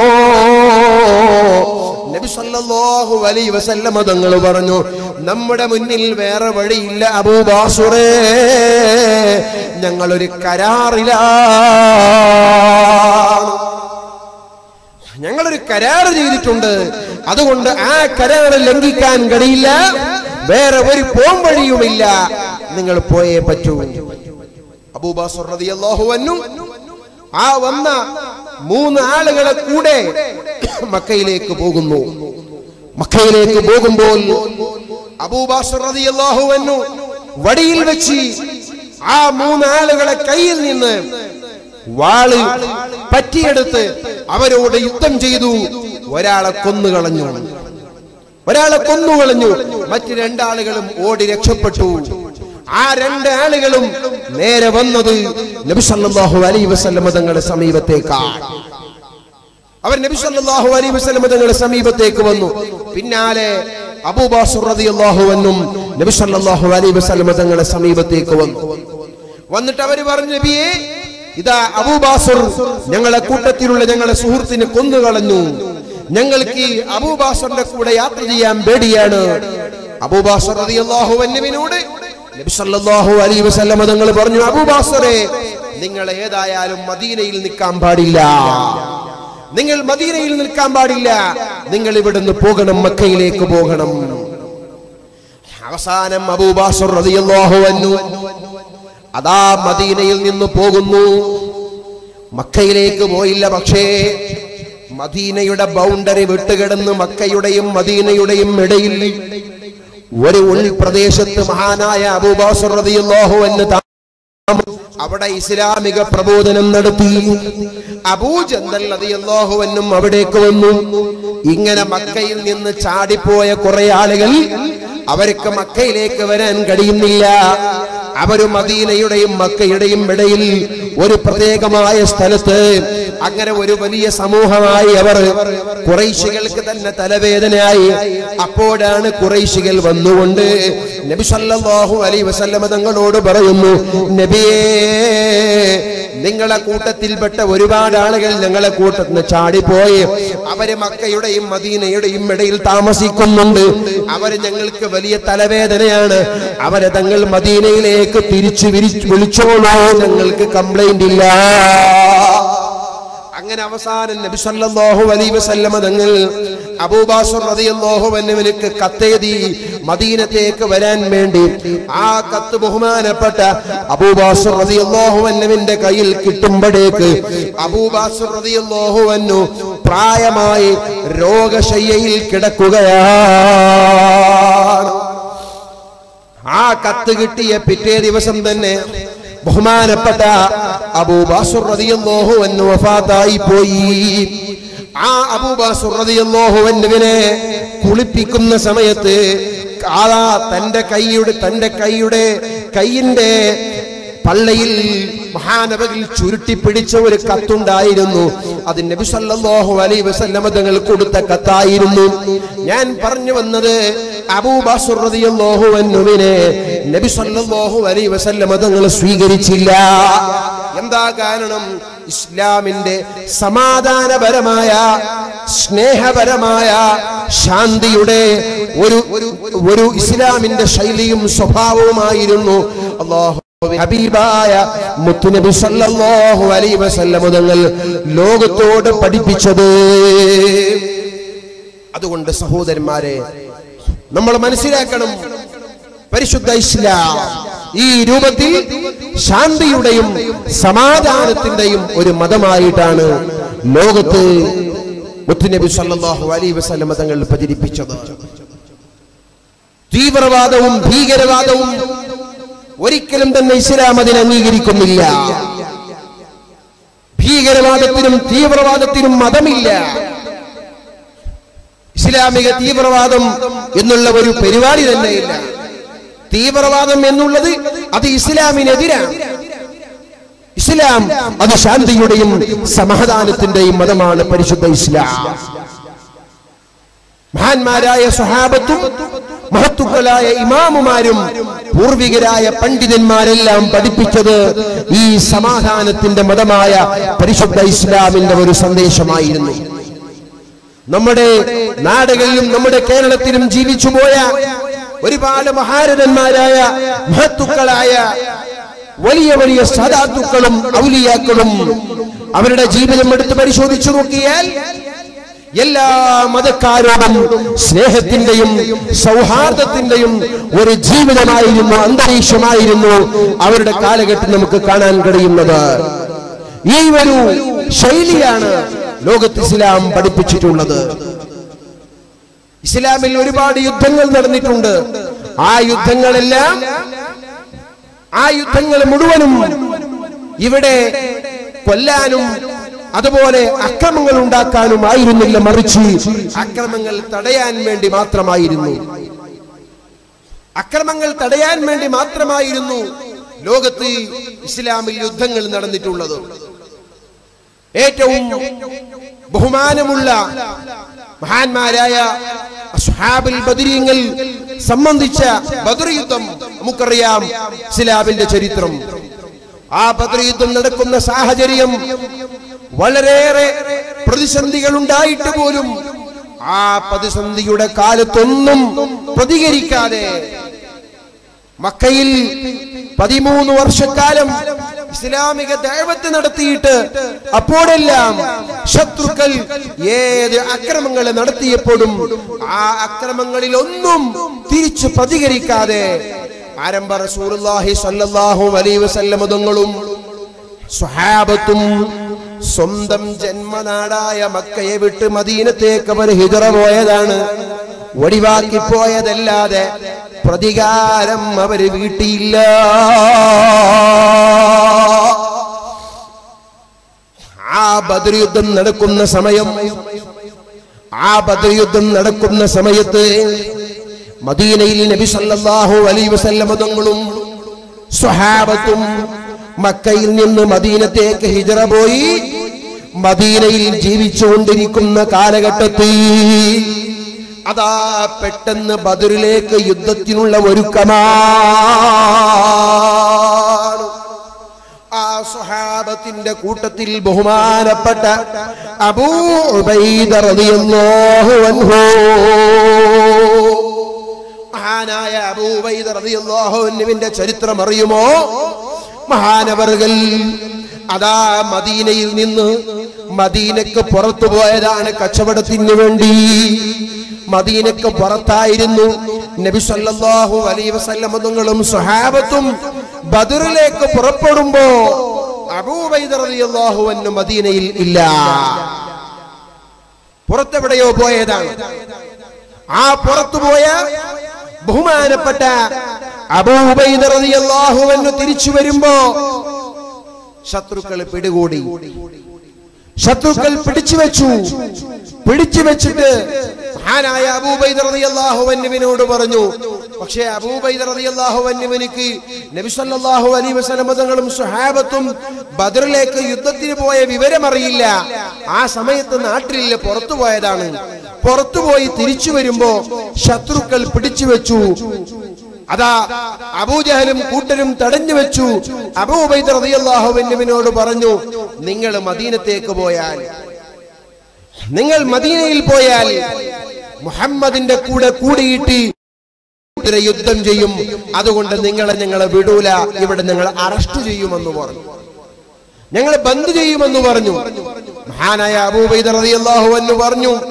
നബി സല്ലല്ലാഹു അലൈഹി വസല്ലമ തങ്ങൾ പറഞ്ഞു നമ്മുടെ മുന്നിൽ വേറെ വഴിയില്ല അബൂബാസുറേ ഞങ്ങളൊരു കരാറിലാണ് ഞങ്ങളൊരു കരാർ ചെയ്തിട്ടുണ്ട് അതുകൊണ്ട് ആ കരാർ ലംഘിക്കാൻ കഴിയില്ല വേറെ ഒരു പോം വഴിയുമില്ല നിങ്ങൾ പോയേ പറ്റൂ അബൂബാസുർ റളിയല്ലാഹു അൻഹു ആ വന്ന മൂന്ന് ആളുകളെ കൂടെ മക്കയിലേക്ക് പോകുന്നു മക്കയിലേക്ക് പോകുമ്പോൾ അബൂബാസുർ റളിയല്ലാഹു അൻഹു വടിയിൽ വെച്ച് ആ മൂന്ന് ആളുകളെ കയ്യിൽ നിന്ന് വാള് പറ്റിയെടുത്ത് അവരോട് യുദ്ധം ചെയ്തു ഒരാളെ കൊന്നുകളഞ്ഞു ഒരാളെ കൊന്നുകളഞ്ഞു മറ്റ് രണ്ടാളുകളും ഓടി രക്ഷപ്പെട്ടു ആ രണ്ട് ആളുകളും നേരെ വന്നത് നബി സല്ലല്ലാഹു അലൈഹി വസല്ലമ തങ്ങളുടെ സമീപത്തേക്കാണ് അവർ നബി സല്ലല്ലാഹു അലൈഹി വസല്ലമ തങ്ങളുടെ സമീപത്തേക്ക് വന്നു പിന്നാലെ അബൂബാസുർ റളിയല്ലാഹു അൻഹും നബി സല്ലല്ലാഹു അലൈഹി വസല്ലമ തങ്ങളുടെ സമീപത്തേക്ക് വന്നു വന്നിട്ട് അവർ പറഞ്ഞു നബിയെ ഇതാ അബൂബാസുർ ഞങ്ങളെ കൂട്ടത്തിലുള്ള ഞങ്ങളെ സുഹൃത്തിനെ കൊന്നുകളഞ്ഞു ഞങ്ങൾക്ക് ഈ അബൂബാസറിന്റെ കൂടെ യാത്ര ചെയ്യാൻ പേടിയാണ് അബൂബാസർ റളിയല്ലാഹു അൻഹുവിനോട് നബി സല്ലല്ലാഹു അലൈഹി വസല്ലമ തങ്ങൾ പറഞ്ഞു അബൂബാസറെ നിങ്ങൾ ഏതായാലും മദീനയിൽ നിൽക്കാൻ പാടില്ല നിങ്ങൾ മദീനയിൽ നിൽക്കാൻ പാടില്ല നിങ്ങൾ ഇവിടുന്ന് പോകണം മക്കയിലേക്ക് പോകണം അവസാനം അബൂബാസർ റളിയല്ലാഹു അൻഹു അതാ മദീനയിൽ നിന്ന് പോകുന്നു മക്കയിലേക്ക് പോയില്ല പക്ഷേ മദീനയുടെ ബൗണ്ടറി വിട്ടുകിടന്ന് മക്കയുടെയും മദീനയുടെയും ഇടയിൽ ഒരു ഉൾപ്രദേശത്ത് മഹാനായ അബൂബാസർ റളിയല്ലാഹു അൻഹു താ- അവിടെ ഇസ്ലാമിക പ്രബോധനം നടത്തി അബൂജന്തൽ റളിയല്ലാഹുവന്നും അവിടേക്ക് വന്നു ഇങ്ങനെ മക്കയിൽ നിന്ന് ചാടിപ്പോയ കുറെ ആളുകൾ അവർക്ക് മക്കയിലേക്ക് വരാൻ കഴിയുന്നില്ല അവര് മദീനയുടെയും മക്കയുടെയും ഇടയിൽ ഒരു പ്രത്യേകമായ സ്ഥലത്ത് അങ്ങനെ ഒരു വലിയ സമൂഹമായി അവർ കുറൈശികൾക്ക് തന്നെ തലവേദനയായി അപ്പോഴാണ് കുറൈശികൾ വന്നുകൊണ്ട് നബി സല്ലല്ലാഹു അലൈഹി വസല്ലമ തങ്ങളോട് പറയുന്നു നബിയേ നിങ്ങളെ കൂട്ടത്തിൽപ്പെട്ട ഒരുപാട് ആളുകൾ ഞങ്ങളെ കൂട്ടത്തിൽ നിന്ന് ചാടിപ്പോയി അവര് മക്കയുടെയും മദീനയുടെയും ഇടയിൽ താമസിക്കുന്നുണ്ട് അവര് ഞങ്ങൾക്ക് വലിയ തലവേദനയാണ് അവരെ തങ്ങൾ മദീനയിലേക്ക് തിരിച്ചു വിരിച്ചു വിളിച്ചോളൂ ഞങ്ങൾക്ക് കംപ്ലൈന്റ് ഇല്ല അങ്ങനെ അവസാനം നബി സല്ലല്ലാഹു അലൈഹി വസല്ലമ തങ്ങൾ അബൂബാസുർ റളിയല്ലാഹു അൻഹുവിനക്ക് കത്തെഴുതി മദീനത്തേക്ക് വരാൻ വേണ്ടി ആ കത്ത് ബഹുമാനപ്പെട്ട അബൂബാസുർ റളിയല്ലാഹു അൻഹുവിന്റെ കയ്യിൽ കിട്ടുമ്പോഴേക്ക് അബൂബാസുർ റളിയല്ലാഹു അൻഹു പ്രായമായി രോഗശയ്യയിൽ കിടക്കുകയാണ് ആ കത്ത് കിട്ടിയ പിറ്റേ ദിവസം തന്നെ ബഹുമാനപ്പെട്ട അബൂബാസുർ റളിയല്ലാഹു അൻഹു വഫാത്തായി പോയി ആ അബൂബാസുർ റളിയല്ലാഹു അൻഹുവിനെ കുളിപ്പിക്കുന്ന സമയത്ത് ആ തന്റെ കൈയുടെ തന്റെ കൈയുടെ കൈയിന്റെ പള്ളയിൽ മഹാനവകിൽ ചുരുട്ടി പിടിച്ച ഒരു കത്തുണ്ടായിരുന്നു അത് നബി സല്ലല്ലാഹു അലൈഹി വസല്ലമ തങ്ങൾ കൊടുത്ത കത്തായിരുന്നു ഞാൻ പറഞ്ഞു വന്നത് അബൂബാസുർ റളിയല്ലാഹു അൻഹുവിനെ നബി സല്ലല്ലാഹു അലൈഹി വസല്ലമ തങ്ങൾ സ്വീകരിച്ചില്ല എന്താ കാരണം ഇസ്ലാമിന്റെ സമാധാനപരമായ സ്നേഹപരമായ ശാന്തിയുടെ ഒരു ഒരു ഒരു ഇസ്ലാമിന്റെ ശൈലിയും സ്വഭാവവുമായിരുന്നു അള്ളാഹു ഹബീബായ മുത്തുനബി സല്ലല്ലാഹു അലൈഹി വസല്ലം തങ്ങൾ ലോകത്തോട് പഠിപ്പിച്ചത് അതുകൊണ്ട് സഹോദരന്മാരെ നമ്മൾ മനസ്സിലാക്കണം പരിശുദ്ധ ഇസ്ലാം ഈ രൂപത്തിൽ ശാന്തിയുടെയും സമാധാനത്തിന്റെയും ഒരു മതമായിട്ടാണ് ലോകത്ത് മുത്തുനബി സല്ലല്ലാഹു അലൈഹി വസല്ലം തങ്ങൾ പ്രചരിപ്പിച്ചത് തീവ്രവാദവും ഭീകരവാദവും ഒരിക്കലും തന്നെ ഇസ്ലാം അതിനെ അംഗീകരിക്കുന്നില്ല ഭീകരവാദത്തിനും തീവ്രവാദത്തിനും മതമില്ല ഇസ്ലാമിക തീവ്രവാദം എന്നുള്ള ഒരു പരിപാടി തന്നെയില്ല തീവ്രവാദം എന്നുള്ളത് അത് ഇസ്ലാമിനെതിരാണ് ഇസ്ലാം അത് ശാന്തിയുടെയും സമാധാനത്തിന്റെയും മതമാണ് പരിശുദ്ധ ഇസ്ലാം മഹാന്മാരായ സ്വഹാബത്തും മഹത്തുക്കളായ ഇമാമുമാരും പൂർവികരായ പണ്ഡിതന്മാരെല്ലാം പഠിപ്പിച്ചത് ഈ സമാധാനത്തിന്റെ മതമായ പരിശുദ്ധ ഇസ്ലാമിന്റെ ഒരു സന്ദേശമായിരുന്നു നമ്മുടെ നാടുകളിലും നമ്മുടെ കേരളത്തിലും ജീവിച്ചു പോയ ഒരുപാട് മഹാരഥന്മാരായ മഹത്തുക്കളായ വലിയ വലിയ സദാത്തുക്കളും ഔലിയാക്കളും അവരുടെ ജീവിതം എടുത്ത് പരിശോധിച്ചു നോക്കിയാൽ എല്ലാ മതക്കാരോടും സ്നേഹത്തിന്റെയും സൗഹാർദ്ദത്തിന്റെയും ഒരു ജീവിതമായിരുന്നു അന്തരീക്ഷമായിരുന്നു അവരുടെ കാലഘട്ടം നമുക്ക് കാണാൻ കഴിയുന്നത് ഈ ഒരു ശൈലിയാണ് ലോകത്ത് ഇസ്ലാം പഠിപ്പിച്ചിട്ടുള്ളത് ഇസ്ലാമിൽ ഒരുപാട് യുദ്ധങ്ങൾ നടന്നിട്ടുണ്ട് ആ യുദ്ധങ്ങളെല്ലാം ആ യുദ്ധങ്ങൾ മുഴുവനും ഇവിടെ കൊല്ലാനും അതുപോലെ അക്രമങ്ങൾ ഉണ്ടാക്കാനും ആയിരുന്നില്ല മറിച്ച് അക്രമങ്ങൾ തടയാൻ വേണ്ടി മാത്രമായിരുന്നു അക്രമങ്ങൾ തടയാൻ വേണ്ടി മാത്രമായിരുന്നു ലോകത്ത് ഇസ്ലാമിൽ യുദ്ധങ്ങൾ നടന്നിട്ടുള്ളത് ഏറ്റവും ബഹുമാനമുള്ള മഹാന്മാരായ അസ്ഹാബുൽ ബദരീങ്ങൾ സംബന്ധിച്ച ബദർ യുദ്ധം നമുക്കറിയാം ഇസ്ലാമിന്റെ ചരിത്രം ആ ബദർ യുദ്ധം നടക്കുന്ന സാഹചര്യം വളരെയേറെ പ്രതിസന്ധികൾ ഉണ്ടായിട്ട് പോലും ആ പ്രതിസന്ധിയുടെ കാലത്തൊന്നും പ്രതികരിക്കാതെ മക്കയിൽ പതിമൂന്ന് വർഷക്കാലം ഇസ്ലാമിക ദൈവത്ത് നടത്തിയിട്ട് അപ്പോഴെല്ലാം ശത്രുക്കൾ ഏത് അക്രമങ്ങൾ നടത്തിയപ്പോഴും ആ അക്രമങ്ങളിൽ ഒന്നും തിരിച്ചു പ്രതികരിക്കാതെ ആരംഭ റസൂലുള്ളാഹി സ്വല്ലല്ലാഹു അലൈഹി വസല്ലം തങ്ങളും സ്വഹാബത്തും സ്വന്തം ജന്മനാടായ മക്കയെ വിട്ട് മദീനത്തേക്ക് അവർ ഹിജറ പോയതാണ് ഒഴിവാക്കി പോയതല്ലാതെ പ്രതികാരം അവര് വീട്ടിയില്ല ആ ബദർ യുദ്ധം നടക്കുന്ന സമയം ആ ബദർ യുദ്ധം നടക്കുന്ന സമയത്ത് മദീനയിൽ നബി സല്ലല്ലാഹു അലൈഹി വസല്ലം തങ്ങളും സ്വഹാബത്തും മക്കയിൽ നിന്ന് മദീനത്തേക്ക് ഹിജറ പോയി മദീനയിൽ ജീവിച്ചുകൊണ്ടിരിക്കുന്ന കാലഘട്ടത്തിൽ അതാ പെട്ടെന്ന് ബദറിലേക്ക് യുദ്ധത്തിനുള്ള ഒരുക്കമാണ് ആ സ്വഹാബത്തിന്റെ കൂട്ടത്തിൽ ബഹുമാനപ്പെട്ട അബൂ ഉബൈദ റളിയല്ലാഹു അൻഹു മഹാനായ അബൂ ഉബൈദ റളിയല്ലാഹു അൻഹുവിന്റെ ചരിത്രം അറിയുമോ മഹാനവറുകൾ അതാ മദീനയിൽ നിന്ന് മദീനക്ക് പുറത്തു പോയതാണ് കച്ചവടത്തിന് വേണ്ടി മദീനക്ക് പുറത്തായിരുന്നു നബി സല്ലല്ലാഹു അലൈഹി വസല്ലം തങ്ങളും സ്വഹാബത്തും ബദറിലേക്ക് പുറപ്പെടുമ്പോ അബൂബൈദ റളിയല്ലാഹു അൻഹു മദീനയിൽ ഇല്ല പുറത്തെവിടെയോ പോയതാണ് ആ പുറത്തുപോയ ബഹുമാനപ്പെട്ട അബൂബൈദ റളിയല്ലാഹു അൻഹു തിരിച്ചു വരുമ്പോ ശത്രുക്കൾ പിടികൂടി ശത്രുക്കൾ പിടിച്ചു വെച്ചു പിടിച്ചു വെച്ചിട്ട് മഹാനായ അബൂബൈദ റളിയല്ലാഹു അൻഹുവിനോട് പറഞ്ഞു പക്ഷേ അബൂബൈദ റളിയല്ലാഹു അൻഹുവിനിക്ക് നബി സല്ലല്ലാഹു അലൈഹി വസല്ലം തങ്ങളും സ്വഹാബത്തും ബദറിലേക്ക് യുദ്ധത്തിന് പോയ വിവരം അറിയില്ല ആ സമയത്ത് നാട്ടിലില്ല പുറത്തു പോയതാണ് പുറത്തുപോയി തിരിച്ചു വരുമ്പോ ശത്രുക്കൾ പിടിച്ചു വെച്ചു അതാ അബൂജഹലും കൂട്ടരും തടഞ്ഞു വെച്ചു അബൂബൈദ റളിയല്ലാഹു അൻഹുവിനോട് പറഞ്ഞു നിങ്ങൾ മദീനത്തേക്ക് പോയാൽ നിങ്ങൾ മദീനയിൽ പോയാൽ മുഹമ്മദിന്റെ കൂടെ കൂടിയിട്ട് ഇതിനെ യുദ്ധം ചെയ്യും അതുകൊണ്ട് നിങ്ങളെ ഞങ്ങളെ വിടൂല ഇവിടെ ഞങ്ങൾ അറസ്റ്റ് ചെയ്യുമെന്ന് പറഞ്ഞു ഞങ്ങൾ ബന്ദ് ചെയ്യുമെന്ന് പറഞ്ഞു മഹാനായ അബൂബൈദ റളിയല്ലാഹു അൻഹു പറഞ്ഞു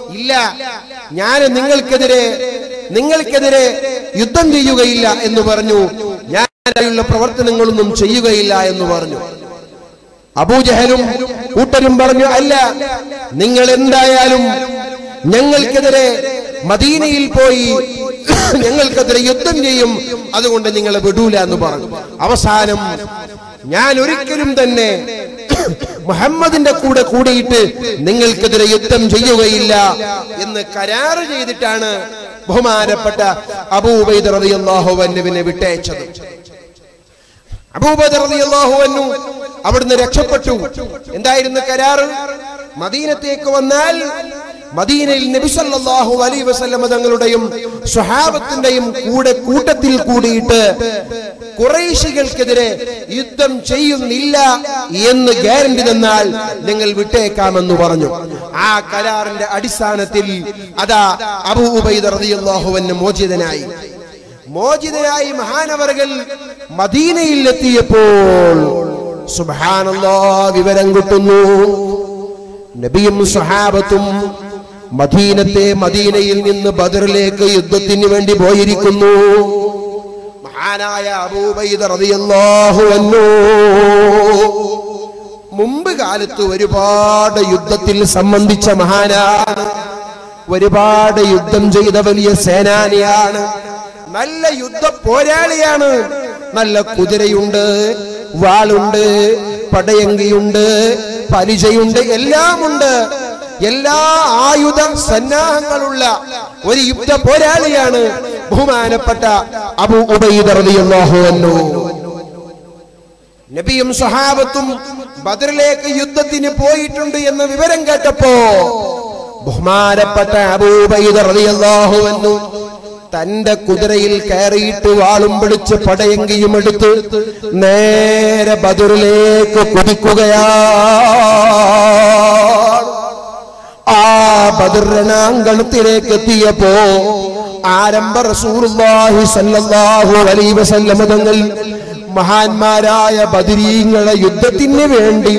ഇല്ല ഞാൻ നിങ്ങൾക്കെതിരെ നിങ്ങൾക്കെതിരെ യുദ്ധം ചെയ്യുകയില്ല എന്ന് പറഞ്ഞു ഞാൻ അതിനുള്ള പ്രവർത്തനങ്ങളൊന്നും ചെയ്യുകയില്ല എന്ന് പറഞ്ഞു അബൂജഹലും കൂട്ടരും പറഞ്ഞു അല്ല നിങ്ങൾ എന്തായാലും ഞങ്ങൾക്കെതിരെ മദീനയിൽ പോയി ഞങ്ങൾക്കെതിരെ യുദ്ധം ചെയ്യും അതുകൊണ്ട് നിങ്ങളെ വിടൂല എന്ന് പറഞ്ഞു അവസാനം ഞാൻ ഒരിക്കലും തന്നെ മുഹമ്മദിന്റെ കൂടെ കൂടിയിട്ട് നിങ്ങൾക്കെതിരെ യുദ്ധം ചെയ്യുകയില്ല എന്ന് കരാറ് ചെയ്തിട്ടാണ് ബഹുമാനപ്പെട്ട അബൂബൈദ് റളിയല്ലാഹു അൻഹുവിനെ വിട്ടയച്ചത് അബൂബദർ റളിയല്ലാഹു അൻഹു അവിടുന്ന് രക്ഷപ്പെട്ടു എന്തായിരുന്നു കരാറ് മദീനത്തേക്ക് വന്നാൽ മദീനയിൽ നബി സല്ലല്ലാഹു അലൈഹി വസല്ലമ തങ്ങളുടെയും സ്വഹാബത്തിന്റെയും കൂടെ കൂട്ടത്തിൽ കൂടിയിട്ട് കുറേശികൾക്കെതിരെ യുദ്ധം ചെയ്യുന്നില്ല എന്ന് ഗ്യാരണ്ടി തന്നാൽ നിങ്ങൾ വിട്ടേക്കാമെന്ന് പറഞ്ഞു ആ കരാറിന്റെ അടിസ്ഥാനത്തിൽ അതാ അബൂ ഉബൈദ റളിയല്ലാഹു അൻഹു മോചിതനായി മോചിതനായി മഹാനവറുകൾ മദീനയിൽ എത്തിയപ്പോൾ സുബ്ഹാനല്ലാ വിവരം കിട്ടുന്നു നബിയും സഹാബത്തും മദീനത്തെ മദീനയിൽ നിന്ന് ബദറിലേക്ക് യുദ്ധത്തിന് വേണ്ടി പോയിരിക്കുന്നു മഹാനായ അബൂബൈദ റളിയല്ലാഹു അൻഹു മുമ്പ് കാലത്ത് ഒരുപാട് യുദ്ധത്തിൽ സംബന്ധിച്ച മഹാനാണ് ഒരുപാട് യുദ്ധം ചെയ്ത വലിയ സേനാനിയാണ് നല്ല യുദ്ധ പോരാളിയാണ് നല്ല കുതിരയുണ്ട് വാളുണ്ട് പടയങ്കിയുണ്ട് പരിചയുണ്ട് എല്ലാമുണ്ട് എല്ലാ ആയുധ സന്നാഹങ്ങളുള്ള ഒരു യുദ്ധ പോരാളിയാണ് ബഹുമാനപ്പെട്ട അബു ഉബൈദ റളിയല്ലാഹു അൻഹു നബിയും സഹാബത്തും ബദറിലേക്ക് യുദ്ധത്തിന് പോയിട്ടുണ്ട് എന്ന വിവരം കേട്ടപ്പോ ബഹുമാനപ്പെട്ട അബൂബൈദ റളിയല്ലാഹു അൻഹു തന്റെ കുതിരയിൽ കയറിയിട്ട് വാളും പിടിച്ച് പടയങ്കിയും എടുത്ത് നേരെ ബദറിലേക്ക് കുതിക്കുകയാണ് ആ ബദറിനാങ്കണത്തിലേക്ക് എത്തിയപ്പോ ആരംഭ റസൂലുള്ളാഹി സല്ലല്ലാഹു അലൈഹി വസല്ലമ തങ്ങൾ മഹാന്മാരായ ബദരീങ്ങളെ യുദ്ധത്തിന് വേണ്ടി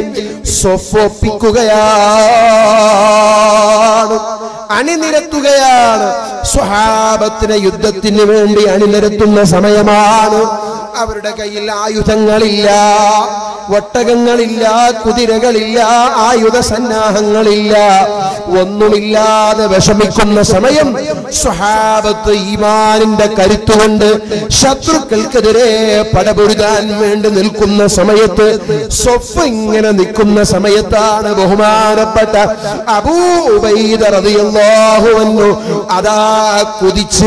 സ്വഫൊപ്പിക്കുകയാണ് അണിനിരത്തുകയാണ് സ്വഹാബത്തിനെ യുദ്ധത്തിന് വേണ്ടി അണിനിരത്തുന്ന സമയമാണ് അവരുടെ കയ്യിൽ ആയുധങ്ങളില്ല ഒട്ടകങ്ങളില്ല കുതിരകളില്ല ആയുധ സന്നാഹങ്ങളില്ല ഒന്നുമില്ലാതെ വിഷമിക്കുന്ന സമയം സ്വഹാബത്ത് ഈമാനിന്റെ കരുത്തുകൊണ്ട് ശത്രുക്കൾക്കെതിരെ പടപൊരുതാൻ വേണ്ടി നിൽക്കുന്ന സമയത്ത് സ്വഫ് ഇങ്ങനെ നിൽക്കുന്ന സമയത്താണ് ബഹുമാനപ്പെട്ട അബൂബൈദ റളിയല്ലാഹു അൻഹു അതാ കുതിച്ചു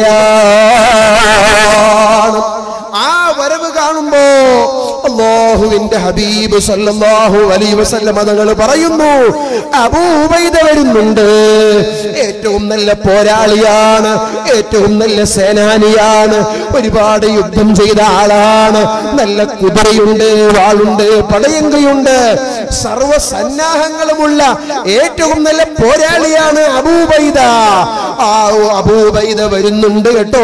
വരികയാണ് ആ വരവ് കാണുമ്പോ അള്ളാഹുവിന്റെ ഹബീബ് സല്ലല്ലാഹു അലൈഹി വസല്ലം തങ്ങൾ പറയുന്നു അബൂബൈദ വരുന്നുണ്ട് ഏറ്റവും നല്ല പോരാളിയാണ് ഏറ്റവും നല്ല സേനാനിയാണ് ഒരുപാട് യുദ്ധം ചെയ്ത ആളാണ് നല്ല കുതിരയുണ്ട് വാളുണ്ട് പടയങ്കയുണ്ട് സർവ സന്നാഹങ്ങളുമുള്ള ഏറ്റവും നല്ല പോരാളിയാണ് അബൂബൈദ ആ അബൂബൈദ വരുന്നുണ്ട് കേട്ടോ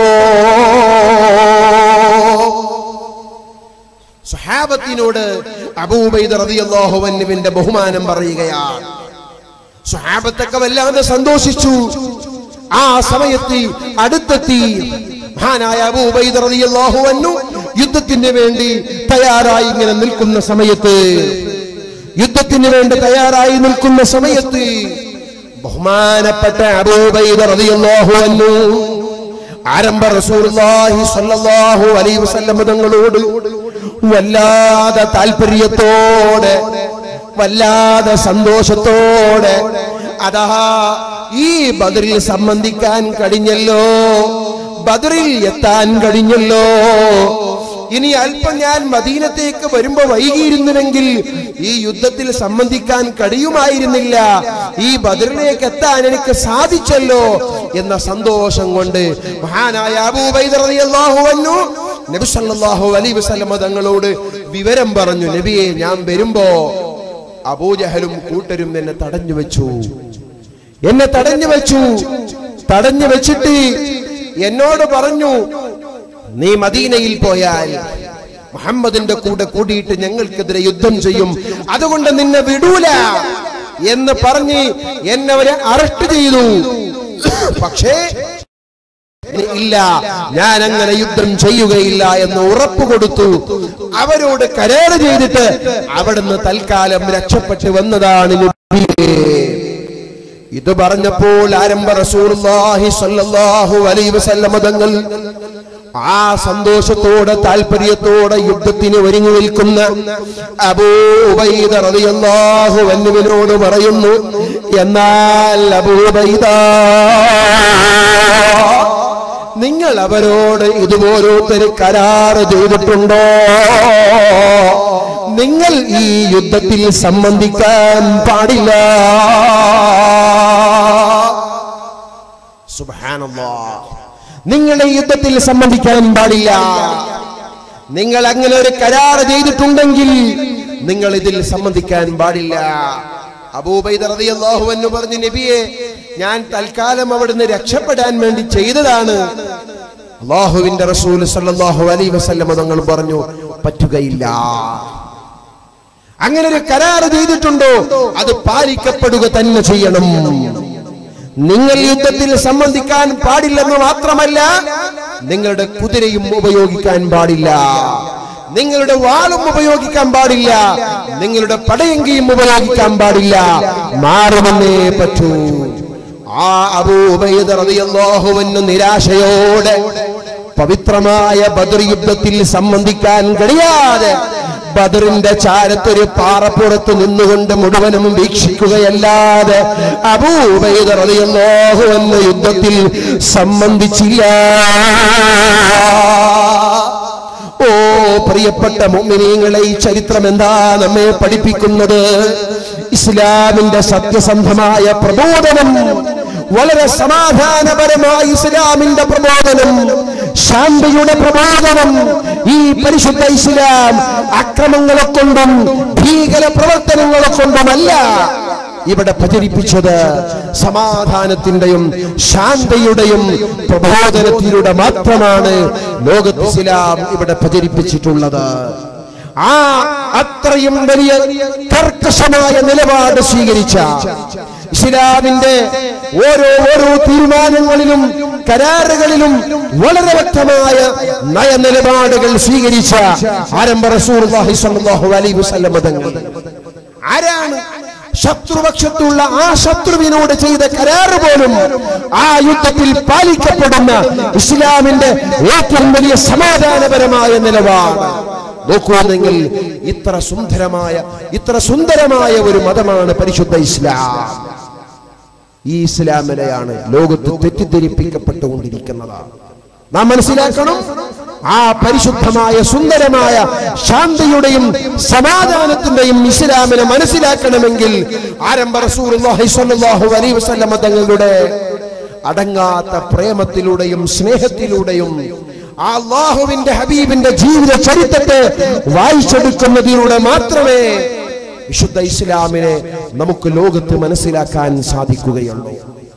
സുഹാബത്തിനോട് അബൂബൈദ റളിയല്ലാഹു അൻഹുവിന്റെ ബഹുമാനം പറയുകയാണ് സുഹാബത്തൊക്കെ വല്ലാതെ സന്തോഷിച്ചു ആ സമയത്ത് അടുത്തെത്തി മഹാനായ അബൂബൈദ റളിയല്ലാഹു അൻഹു യുദ്ധത്തിന് വേണ്ടി തയ്യാറായി ഇങ്ങനെ നിൽക്കുന്ന സമയത്ത് യുദ്ധത്തിന് വേണ്ടി തയ്യാറായി നിൽക്കുന്ന സമയത്ത് ബഹുമാനപ്പെട്ട അബൂബൈദ റളിയല്ലാഹു അൻഹു ആരംഭ റസൂലുള്ളാഹി സ്വല്ലല്ലാഹു അലൈഹി വസല്ലം തങ്ങളോട് വല്ലാതെ താല്പര്യത്തോടെ വല്ലാതെ സന്തോഷത്തോടെ അതാ ഈ ബദറിൽ സംബന്ധിക്കാൻ കഴിഞ്ഞല്ലോ ബദറിൽ എത്താൻ കഴിഞ്ഞല്ലോ ഇനി അല്പം ഞാൻ മദീനത്തേക്ക് വരുമ്പോ വൈകിയിരുന്നുവെങ്കിൽ ഈ യുദ്ധത്തിൽ സംബന്ധിക്കാൻ കഴിയുമായിരുന്നില്ല ഈ ബദറിലേക്ക് എത്താൻ എനിക്ക് സാധിച്ചല്ലോ എന്ന സന്തോഷം കൊണ്ട് മഹാനായ അബൂബൈദ റളിയല്ലാഹു അൻഹു നബി സല്ലല്ലാഹു അലൈഹി വസല്ലമ തങ്ങളോട് വിവരം പറഞ്ഞു നബിയെ ഞാൻ വരുമ്പോ അബൂജഹലും കൂട്ടരും എന്നെ തടഞ്ഞു വെച്ചു എന്നെ തടഞ്ഞു വെച്ചു തടഞ്ഞു വെച്ചിട്ട് എന്നോട് പറഞ്ഞു നീ മദീനയിൽ പോയാൽ മുഹമ്മദിന്റെ കൂടെ കൂടിയിട്ട് ഞങ്ങൾക്കെതിരെ യുദ്ധം ചെയ്യും അതുകൊണ്ട് നിന്നെ വിടൂല എന്ന് പറഞ്ഞ് എന്നെ അവരെ അറസ്റ്റ് ചെയ്തു പക്ഷേ ഇല്ല ഞാൻ അങ്ങനെ യുദ്ധം ചെയ്യുകയില്ല എന്ന് ഉറപ്പ് കൊടുത്തു അവരോട് കരാറ് ചെയ്തിട്ട് അവിടുന്ന് തൽക്കാലം രക്ഷപ്പെട്ടു വന്നതാണ് നബിയേ. ഇത് പറഞ്ഞപ്പോൾ ആരംഭ റസൂലുള്ളാഹി സ്വല്ലല്ലാഹു അലൈഹി വസല്ലമ തങ്ങൾ ആ സന്തോഷത്തോടെ താല്പര്യത്തോടെ യുദ്ധത്തിന് ഒരുങ്ങി നിൽക്കുന്ന അബൂ ഉബൈദ റളിയല്ലാഹു അൻഹുവിനോട് പറയുന്നു എന്നാൽ അബൂ ഉബൈദ നിങ്ങൾ അവരോട് ഇതുപോലൊരു കരാറ് ചെയ്തിട്ടുണ്ടോ നിങ്ങൾ ഈ യുദ്ധത്തിൽ സംബന്ധിക്കാൻ പാടില്ല സുബ്ഹാനല്ലാഹ് നിങ്ങൾ ഈ യുദ്ധത്തിൽ സംബന്ധിക്കാൻ പാടില്ല നിങ്ങൾ അങ്ങനെ ഒരു കരാർ ചെയ്തിട്ടുണ്ടെങ്കിൽ നിങ്ങൾ ഇതിൽ സംബന്ധിക്കാൻ പാടില്ല അബൂബൈദ റളിയല്ലാഹു അൻഹു പറഞ്ഞു നബിയെ ഞാൻ തൽക്കാലം അവിടുന്ന് രക്ഷപ്പെടാൻ വേണ്ടി ചെയ്തതാണ് അള്ളാഹുവിന്റെ റസൂൽ സല്ലല്ലാഹു അലൈഹി വസല്ലം തങ്ങൾ പറഞ്ഞു പറ്റുകയില്ല അങ്ങനെ ഒരു കരാർ ചെയ്തിട്ടുണ്ടോ അത് പാലിക്കപ്പെടുക തന്നെ ചെയ്യണം നിങ്ങൾ യുദ്ധത്തിൽ സംബന്ധിക്കാൻ പാടില്ലെന്ന് മാത്രമല്ല നിങ്ങളുടെ കുതിരയും ഉപയോഗിക്കാൻ പാടില്ല നിങ്ങളുടെ വാളും ഉപയോഗിക്കാൻ പാടില്ല നിങ്ങളുടെ പടയങ്കിയും ഉപയോഗിക്കാൻ പാടില്ല മാറുമെന്നേ പറ്റൂ ആ അബൂബൈദ റളിയല്ലാഹു അൻഹു നിരാശയോടെ പവിത്രമായ ബദർ യുദ്ധത്തിൽ സംബന്ധിക്കാൻ കഴിയാതെ ബദറിന്റെ ചാരത്തൊരു പാറപ്പുറത്ത് നിന്നുകൊണ്ട് മുഴുവനും വീക്ഷിക്കുകയല്ലാതെ അബൂബൈദ റളിയല്ലാഹു അൻഹു യുദ്ധത്തിൽ സംബന്ധിച്ചില്ല ഓ പ്രിയപ്പെട്ട മുഅ്മിനീങ്ങളെ ഈ ചരിത്രം എന്താ നമ്മെ പഠിപ്പിക്കുന്നത് ഇസ്ലാമിന്റെ സത്യസന്ധമായ പ്രബോധനം വളരെ സമാധാനപരമായ ഇസ്ലാമിന്റെ പ്രബോധനം ശാന്തിയുടെ പ്രബോധനം ഈ പരിശുദ്ധ ഇസ്ലാം അക്രമങ്ങളെ കൊണ്ടും ഭീകര പ്രവർത്തനങ്ങളെ കൊണ്ടുമല്ല ഇവിടെ പ്രചരിപ്പിച്ചത് സമാധാനത്തിന്റെയും ശാന്തിയുടെയും പ്രബോധനത്തിലൂടെ മാത്രമാണ് ലോകത്ത് ഇസ്ലാം ഇവിടെ പ്രചരിപ്പിച്ചിട്ടുള്ളത് ആ അത്രയും വലിയ കർക്കശമായ നിലപാട് സ്വീകരിച്ച ഇസ്ലാമിന്റെ ഓരോ ഓരോ തീരുമാനങ്ങളിലും കരാറുകളിലും വളരെ വ്യക്തമായ നയനിലപാടുകൾ സ്വീകരിച്ച ആരംഭ റസൂലുള്ളാഹി സ്വല്ലല്ലാഹു അലൈഹി വസല്ലം തങ്ങൾ ആരാണ് ശത്രുപക്ഷത്തുള്ള ആ ശത്രുവിനോട് ചെയ്ത കരാറ് പോലും ആ യുദ്ധത്തിൽ പാലിക്കപ്പെടുന്ന ഇസ്ലാമിന്റെ ഏറ്റവും വലിയ സമാധാനപരമായ നിലപാട് നോക്കൂ നിങ്ങൾ ഇത്ര സുന്ദരമായ ഇത്ര സുന്ദരമായ ഒരു മതമാണ് പരിശുദ്ധ ഇസ്ലാം ഈ ഇസ്ലാമിനെയാണ് ലോകത്ത് തെറ്റിദ്ധരിപ്പിക്കപ്പെട്ടുകൊണ്ടിരിക്കുന്നത് നാം മനസ്സിലാക്കണം ആ പരിശുദ്ധമായ സുന്ദരമായ ശാന്തിയുടെയും സമാധാനത്തിന്റെയും ഇസ്ലാമിനെ മനസ്സിലാക്കണമെങ്കിൽ ആരംഭ റസൂലുള്ളാഹി സ്വല്ലല്ലാഹു അലൈഹി വസല്ലമ തങ്ങളുടെ അടങ്ങാത്ത പ്രേമത്തിലൂടെയും സ്നേഹത്തിലൂടെയും ആ അള്ളാഹുവിന്റെ ഹബീബിന്റെ ജീവിത ചരിത്രത്തെ വായിച്ചെടുക്കുന്നതിലൂടെ മാത്രമേ വിശുദ്ധ ഇസ്ലാമിനെ നമുക്ക് ലോകത്ത് മനസ്സിലാക്കാൻ സാധിക്കുകയുള്ളൂ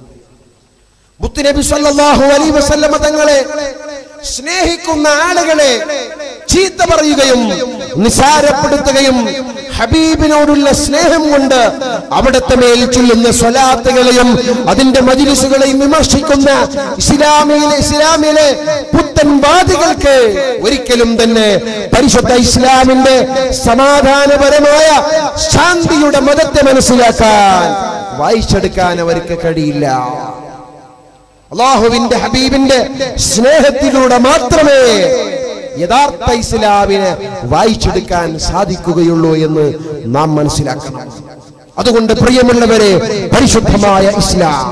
മുത്തുനബി സല്ലല്ലാഹു അലൈഹി വസല്ലമ തങ്ങളെ സ്നേഹിക്കുന്ന ആളുകളെ ചീത്ത പറയുകയും നിസാരപ്പെടുത്തുകയും ഹബീബിനോടുള്ള സ്നേഹം കൊണ്ട് അവിടുത്തെ മേൽ ചൊല്ലുന്ന സ്വലാത്തുകളെയും അതിന്റെ മജിലിസുകളെയും വിമർശിക്കുന്ന ഇസ്ലാമിയിലെ ഇസ്ലാമിലെ പുത്തൻവാദികൾക്ക് ഒരിക്കലും തന്നെ പരിശുദ്ധ ഇസ്ലാമിന്റെ സമാധാനപരമായ ശാന്തിയുടെ മതത്തെ മനസ്സിലാക്കാൻ വായിച്ചെടുക്കാൻ അവർക്ക് കഴിയില്ല അള്ളാഹുവിന്റെ ഹബീബിന്റെ സ്നേഹത്തിലൂടെ മാത്രമേ യഥാർത്ഥ ഇസ്ലാമിനെ വായിച്ചെടുക്കാൻ സാധിക്കുകയുള്ളൂ എന്ന് നാം മനസ്സിലാക്കണം അതുകൊണ്ട് പ്രിയമുള്ളവരെ പരിശുദ്ധമായ ഇസ്ലാം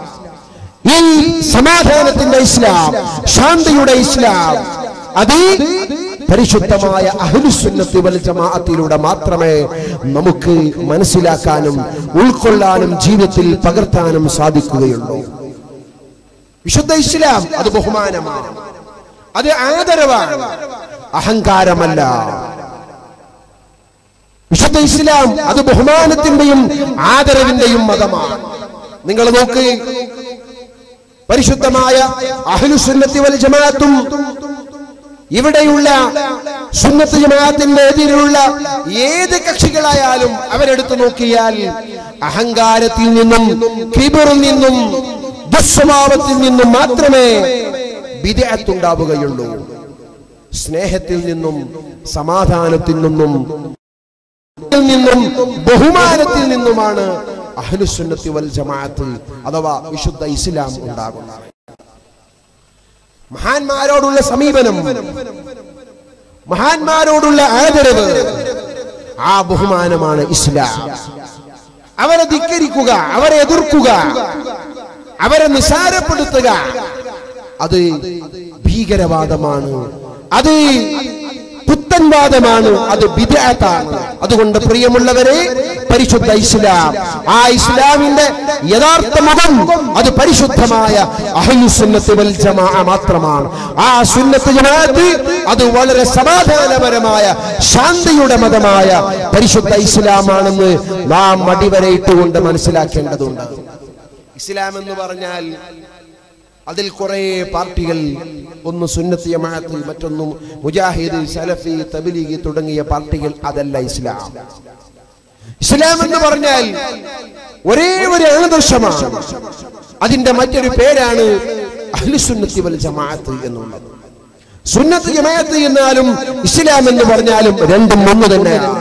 ഈ സമാധാനത്തിന്റെ ഇസ്ലാം ശാന്തിയുടെ ഇസ്ലാം അത് പരിശുദ്ധമായ അഹ്ലുസുന്നത്തി വൽ ജമാഅത്തിലൂടെ മാത്രമേ നമുക്ക് മനസ്സിലാക്കാനും ഉൾക്കൊള്ളാനും ജീവിതത്തിൽ പകർത്താനും സാധിക്കുകയുള്ളൂ വിശുദ്ധ ഇസ്ലാം അത് ബഹുമാനമാണ് അത് ആദരവാണ് അഹങ്കാരമല്ല വിശുദ്ധ ഇസ്ലാം അത് ബഹുമാനത്തിന്റെയും ആദരവിന്റെയും മതമാണ് നിങ്ങൾ നോക്ക് പരിശുദ്ധമായ അഹ്ലുസുന്നത്തി വൽ ജമാഅത്തും ഇവിടെയുള്ള സുന്നത്ത് ജമാഅത്തിന്റെ എതിരിലുള്ള ഏത് കക്ഷികളായാലും അവരെടുത്തു നോക്കിയാൽ അഹങ്കാരത്തിൽ നിന്നും കിബറിൽ നിന്നും ദുസ്വഭാവത്തിൽ നിന്നും മാത്രമേ വിദഗ്ധുണ്ടാവുകയുള്ളൂ സ്നേഹത്തിൽ നിന്നും സമാധാനത്തിൽ നിന്നും ത്തിൽ നിന്നും ബഹുമാനത്തിൽ നിന്നുമാണ് അഹ്ലുസുന്നത്തി വൽ ജമാഅത്ത് അഥവാ വിശുദ്ധ ഇസ്ലാം ഉണ്ടാകുന്നത് മഹാന്മാരോടുള്ള സമീപനം മഹാന്മാരോടുള്ള ആദരവ് ആ ബഹുമാനമാണ് ഇസ്ലാം അവരെ ധിക്കരിക്കുക അവരെ എതിർക്കുക അവരെ നിസാരപ്പെടുത്തുക അത് ഭീകരവാദമാണ് അത് പുത്തൻവാദമാണ് അത് വിദഗ്ധാണ് അതുകൊണ്ട് പ്രിയമുള്ളവരെ പരിശുദ്ധ ഇസ്ലാം ആ ഇസ്ലാമിന്റെ യഥാർത്ഥ മുഖം അത് പരിശുദ്ധമായ അഹ്ലുസുന്നത്ത് വൽ ജമാഅ മാത്രമാണ് ആ സുന്നത്ത് ജമാഅത്ത് അത് വളരെ സമാധാനപരമായ ശാന്തിയുടെ മതമായ പരിശുദ്ധ ഇസ്ലാമാണെന്ന് നാം അടിവരയിട്ടുകൊണ്ട് മനസ്സിലാക്കേണ്ടതുണ്ട് ഇസ്ലാം എന്ന് പറഞ്ഞാൽ അതിൽ കുറെ പാർട്ടികൾ ഒന്ന് സുന്നത്ത് ജമാഅത്ത് മറ്റൊന്നും മുജാഹിദ് സലഫി തബലീഗ് തുടങ്ങിയ പാർട്ടികൾ അതല്ല ഇസ്ലാം ഇസ്ലാം എന്ന് പറഞ്ഞാൽ ഒരേ ഒരു ആദർശമാണ് അതിന്റെ മറ്റൊരു പേരാണ് അഹ്ലുസുന്നത്തി വൽ ജമാഅത്ത് എന്നുള്ളത് സുന്നത്ത് ജമാഅത്ത് എന്നാലും ഇസ്ലാം എന്ന് പറഞ്ഞാലും രണ്ടും ഒന്ന് തന്നെയാണ്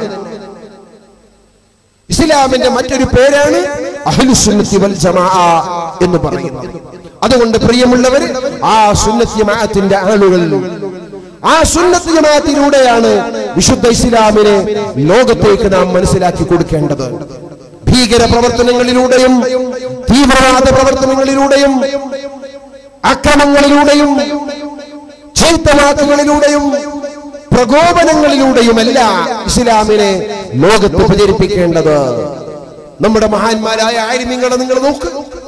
ഇസ്ലാമിന്റെ മറ്റൊരു പേരാണ് അഹ്ലുസുന്നത്തി വൽ ജമാഅ എന്ന് പറയുന്നത് അതുകൊണ്ട് പ്രിയമുള്ളവർ ആ സുന്നത്ത് ജമാഅത്തിന്റെ ആളുകൾ ആ സുന്നത്ത് ജമാഅത്തിലൂടെയാണ് വിശുദ്ധ ഇസ്ലാമിനെ ലോകത്തേക്ക് നാം മനസ്സിലാക്കി കൊടുക്കേണ്ടത് ഭീകര പ്രവർത്തനങ്ങളിലൂടെയും തീവ്രവാദ പ്രവർത്തനങ്ങളിലൂടെയും അക്രമങ്ങളിലൂടെയും ചൈത്തവാക്കുകളിലൂടെയും പ്രകോപനങ്ങളിലൂടെയുമല്ല ഇസ്ലാമിനെ ലോകത്ത് പ്രചരിപ്പിക്കേണ്ടത് നമ്മുടെ മഹാന്മാരായ ആര്യങ്ങളെ നിങ്ങൾ നോക്ക്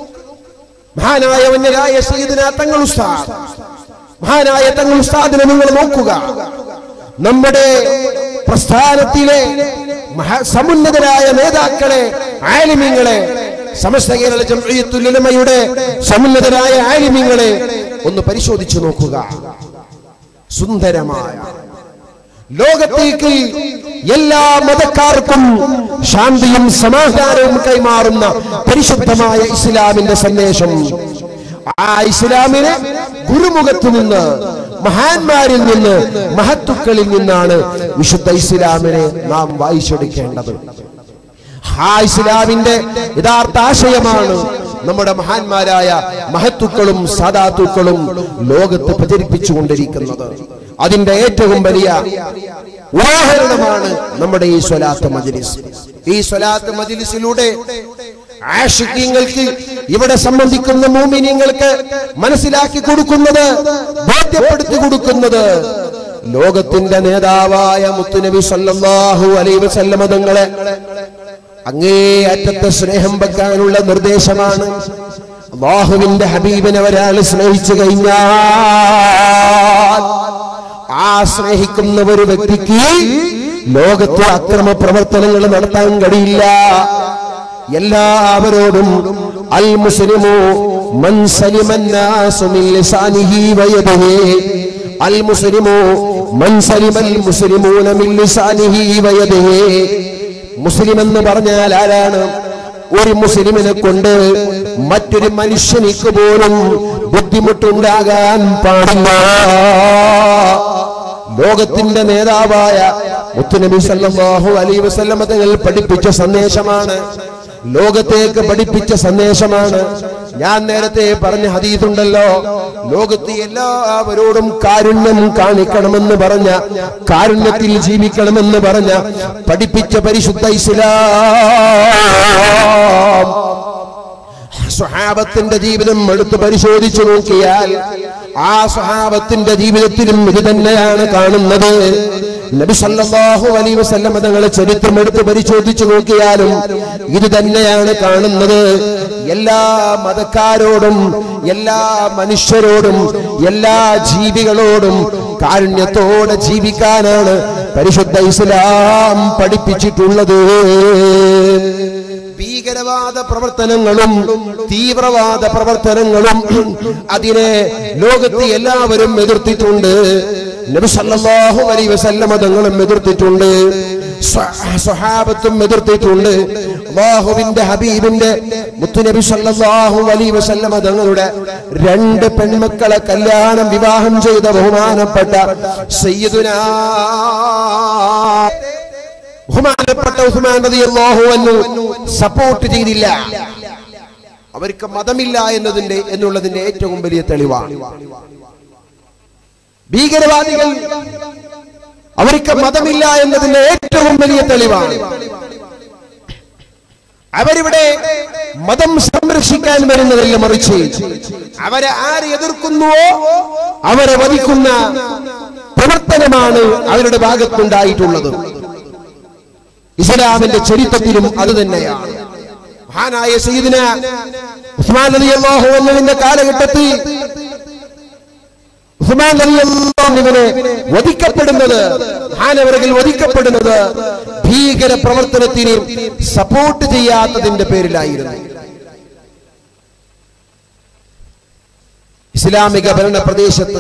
മഹാനായ വന്യരായ സയ്യിദിന തങ്ങൾ ഉസ്താദ് മഹാനായ തങ്ങൾ ഉസ്താദിനെ നിങ്ങൾ നോക്കുക നമ്മുടെ പ്രസ്ഥാനത്തിലെ മഹാ- സമുന്നതരായ നേതാക്കളെ ആലിമ്യങ്ങളെ സമസ്ത കേരള ജംഇയ്യത്തുൽ ഉലമയുടെ സമുന്നതരായ ആലിമ്യങ്ങളെ ഒന്ന് പരിശോധിച്ചു നോക്കുക സുന്ദരമായ ലോകത്തേക്ക് എല്ലാ മതക്കാർക്കും ശാന്തിയും സമാധാനവും കൈമാറുന്ന പരിശുദ്ധമായ ഇസ്ലാമിന്റെ സന്ദേശം ആ ഇസ്ലാമിനെ ഗുരുമുഖത്ത് നിന്ന് മഹാന്മാരിൽ നിന്ന് മഹത്തുക്കളിൽ നിന്നാണ് വിശുദ്ധ ഇസ്ലാമിനെ നാം വായിച്ചെടുക്കേണ്ടത് ആ ഇസ്ലാമിന്റെ യഥാർത്ഥ ആശയമാണ് നമ്മുടെ മഹാന്മാരായ മഹത്തുക്കളും സാദാത്തുക്കളും ലോകത്ത് പ്രചരിപ്പിച്ചുകൊണ്ടിരിക്കുന്നത് അതിന്റെ ഏറ്റവും വലിയ ഉദാഹരണമാണ് നമ്മുടെ ഈ സ്വലാത്ത് മജ്ലിസ് ഈ സ്വലാത്ത് മജ്ലിസിലൂടെ ആഷിഖ്യങ്ങൾക്ക് ഇവിടെ സംബന്ധിക്കുന്ന മൂമിനിങ്ങൾക്ക് മനസ്സിലാക്കി കൊടുക്കുന്നത് ബോധ്യപ്പെടുത്തി കൊടുക്കുന്നത് ലോകത്തിന്റെ നേതാവായ മുത്തുനബി സല്ലല്ലാഹു അലൈഹി വസല്ലമ തങ്ങളെ അങ്ങേ അറ്റത്തെ സ്നേഹം വെക്കാനുള്ള നിർദ്ദേശമാണ് അള്ളാഹുവിന്റെ ഹബീബിനെ ഒരാൾ സ്നേഹിച്ചു കഴിഞ്ഞാൽ ആ സ്നേഹിക്കുന്ന ഒരു വ്യക്തിക്ക് ലോകത്തെ അക്രമ പ്രവർത്തനങ്ങൾ നടത്താൻ കഴിയില്ല എല്ലാവരോടും അൽ മുസ്ലിമു മൻ സലിമന്നാസു മിൻ ലിസാനിഹി വയദിഹി അൽ മുസ്ലിമു മൻ സലിമൽ മുസ്ലിമൂന മിൻ ലിസാനിഹി വയദിഹി മുസ്ലിം എന്ന് പറഞ്ഞാൽ ആരാണ് ഒരു മുസ്ലിമിനെ കൊണ്ട് മറ്റൊരു മനുഷ്യനിക്ക് പോലും ബുദ്ധിമുട്ടുണ്ടാകാൻ പാടില്ല ലോകത്തിന്റെ നേതാവായ മുത്തുനബി സല്ലല്ലാഹു അലൈഹി വസല്ലമ തങ്ങൾ പഠിപ്പിച്ച സന്ദേശമാണ് ലോകത്തേക്ക് പഠിപ്പിച്ച സന്ദേശമാണ് ഞാൻ നേരത്തെ പറഞ്ഞ ഹദീസുണ്ടല്ലോ ലോകത്ത് എല്ലാവരോടും കാരുണ്യം കാണിക്കണമെന്ന് പറഞ്ഞ കാരുണ്യത്തിൽ ജീവിക്കണമെന്ന് പറഞ്ഞ പഠിപ്പിച്ച പരിശുദ്ധ ഇസ്ലാം സ്വഹാബത്തിന്റെ ജീവിതം എടുത്ത് പരിശോധിച്ചു നോക്കിയാൽ ആ സ്വഹാബത്തിന്റെ ജീവിതത്തിലും ഇത് തന്നെയാണ് കാണുന്നത് നബി സല്ലല്ലാഹു അലൈഹി വസല്ലം തങ്ങളെ ചരിത്രം എടുത്ത് പരിശോധിച്ചു നോക്കിയാലും ഇത് തന്നെയാണ് കാണുന്നത് എല്ലാ മതക്കാരോടും എല്ലാ മനുഷ്യരോടും എല്ലാ ജീവികളോടും കാരുണ്യത്തോടെ ജീവിക്കാനാണ് പരിശുദ്ധ ഇസ്ലാം പഠിപ്പിച്ചിട്ടുള്ളത് ഭീകരവാദ പ്രവർത്തനങ്ങളും തീവ്രവാദ പ്രവർത്തനങ്ങളും അതിനെ ലോകത്ത് എല്ലാവരും എതിർത്തിട്ടുണ്ട് നബി സല്ലല്ലാഹു അലൈഹി വസല്ലമ തങ്ങളും എതിർത്തിട്ടുണ്ട് സ്വ- സ്വഹാബത്തും എതിർത്തിട്ടുണ്ട് അല്ലാഹുവിന്റെ ഹബീബിന്റെ മുത്തുനബി സല്ലല്ലാഹു അലൈഹി വസല്ലമ തങ്ങളുടെ രണ്ട് പെൺമക്കളെ കല്യാണം വിവാഹം ചെയ്ത ബഹുമാനപ്പെട്ട സയ്യിദുനാ ബഹുമാനപ്പെട്ട ഉസ്മാൻ റളിയല്ലാഹു അൻഹു സപ്പോർട്ട് ചെയ്തില്ല അവർക്ക് മതമില്ല എന്നതിന്റെ എന്നുള്ളതിന്റെ ഏറ്റവും വലിയ തെളിവാണ് ഭീകരവാദികൾ അവർക്ക് മതമില്ല എന്നതിന്റെ ഏറ്റവും വലിയ തെളിവാണ് അവരിവിടെ മതം സംരക്ഷിക്കാൻ വരുന്നതല്ല മറിച്ച് അവരെ ആര് എതിർക്കുന്നുവോ അവരെ വധിക്കുന്ന പ്രവർത്തനമാണ് അവരുടെ ഭാഗത്തുണ്ടായിട്ടുള്ളത് ഇസ്ലാമിന്റെ ചരിത്രത്തിലും അത് തന്നെയാണ് മഹാനായ സയ്യിദിന ഉസ്മാൻ റളിയല്ലാഹു അൻഹുവിന്റെ കാലഘട്ടത്തിൽ ഉസ്മാൻ റളിയല്ലാഹുവിനെ വധിക്കപ്പെടുന്നത് മഹാനവരകൾ വധിക്കപ്പെടുന്നത് ഭീകര പ്രവർത്തനത്തിന് സപ്പോർട്ട് ചെയ്യാത്തതിന്റെ പേരിലായിരുന്നു ഇസ്ലാമിക ഭരണ പ്രദേശത്ത്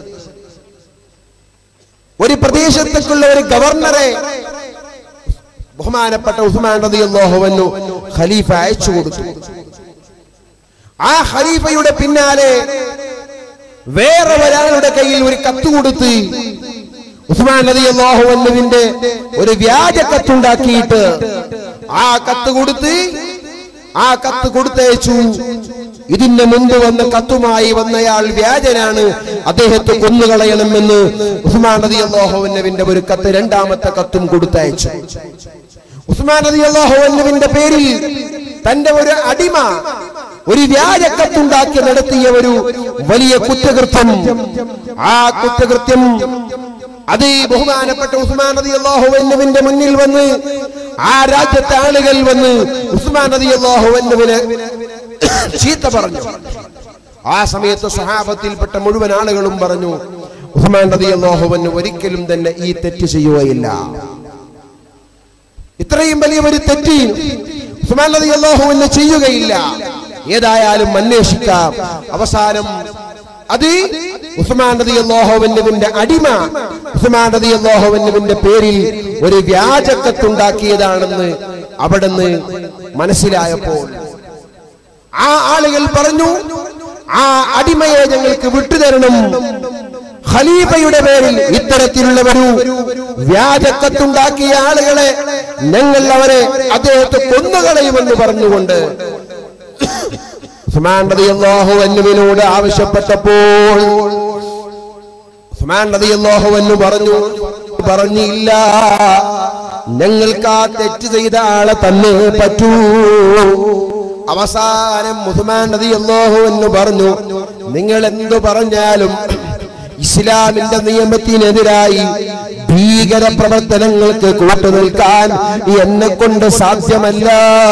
ഒരു പ്രദേശത്തേക്കുള്ള ഒരു ഗവർണറെ ബഹുമാനപ്പെട്ട ഉസ്മാൻ റളിയല്ലാഹു അൻഹു ഖലീഫ അയച്ചു കൊടുത്തു ആ ഖലീഫയുടെ പിന്നാലെ വേറെ ഒരാളുടെ കയ്യിൽ ഒരു കത്ത് കൊടുത്ത് ഉസ്മാൻ റളിയല്ലാഹു അൻഹുവിന്റെ ഒരു വ്യാജ കത്തുണ്ടാക്കിയിട്ട് ആ കത്ത് കൊടുത്ത് ആ കത്ത് കൊടുത്തയച്ചു ഇതിന് മുമ്പ് വന്ന കത്തുമായി വന്നയാൾ വ്യാജനാണ് അദ്ദേഹത്തെ കൊന്നുകളയണമെന്ന് ഉസ്മാൻ റളിയല്ലാഹു അൻഹുവിന്റെ ഒരു കത്ത് രണ്ടാമത്തെ കത്തും കൊടുത്തയച്ചു ഉസ്മാൻ റളിയല്ലാഹു അൻഹുവിന്റെ പേരിൽ തന്റെ ഒരു അടിമ ഒരു വ്യാജക്കത്തുണ്ടാക്കി നടത്തിയ ഒരു വലിയ കുറ്റകൃത്യം ആ കുറ്റകൃത്യം അത് ഈ ബഹുമാനപ്പെട്ട ഉസ്മാൻ റളിയല്ലാഹു അൻഹുവിന്റെ മുന്നിൽ വന്ന് ആ രാജ്യത്തെ ആളുകൾ വന്ന് ഉസ്മാൻ റളിയല്ലാഹു അൻഹുവിനെ ചീത്ത പറഞ്ഞു ആ സമയത്ത് സഹാബത്തിൽപ്പെട്ട മുഴുവൻ ആളുകളും പറഞ്ഞു ഉസ്മാൻ റളിയല്ലാഹു അൻഹു ഒരിക്കലും തന്നെ ഈ തെറ്റ് ചെയ്യുകയില്ല ഇത്രയും വലിയ ഒരു തെറ്റ് ഉസ്മാൻ റളിയല്ലാഹു അൻഹു ചെയ്യുകയില്ല ഏതായാലും അന്വേഷിക്കാം അവസാനം അത് ഉസ്മാൻ റളിയല്ലാഹുവിന്റെ അടിമ ഉസ്മാൻ റളിയല്ലാഹുവിന്റെ പേരിൽ ഒരു വ്യാജക്കത്തുണ്ടാക്കിയതാണെന്ന് അവിടുന്ന് മനസ്സിലായപ്പോൾ ആ ആളുകൾ പറഞ്ഞു ആ അടിമയെ ഞങ്ങൾക്ക് വിട്ടുതരണം ഖലീഫയുടെ പേരിൽ ഇത്തരത്തിലുള്ള ഒരു വ്യാജക്കത്തുണ്ടാക്കിയ ആളുകളെ ഞങ്ങൾ അവരെ അദ്ദേഹത്തെ കൊന്നുകളയുമെന്ന് പറഞ്ഞുകൊണ്ട് ഉസ്മാൻ റളിയല്ലാഹു അൻഹുവിനോട് ആവശ്യപ്പെട്ടപ്പോൾ ഉസ്മാൻ റളിയല്ലാഹു അൻഹു പറഞ്ഞു പറഞ്ഞില്ല ഞങ്ങൾക്ക് ആ തെറ്റ് ചെയ്ത ആളെ തന്നെ പറ്റൂ അവസാനം ഉസ്മാൻ റളിയല്ലാഹു അൻഹു പറഞ്ഞു നിങ്ങൾ എന്തു പറഞ്ഞാലും ഇസ്ലാമിന്റെ നിയമത്തിനെതിരായി ഭീകര പ്രവർത്തനങ്ങൾക്ക് കൂട്ടുനിൽക്കാൻ എന്നെ കൊണ്ട് സാധ്യമല്ല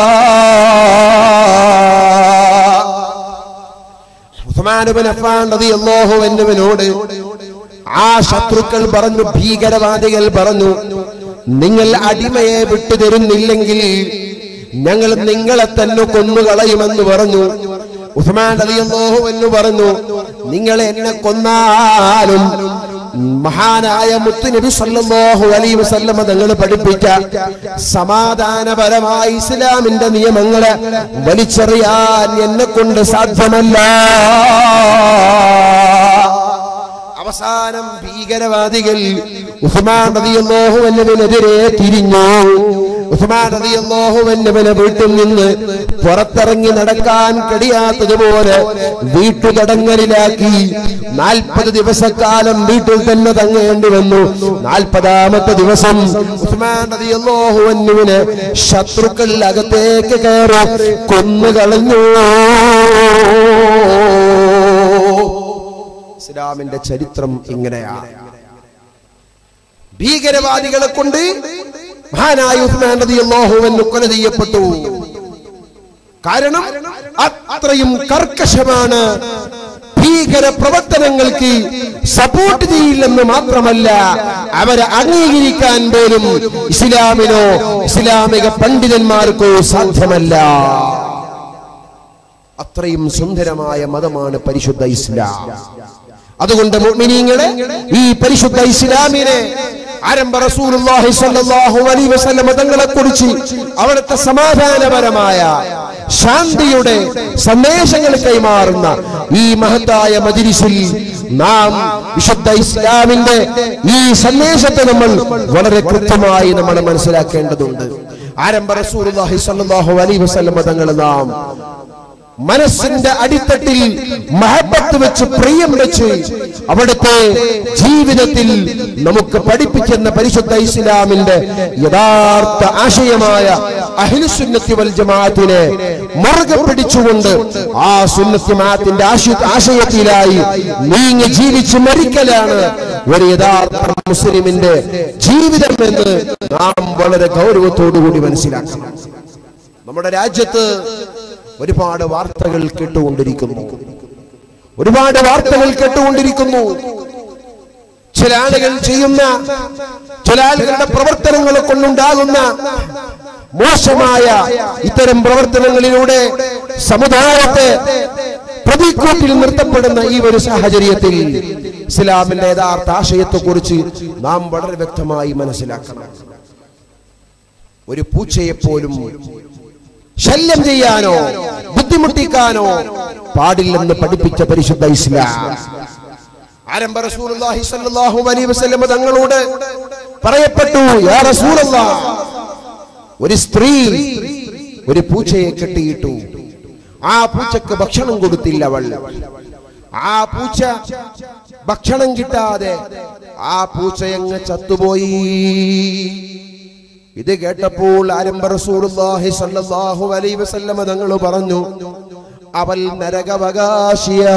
ഉസ്മാനുബിൻ അഫ്ഫാൻ റളിയല്ലാഹു അൻഹുവിനോട് ആ ശത്രുക്കൾ പറഞ്ഞു ഭീകരവാദികൾ പറഞ്ഞു നിങ്ങൾ അടിമയെ വിട്ടുതരുന്നില്ലെങ്കിൽ ഞങ്ങൾ നിങ്ങളെ തന്നെ കൊന്നുകളയുമെന്ന് പറഞ്ഞു ഉസ്മാൻ റളിയല്ലാഹു അൻഹു പറഞ്ഞു നിങ്ങൾ എന്നെ കൊന്നാലും മഹാനായ മുത്തുനബി സല്ലല്ലാഹു അലൈഹി വസല്ലമ തങ്ങൾ പഠിപ്പിച്ച സമാധാനപരമായ ഇസ്ലാമിന്റെ നിയമങ്ങളെ വലിച്ചെറിയാൻ എന്നെ കൊണ്ട് സാധ്യമല്ല അവസാനം ഭീകരവാദികൾ ഉസ്മാൻ റളിയല്ലാഹു അൻഹുവിനെതിരെ തിരിഞ്ഞു ഉസ്മാൻ റളിയല്ലാഹു അൻഹുവിനെ വീട്ടിൽ നിന്ന് പുറത്തിറങ്ങി നടക്കാൻ കഴിയാത്തതുപോലെ വീട്ടുതടങ്ങലിലാക്കി നാൽപ്പത് ദിവസക്കാലം വീട്ടിൽ തന്നെ തങ്ങേണ്ടി വന്നു നാൽപ്പതാമത്തെ ദിവസം ഉസ്മാൻ റളിയല്ലാഹു അൻഹുവിനെ ശത്രുക്കൾ അകത്തേക്ക് കയറി കൊന്നുകളഞ്ഞു ഇസ്ലാമിന്റെ ചരിത്രം ഇങ്ങനെയാണ് ഭീകരവാദികളെ കൊണ്ട് മഹാനായ ഉസ്മാൻ റളിയല്ലാഹു അൻഹു കൊല ചെയ്യപ്പെട്ടു കാരണം അത്രയും കർക്കശമാണ് ഭീകര പ്രവർത്തനങ്ങൾക്ക് സപ്പോർട്ട് ചെയ്യില്ലെന്ന് മാത്രമല്ല അവരെ അംഗീകരിക്കാൻ പോലും ഇസ്ലാമിനോ ഇസ്ലാമിക പണ്ഡിതന്മാർക്കോ സാധ്യമല്ല അത്രയും സുന്ദരമായ മതമാണ് പരിശുദ്ധ ഇസ്ലാം അതുകൊണ്ട് മുഅ്മിനീങ്ങളെ ഈ പരിശുദ്ധ ഇസ്ലാമിനെ ആരംഭ റസൂലുള്ളാഹി സ്വല്ലല്ലാഹു അലൈഹി വസല്ലം തങ്ങളെ കുറിച്ച് അവിടുത്തെ സമാധാനപരമായ ശാന്തിയുടെ സന്ദേശങ്ങൾ കൈമാറുന്ന ഈ മഹത്തായ മജിലിസിൽ നാം വിശുദ്ധ ഇസ്ലാമിന്റെ ഈ സന്ദേശത്തെ നമ്മൾ വളരെ കൃത്യമായി നമ്മൾ മനസ്സിലാക്കേണ്ടതുണ്ട് ആരംഭ റസൂലുള്ളാഹി സ്വല്ലല്ലാഹു അലൈഹി വസല്ലം തങ്ങൾ നാം മനസ്സിന്റെ അടിത്തട്ടിൽ മഹബത്ത് വെച്ച് പ്രിയം വെച്ച് അവിടുത്തെ ജീവിതത്തിൽ നമുക്ക് പഠിപ്പിക്കുന്ന പരിശുദ്ധ ഇസ്ലാമിന്റെ യഥാർത്ഥ ആശയമായ അഹിലുസുന്നത്തി വൽ ജമാഅത്തിനെ മുറുകെ പിടിച്ചുകൊണ്ട് ആ സുന്നത്തി ജമാഅത്തിന്റെ ആശയ- ആശയത്തിലായി നീങ്ങി ജീവിച്ച് മരിക്കലാണ് ഒരു യഥാർത്ഥ മുസ്ലിമിന്റെ ജീവിതം എന്ന് നാം വളരെ ഗൗരവത്തോടുകൂടി മനസ്സിലാക്കണം നമ്മുടെ രാജ്യത്ത് ഒരുപാട് വാർത്തകൾ കേട്ടുകൊണ്ടിരിക്കുന്നു ഒരുപാട് വാർത്തകൾ കേട്ടുകൊണ്ടിരിക്കുന്നു ചില ആളുകൾ ചെയ്യുന്ന ചില ആളുകളുടെ പ്രവർത്തനങ്ങളെ കൊണ്ടുണ്ടാകുന്ന മോശമായ ഇത്തരം പ്രവർത്തനങ്ങളിലൂടെ സമുദായത്തെ പ്രതിക്കൂട്ടിൽ നിർത്തപ്പെടുന്ന ഈ ഒരു സാഹചര്യത്തിൽ ഇസ്ലാമിന്റെ യഥാർത്ഥ ആശയത്തെക്കുറിച്ച് നാം വളരെ വ്യക്തമായി മനസ്സിലാക്കണം ഒരു പൂച്ചയെപ്പോലും ശല്യം ചെയ്യാനോ ബുദ്ധിമുട്ടിക്കാനോ പാടില്ലെന്ന് പഠിപ്പിച്ച പരിശുദ്ധ ഇസ്ലാം ആരംഭ റസൂലുള്ളാഹി സ്വല്ലല്ലാഹു അലൈഹി വസല്ലം തങ്ങളോട് പറയപ്പെട്ടു യാ റസൂലല്ലാഹ് ഒരു സ്ത്രീ ഒരു പൂച്ചയെ കെട്ടിയിട്ടു ആ പൂച്ചക്ക് ഭക്ഷണം കൊടുത്തില്ല അവൾ ആ പൂച്ച ഭക്ഷണം കിട്ടാതെ ആ പൂച്ചയങ്ങ് ചത്തുപോയി ഇത് കേട്ടപ്പോൾ ആരംഭ റസൂലുള്ളാഹി സ്വല്ലല്ലാഹു അലൈഹി വസല്ലമ തങ്ങൾ പറഞ്ഞു അവൾ നരകവകാശിയാ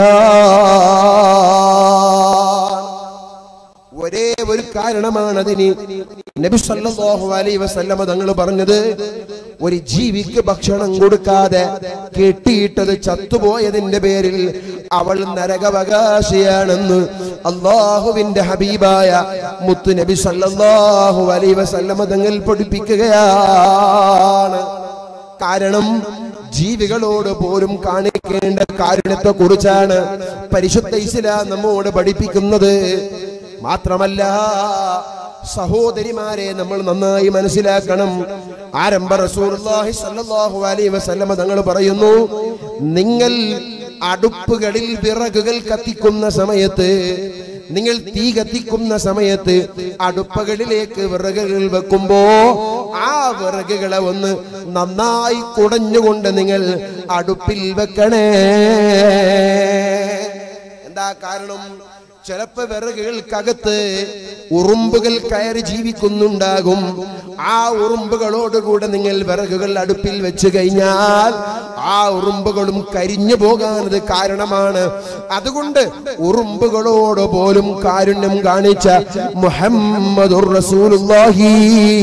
ഒരേ ഒരു കാരണമാണ് അതിന് നബി സല്ലല്ലാഹു അലൈഹി വസല്ലമ തങ്ങൾ പറഞ്ഞത് ഒരു ജീവിക്ക് ഭക്ഷണം കൊടുക്കാതെ കെട്ടിയിട്ടത് ചത്തുപോയതിന്റെ പേരിൽ അവൾ നരകവകാശിയാണെന്ന് അള്ളാഹുവിന്റെ ഹബീബായ മുത്തു നബി സല്ലല്ലാഹു അലൈഹി വസല്ലമ തങ്ങൾ പഠിപ്പിക്കുകയാണ് കാരണം ജീവികളോട് പോലും കാണിക്കേണ്ട കാരുണ്യത്തെ കുറിച്ചാണ് പരിശുദ്ധ ഇസ്ലാം നമ്മോട് പഠിപ്പിക്കുന്നത് മാത്രമല്ല സഹോദരിമാരെ നമ്മൾ നന്നായി മനസ്സിലാക്കണം ആരംഭ റസൂലുള്ളാഹി സ്വല്ലല്ലാഹു അലൈഹി വസല്ലമ തങ്ങൾ പറയുന്നു നിങ്ങൾ അടുപ്പുകളിൽ വിറകുകൾ കത്തിക്കുന്ന സമയത്ത് നിങ്ങൾ തീ കത്തിക്കുന്ന സമയത്ത് അടുപ്പകളിലേക്ക് വിറകുകൾ വെക്കുമ്പോ ആ വിറകുകളെ ഒന്ന് നന്നായി കുടഞ്ഞുകൊണ്ട് നിങ്ങൾ അടുപ്പിൽ വെക്കണേ എന്താ കാരണം ചിലപ്പോ വിറകുകൾക്കകത്ത് ഉറുമ്പുകൾ കയറി ജീവിക്കുന്നുണ്ടാകും ആ ഉറുമ്പുകളോടുകൂടെ നിങ്ങൾ വിറകുകൾ അടുപ്പിൽ വെച്ച് കഴിഞ്ഞാൽ ആ ഉറുമ്പുകളും കരിഞ്ഞു പോകാനത് കാരണമാണ് അതുകൊണ്ട് ഉറുമ്പുകളോട് പോലും കാരുണ്യം കാണിച്ച മുഹമ്മദുർ റസൂലുള്ളാഹി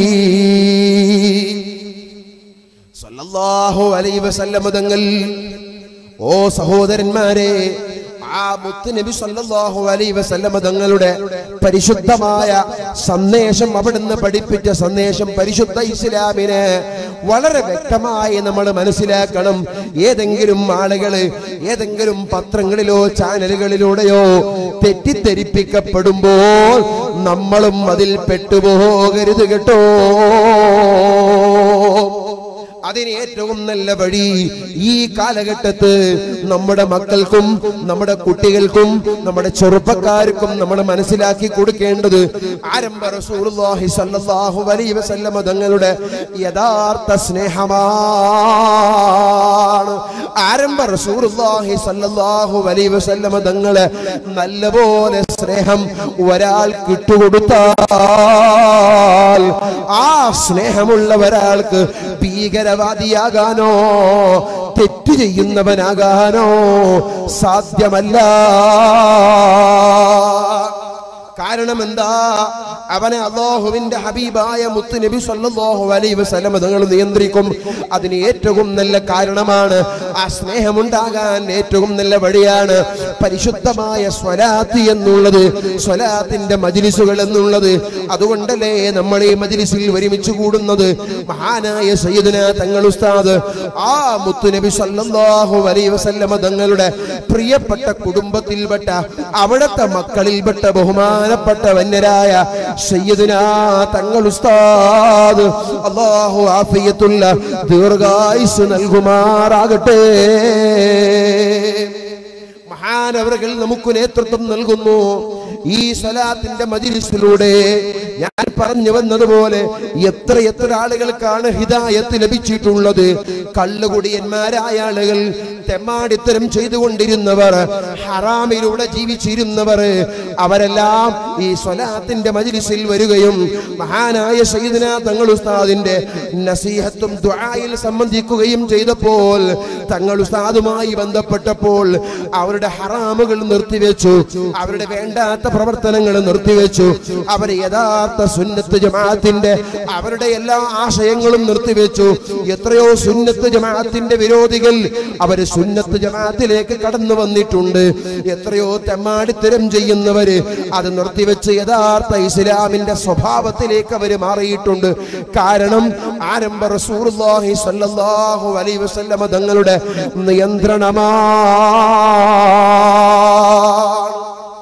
സല്ലല്ലാഹു അലൈഹി വസല്ലമ തങ്ങൾ ഓ സഹോദരന്മാരെ ആ മുത്ത് നബി സല്ലല്ലാഹു അലൈഹി വസല്ലമ തങ്ങളുടെ പരിശുദ്ധമായ സന്ദേശം അവിടുന്ന് പഠിപ്പിച്ച സന്ദേശം പരിശുദ്ധ ഇസ്ലാമിനെ വളരെ വ്യക്തമായി നമ്മൾ മനസ്സിലാക്കണം ഏതെങ്കിലും ആളുകള് ഏതെങ്കിലും പത്രങ്ങളിലോ ചാനലുകളിലൂടെയോ തെറ്റിദ്ധരിപ്പിക്കപ്പെടുമ്പോൾ നമ്മളും അതിൽ പെട്ടുപോകരുത് കേട്ടോ അതിന് ഏറ്റവും നല്ല വഴി ഈ കാലഘട്ടത്ത് നമ്മുടെ മക്കൾക്കും നമ്മുടെ കുട്ടികൾക്കും നമ്മുടെ ചെറുപ്പക്കാർക്കും നമ്മൾ മനസ്സിലാക്കി കൊടുക്കേണ്ടത് ആരംഭ റസൂലുള്ളാഹി സ്വല്ലല്ലാഹു അലൈഹി വസല്ലമ തങ്ങളുടെ യഥാർത്ഥ സ്നേഹമാണ് ആരംഭ റസൂലുള്ളാഹി സ്വല്ലല്ലാഹു അലൈഹി വസല്ലമ തങ്ങളെ നല്ലപോലെ സ്നേഹം ഒരാൾ കിട്ടുകൊടുത്താൽ ആ സ്നേഹമുള്ള ഒരാൾക്ക് ഭീകരവാദിയാകാനോ തെറ്റ് ചെയ്യുന്നവനാകാനോ സാധ്യമല്ല കാരണം എന്താ അവനെ അള്ളാഹുവിന്റെ ഹബീബായ മുത്ത് നബി സല്ലല്ലാഹു അലൈഹി വസല്ലം തങ്ങൾ നിയന്ത്രിക്കും അതിന് ഏറ്റവും നല്ല കാരണമാണ് ആ സ്നേഹമുണ്ടാകാൻ ഏറ്റവും നല്ല വഴിയാണ് പരിശുദ്ധമായ സ്വലാത്ത് എന്നുള്ളത് സ്വലാത്തിന്റെ മജിലിസുകൾ എന്നുള്ളത് അതുകൊണ്ടല്ലേ നമ്മൾ ഈ മജിലിസിൽ ഒരുമിച്ച് കൂടുന്നത് മഹാനായ സയ്യിദുന തങ്ങൾ ഉസ്താദ് ആ മുത്തുനബി സല്ലല്ലാഹു അലൈഹി വസല്ലമ തങ്ങളുടെ പ്രിയപ്പെട്ട കുടുംബത്തിൽപ്പെട്ട അവിടത്തെ മക്കളിൽപ്പെട്ട ബഹുമാനപ്പെട്ട വന്യരായ സയ്യിദുന തങ്ങൾ ഉസ്താദ് അല്ലാഹു ആഫിയത്തുള്ള ദീർഘായുസ് നൽകുമാറാകട്ടെ മഹാനവറുകൾ നമുക്ക് നേതൃത്വം നൽകുന്നു ഈ സ്വലാത്തിന്റെ മജിലിസിലൂടെ ഞാൻ പറഞ്ഞു വന്നതുപോലെ എത്ര എത്ര ആളുകൾക്കാണ് ഹിദായത്ത് ലഭിച്ചിട്ടുള്ളത് കള്ളുകുടിയന്മാരായ ആളുകൾ തെമ്മാടിത്തരം ചെയ്തുകൊണ്ടിരുന്നവർ ഹറാമിലൂടെ ജീവിച്ചിരുന്നവർ അവരെല്ലാം ഈ സ്വലാത്തിന്റെ മജിലിസിൽ വരികയും മഹാനായ സയ്യിദ്ന തങ്ങൾ ഉസ്താദിന്റെ നസീഹത്തും ദുആയിൽ സംബന്ധിക്കുകയും ചെയ്തപ്പോൾ തങ്ങൾ ഉസ്താദുമായി ബന്ധപ്പെട്ടപ്പോൾ അവരുടെ ഹറാമുകൾ നിർത്തിവെച്ചു അവരുടെ വേണ്ടാത്ത പ്രവർത്തനങ്ങൾ നിർത്തിവെച്ചു അവർ യഥാർത്ഥ സുന്നത്ത് ജമാഅത്തിന്റെ അവരുടെ എല്ലാ ആശയങ്ങളും നിർത്തിവെച്ചു എത്രയോ സുന്നത്ത് ജമാഅത്തിന്റെ വിരോധികൾ അവര് സുന്നത്ത് ജമാഅത്തിലേക്ക് കടന്നു വന്നിട്ടുണ്ട് എത്രയോ തെമ്മാടിത്തരം ചെയ്യുന്നവര് അത് നിർത്തിവെച്ച് യഥാർത്ഥ ഇസ്ലാമിന്റെ സ്വഭാവത്തിലേക്ക് അവര് മാറിയിട്ടുണ്ട് കാരണം ആരംഭ റസൂലുള്ളാഹി സ്വല്ലല്ലാഹു അലൈഹി വസല്ലമ തങ്ങളുടെ നിയന്ത്രണമാണ്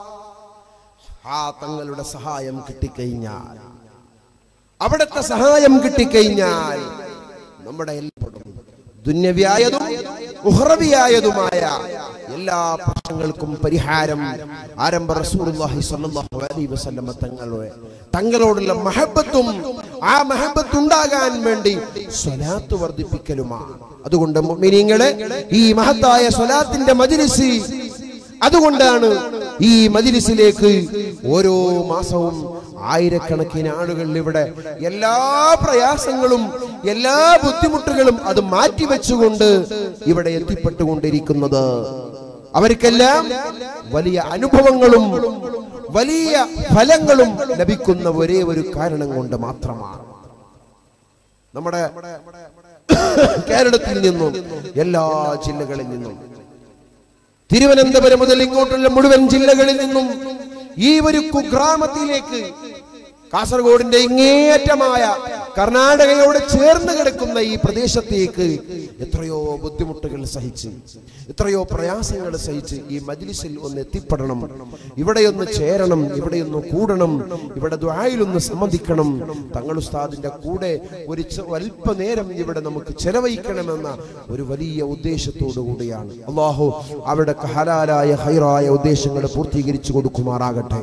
ആ തങ്ങളുടെ സഹായം കിട്ടിക്കഴിഞ്ഞാൽ അവിടുത്തെ സഹായം കിട്ടിക്കഴിഞ്ഞാൽ നമ്മുടെ എല്ലാം ദുന്യവ്യായതും ഉഹ്റവിയായതുമായ എല്ലാ പ്രശ്നങ്ങൾക്കും പരിഹാരം ആരംഭ റസൂലുള്ളാഹി സ്വല്ലല്ലാഹു അലൈഹി വസല്ലമ തങ്ങളുടെ തങ്ങളോടുള്ള മഹബത്തും ആ മഹബത്ത് ഉണ്ടാകാൻ വേണ്ടി സ്വലാത്ത് വർദ്ധിപ്പിക്കലുമാണ് അതുകൊണ്ട് മുഅ്മിനീങ്ങളെ ഈ മഹത്തായ സ്വലാത്തിന്റെ മജ്ലിസ് അതുകൊണ്ടാണ് ഈ മജിലിസിലേക്ക് ഓരോ മാസവും ആയിരക്കണക്കിന് ആളുകൾ ഇവിടെ എല്ലാ പ്രയാസങ്ങളും എല്ലാ ബുദ്ധിമുട്ടുകളും അത് മാറ്റിവെച്ചുകൊണ്ട് ഇവിടെ എത്തിപ്പെട്ടുകൊണ്ടിരിക്കുന്നത് അവർക്കെല്ലാം വലിയ അനുഭവങ്ങളും വലിയ ഫലങ്ങളും ലഭിക്കുന്ന ഒരേ ഒരു കാരണം കൊണ്ട് മാത്രമാണ് നമ്മുടെ കേരളത്തിൽ നിന്നും എല്ലാ ജില്ലകളിൽ നിന്നും തിരുവനന്തപുരം മുതൽ ഇങ്ങോട്ടുള്ള മുഴുവൻ ജില്ലകളിൽ നിന്നും ഈ ഒരു കുഗ്രാമത്തിലേക്ക് കാസർഗോഡിന്റെ ഇങ്ങേയറ്റമായ കർണാടകയോട് ചേർന്ന് കിടക്കുന്ന ഈ പ്രദേശത്തേക്ക് എത്രയോ ബുദ്ധിമുട്ടുകൾ സഹിച്ച് എത്രയോ പ്രയാസങ്ങൾ സഹിച്ച് ഈ മജ്ലിസിൽ ഒന്ന് എത്തിപ്പെടണം ഇവിടെയൊന്ന് ചേരണം ഇവിടെയൊന്ന് കൂടണം ഇവിടെ ദ്വായിലൊന്ന് സംബന്ധിക്കണം തങ്ങൾ ഉസ്താദിന്റെ കൂടെ ഒരു ചെ- അല്പനേരം ഇവിടെ നമുക്ക് ചെലവഴിക്കണമെന്ന ഒരു വലിയ ഉദ്ദേശത്തോടു കൂടിയാണ് അള്ളാഹു അവരുടെ ഹലാലായ ഹൈറായ ഉദ്ദേശങ്ങൾ പൂർത്തീകരിച്ചു കൊടുക്കുമാറാകട്ടെ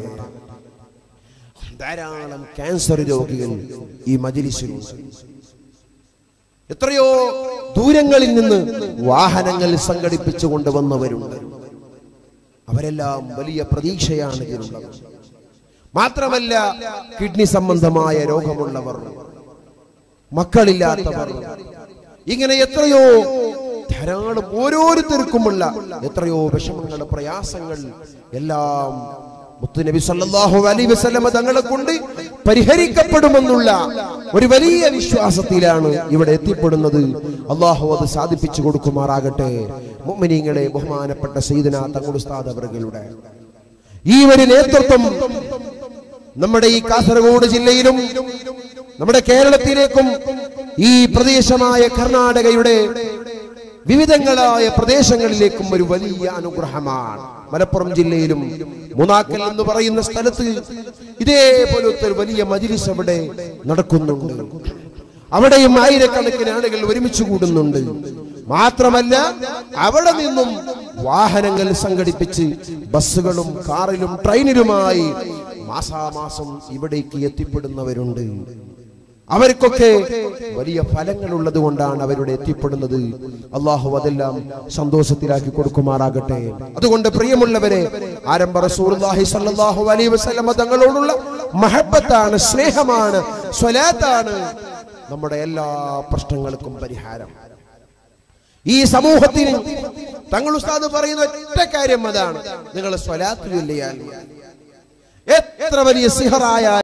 ധാരാളം ക്യാൻസർ രോഗികൾ ഈ മജിലിസിലുണ്ട് എത്രയോ ദൂരങ്ങളിൽ നിന്ന് വാഹനങ്ങൾ സംഘടിപ്പിച്ചു കൊണ്ടുവന്നവരുണ്ട് അവരെല്ലാം വലിയ പ്രതീക്ഷയാണ് ഇതിനുള്ളത് മാത്രമല്ല കിഡ്നി സംബന്ധമായ രോഗമുള്ളവർ മക്കളില്ലാത്തവർ ഇങ്ങനെ എത്രയോ ധാരാളം ഓരോരുത്തർക്കുമുള്ള എത്രയോ വിഷമങ്ങൾ പ്രയാസങ്ങൾ എല്ലാം മുത്തുനബി സല്ലല്ലാഹു അലൈഹി വസല്ലമ തങ്ങളെ കൊണ്ട് പരിഹരിക്കപ്പെടുമെന്നുള്ള ഒരു വലിയ വിശ്വാസത്തിലാണ് ഇവിടെ എത്തിപ്പെടുന്നത് അള്ളാഹു അത് സാധിപ്പിച്ചു കൊടുക്കുമാറാകട്ടെ മുഅ്മിനീങ്ങളെ ബഹുമാനപ്പെട്ട സയ്യിദന തങ്ങൾ ഉസ്താദ് അവറുകളുടെ ഈ ഒരു നേതൃത്വം നമ്മുടെ ഈ കാസർഗോഡ് ജില്ലയിലും നമ്മുടെ കേരളത്തിലേക്കും ഈ പ്രദേശമായ കർണാടകയുടെ വിവിധങ്ങളായ പ്രദേശങ്ങളിലേക്കും ഒരു വലിയ അനുഗ്രഹമാണ് മലപ്പുറം ജില്ലയിലും മൂന്നാക്കൽ എന്ന് പറയുന്ന സ്ഥലത്ത് ഇതേപോലത്തെ ഒരു വലിയ മജിലിസ് അവിടെ നടക്കുന്നുണ്ട് അവിടെയും ആയിരക്കണക്കിന് ആളുകൾ ഒരുമിച്ച് കൂടുന്നുണ്ട് മാത്രമല്ല അവിടെ നിന്നും വാഹനങ്ങൾ സംഘടിപ്പിച്ച് ബസ്സുകളും കാറിലും ട്രെയിനിലുമായി മാസാമാസം ഇവിടേക്ക് എത്തിപ്പെടുന്നവരുണ്ട് അവർക്കൊക്കെ വലിയ ഫലങ്ങൾ ഉള്ളത് കൊണ്ടാണ് അവരുടെ എത്തിപ്പെടുന്നത് അള്ളാഹു അതെല്ലാം സന്തോഷത്തിലാക്കി കൊടുക്കുമാറാകട്ടെ അതുകൊണ്ട് പ്രിയമുള്ളവരെ ആരംഭ റസൂലുള്ളാഹി സ്വല്ലല്ലാഹു അലൈഹി വസല്ലമ തങ്ങളോടുള്ള മഹബത്താണ് സ്നേഹമാണ് സ്വലാത്താണ് നമ്മുടെ എല്ലാ പ്രശ്നങ്ങൾക്കും പരിഹാരം ഈ സമൂഹത്തിന് തങ്ങൾ ഉസ്താദ് പറയുന്ന ഒറ്റ കാര്യം അതാണ് നിങ്ങൾ സ്വലാത്ത് ചൊല്ലിയാൽ മതി. എത്ര എത്ര വലിയ സിഹറായ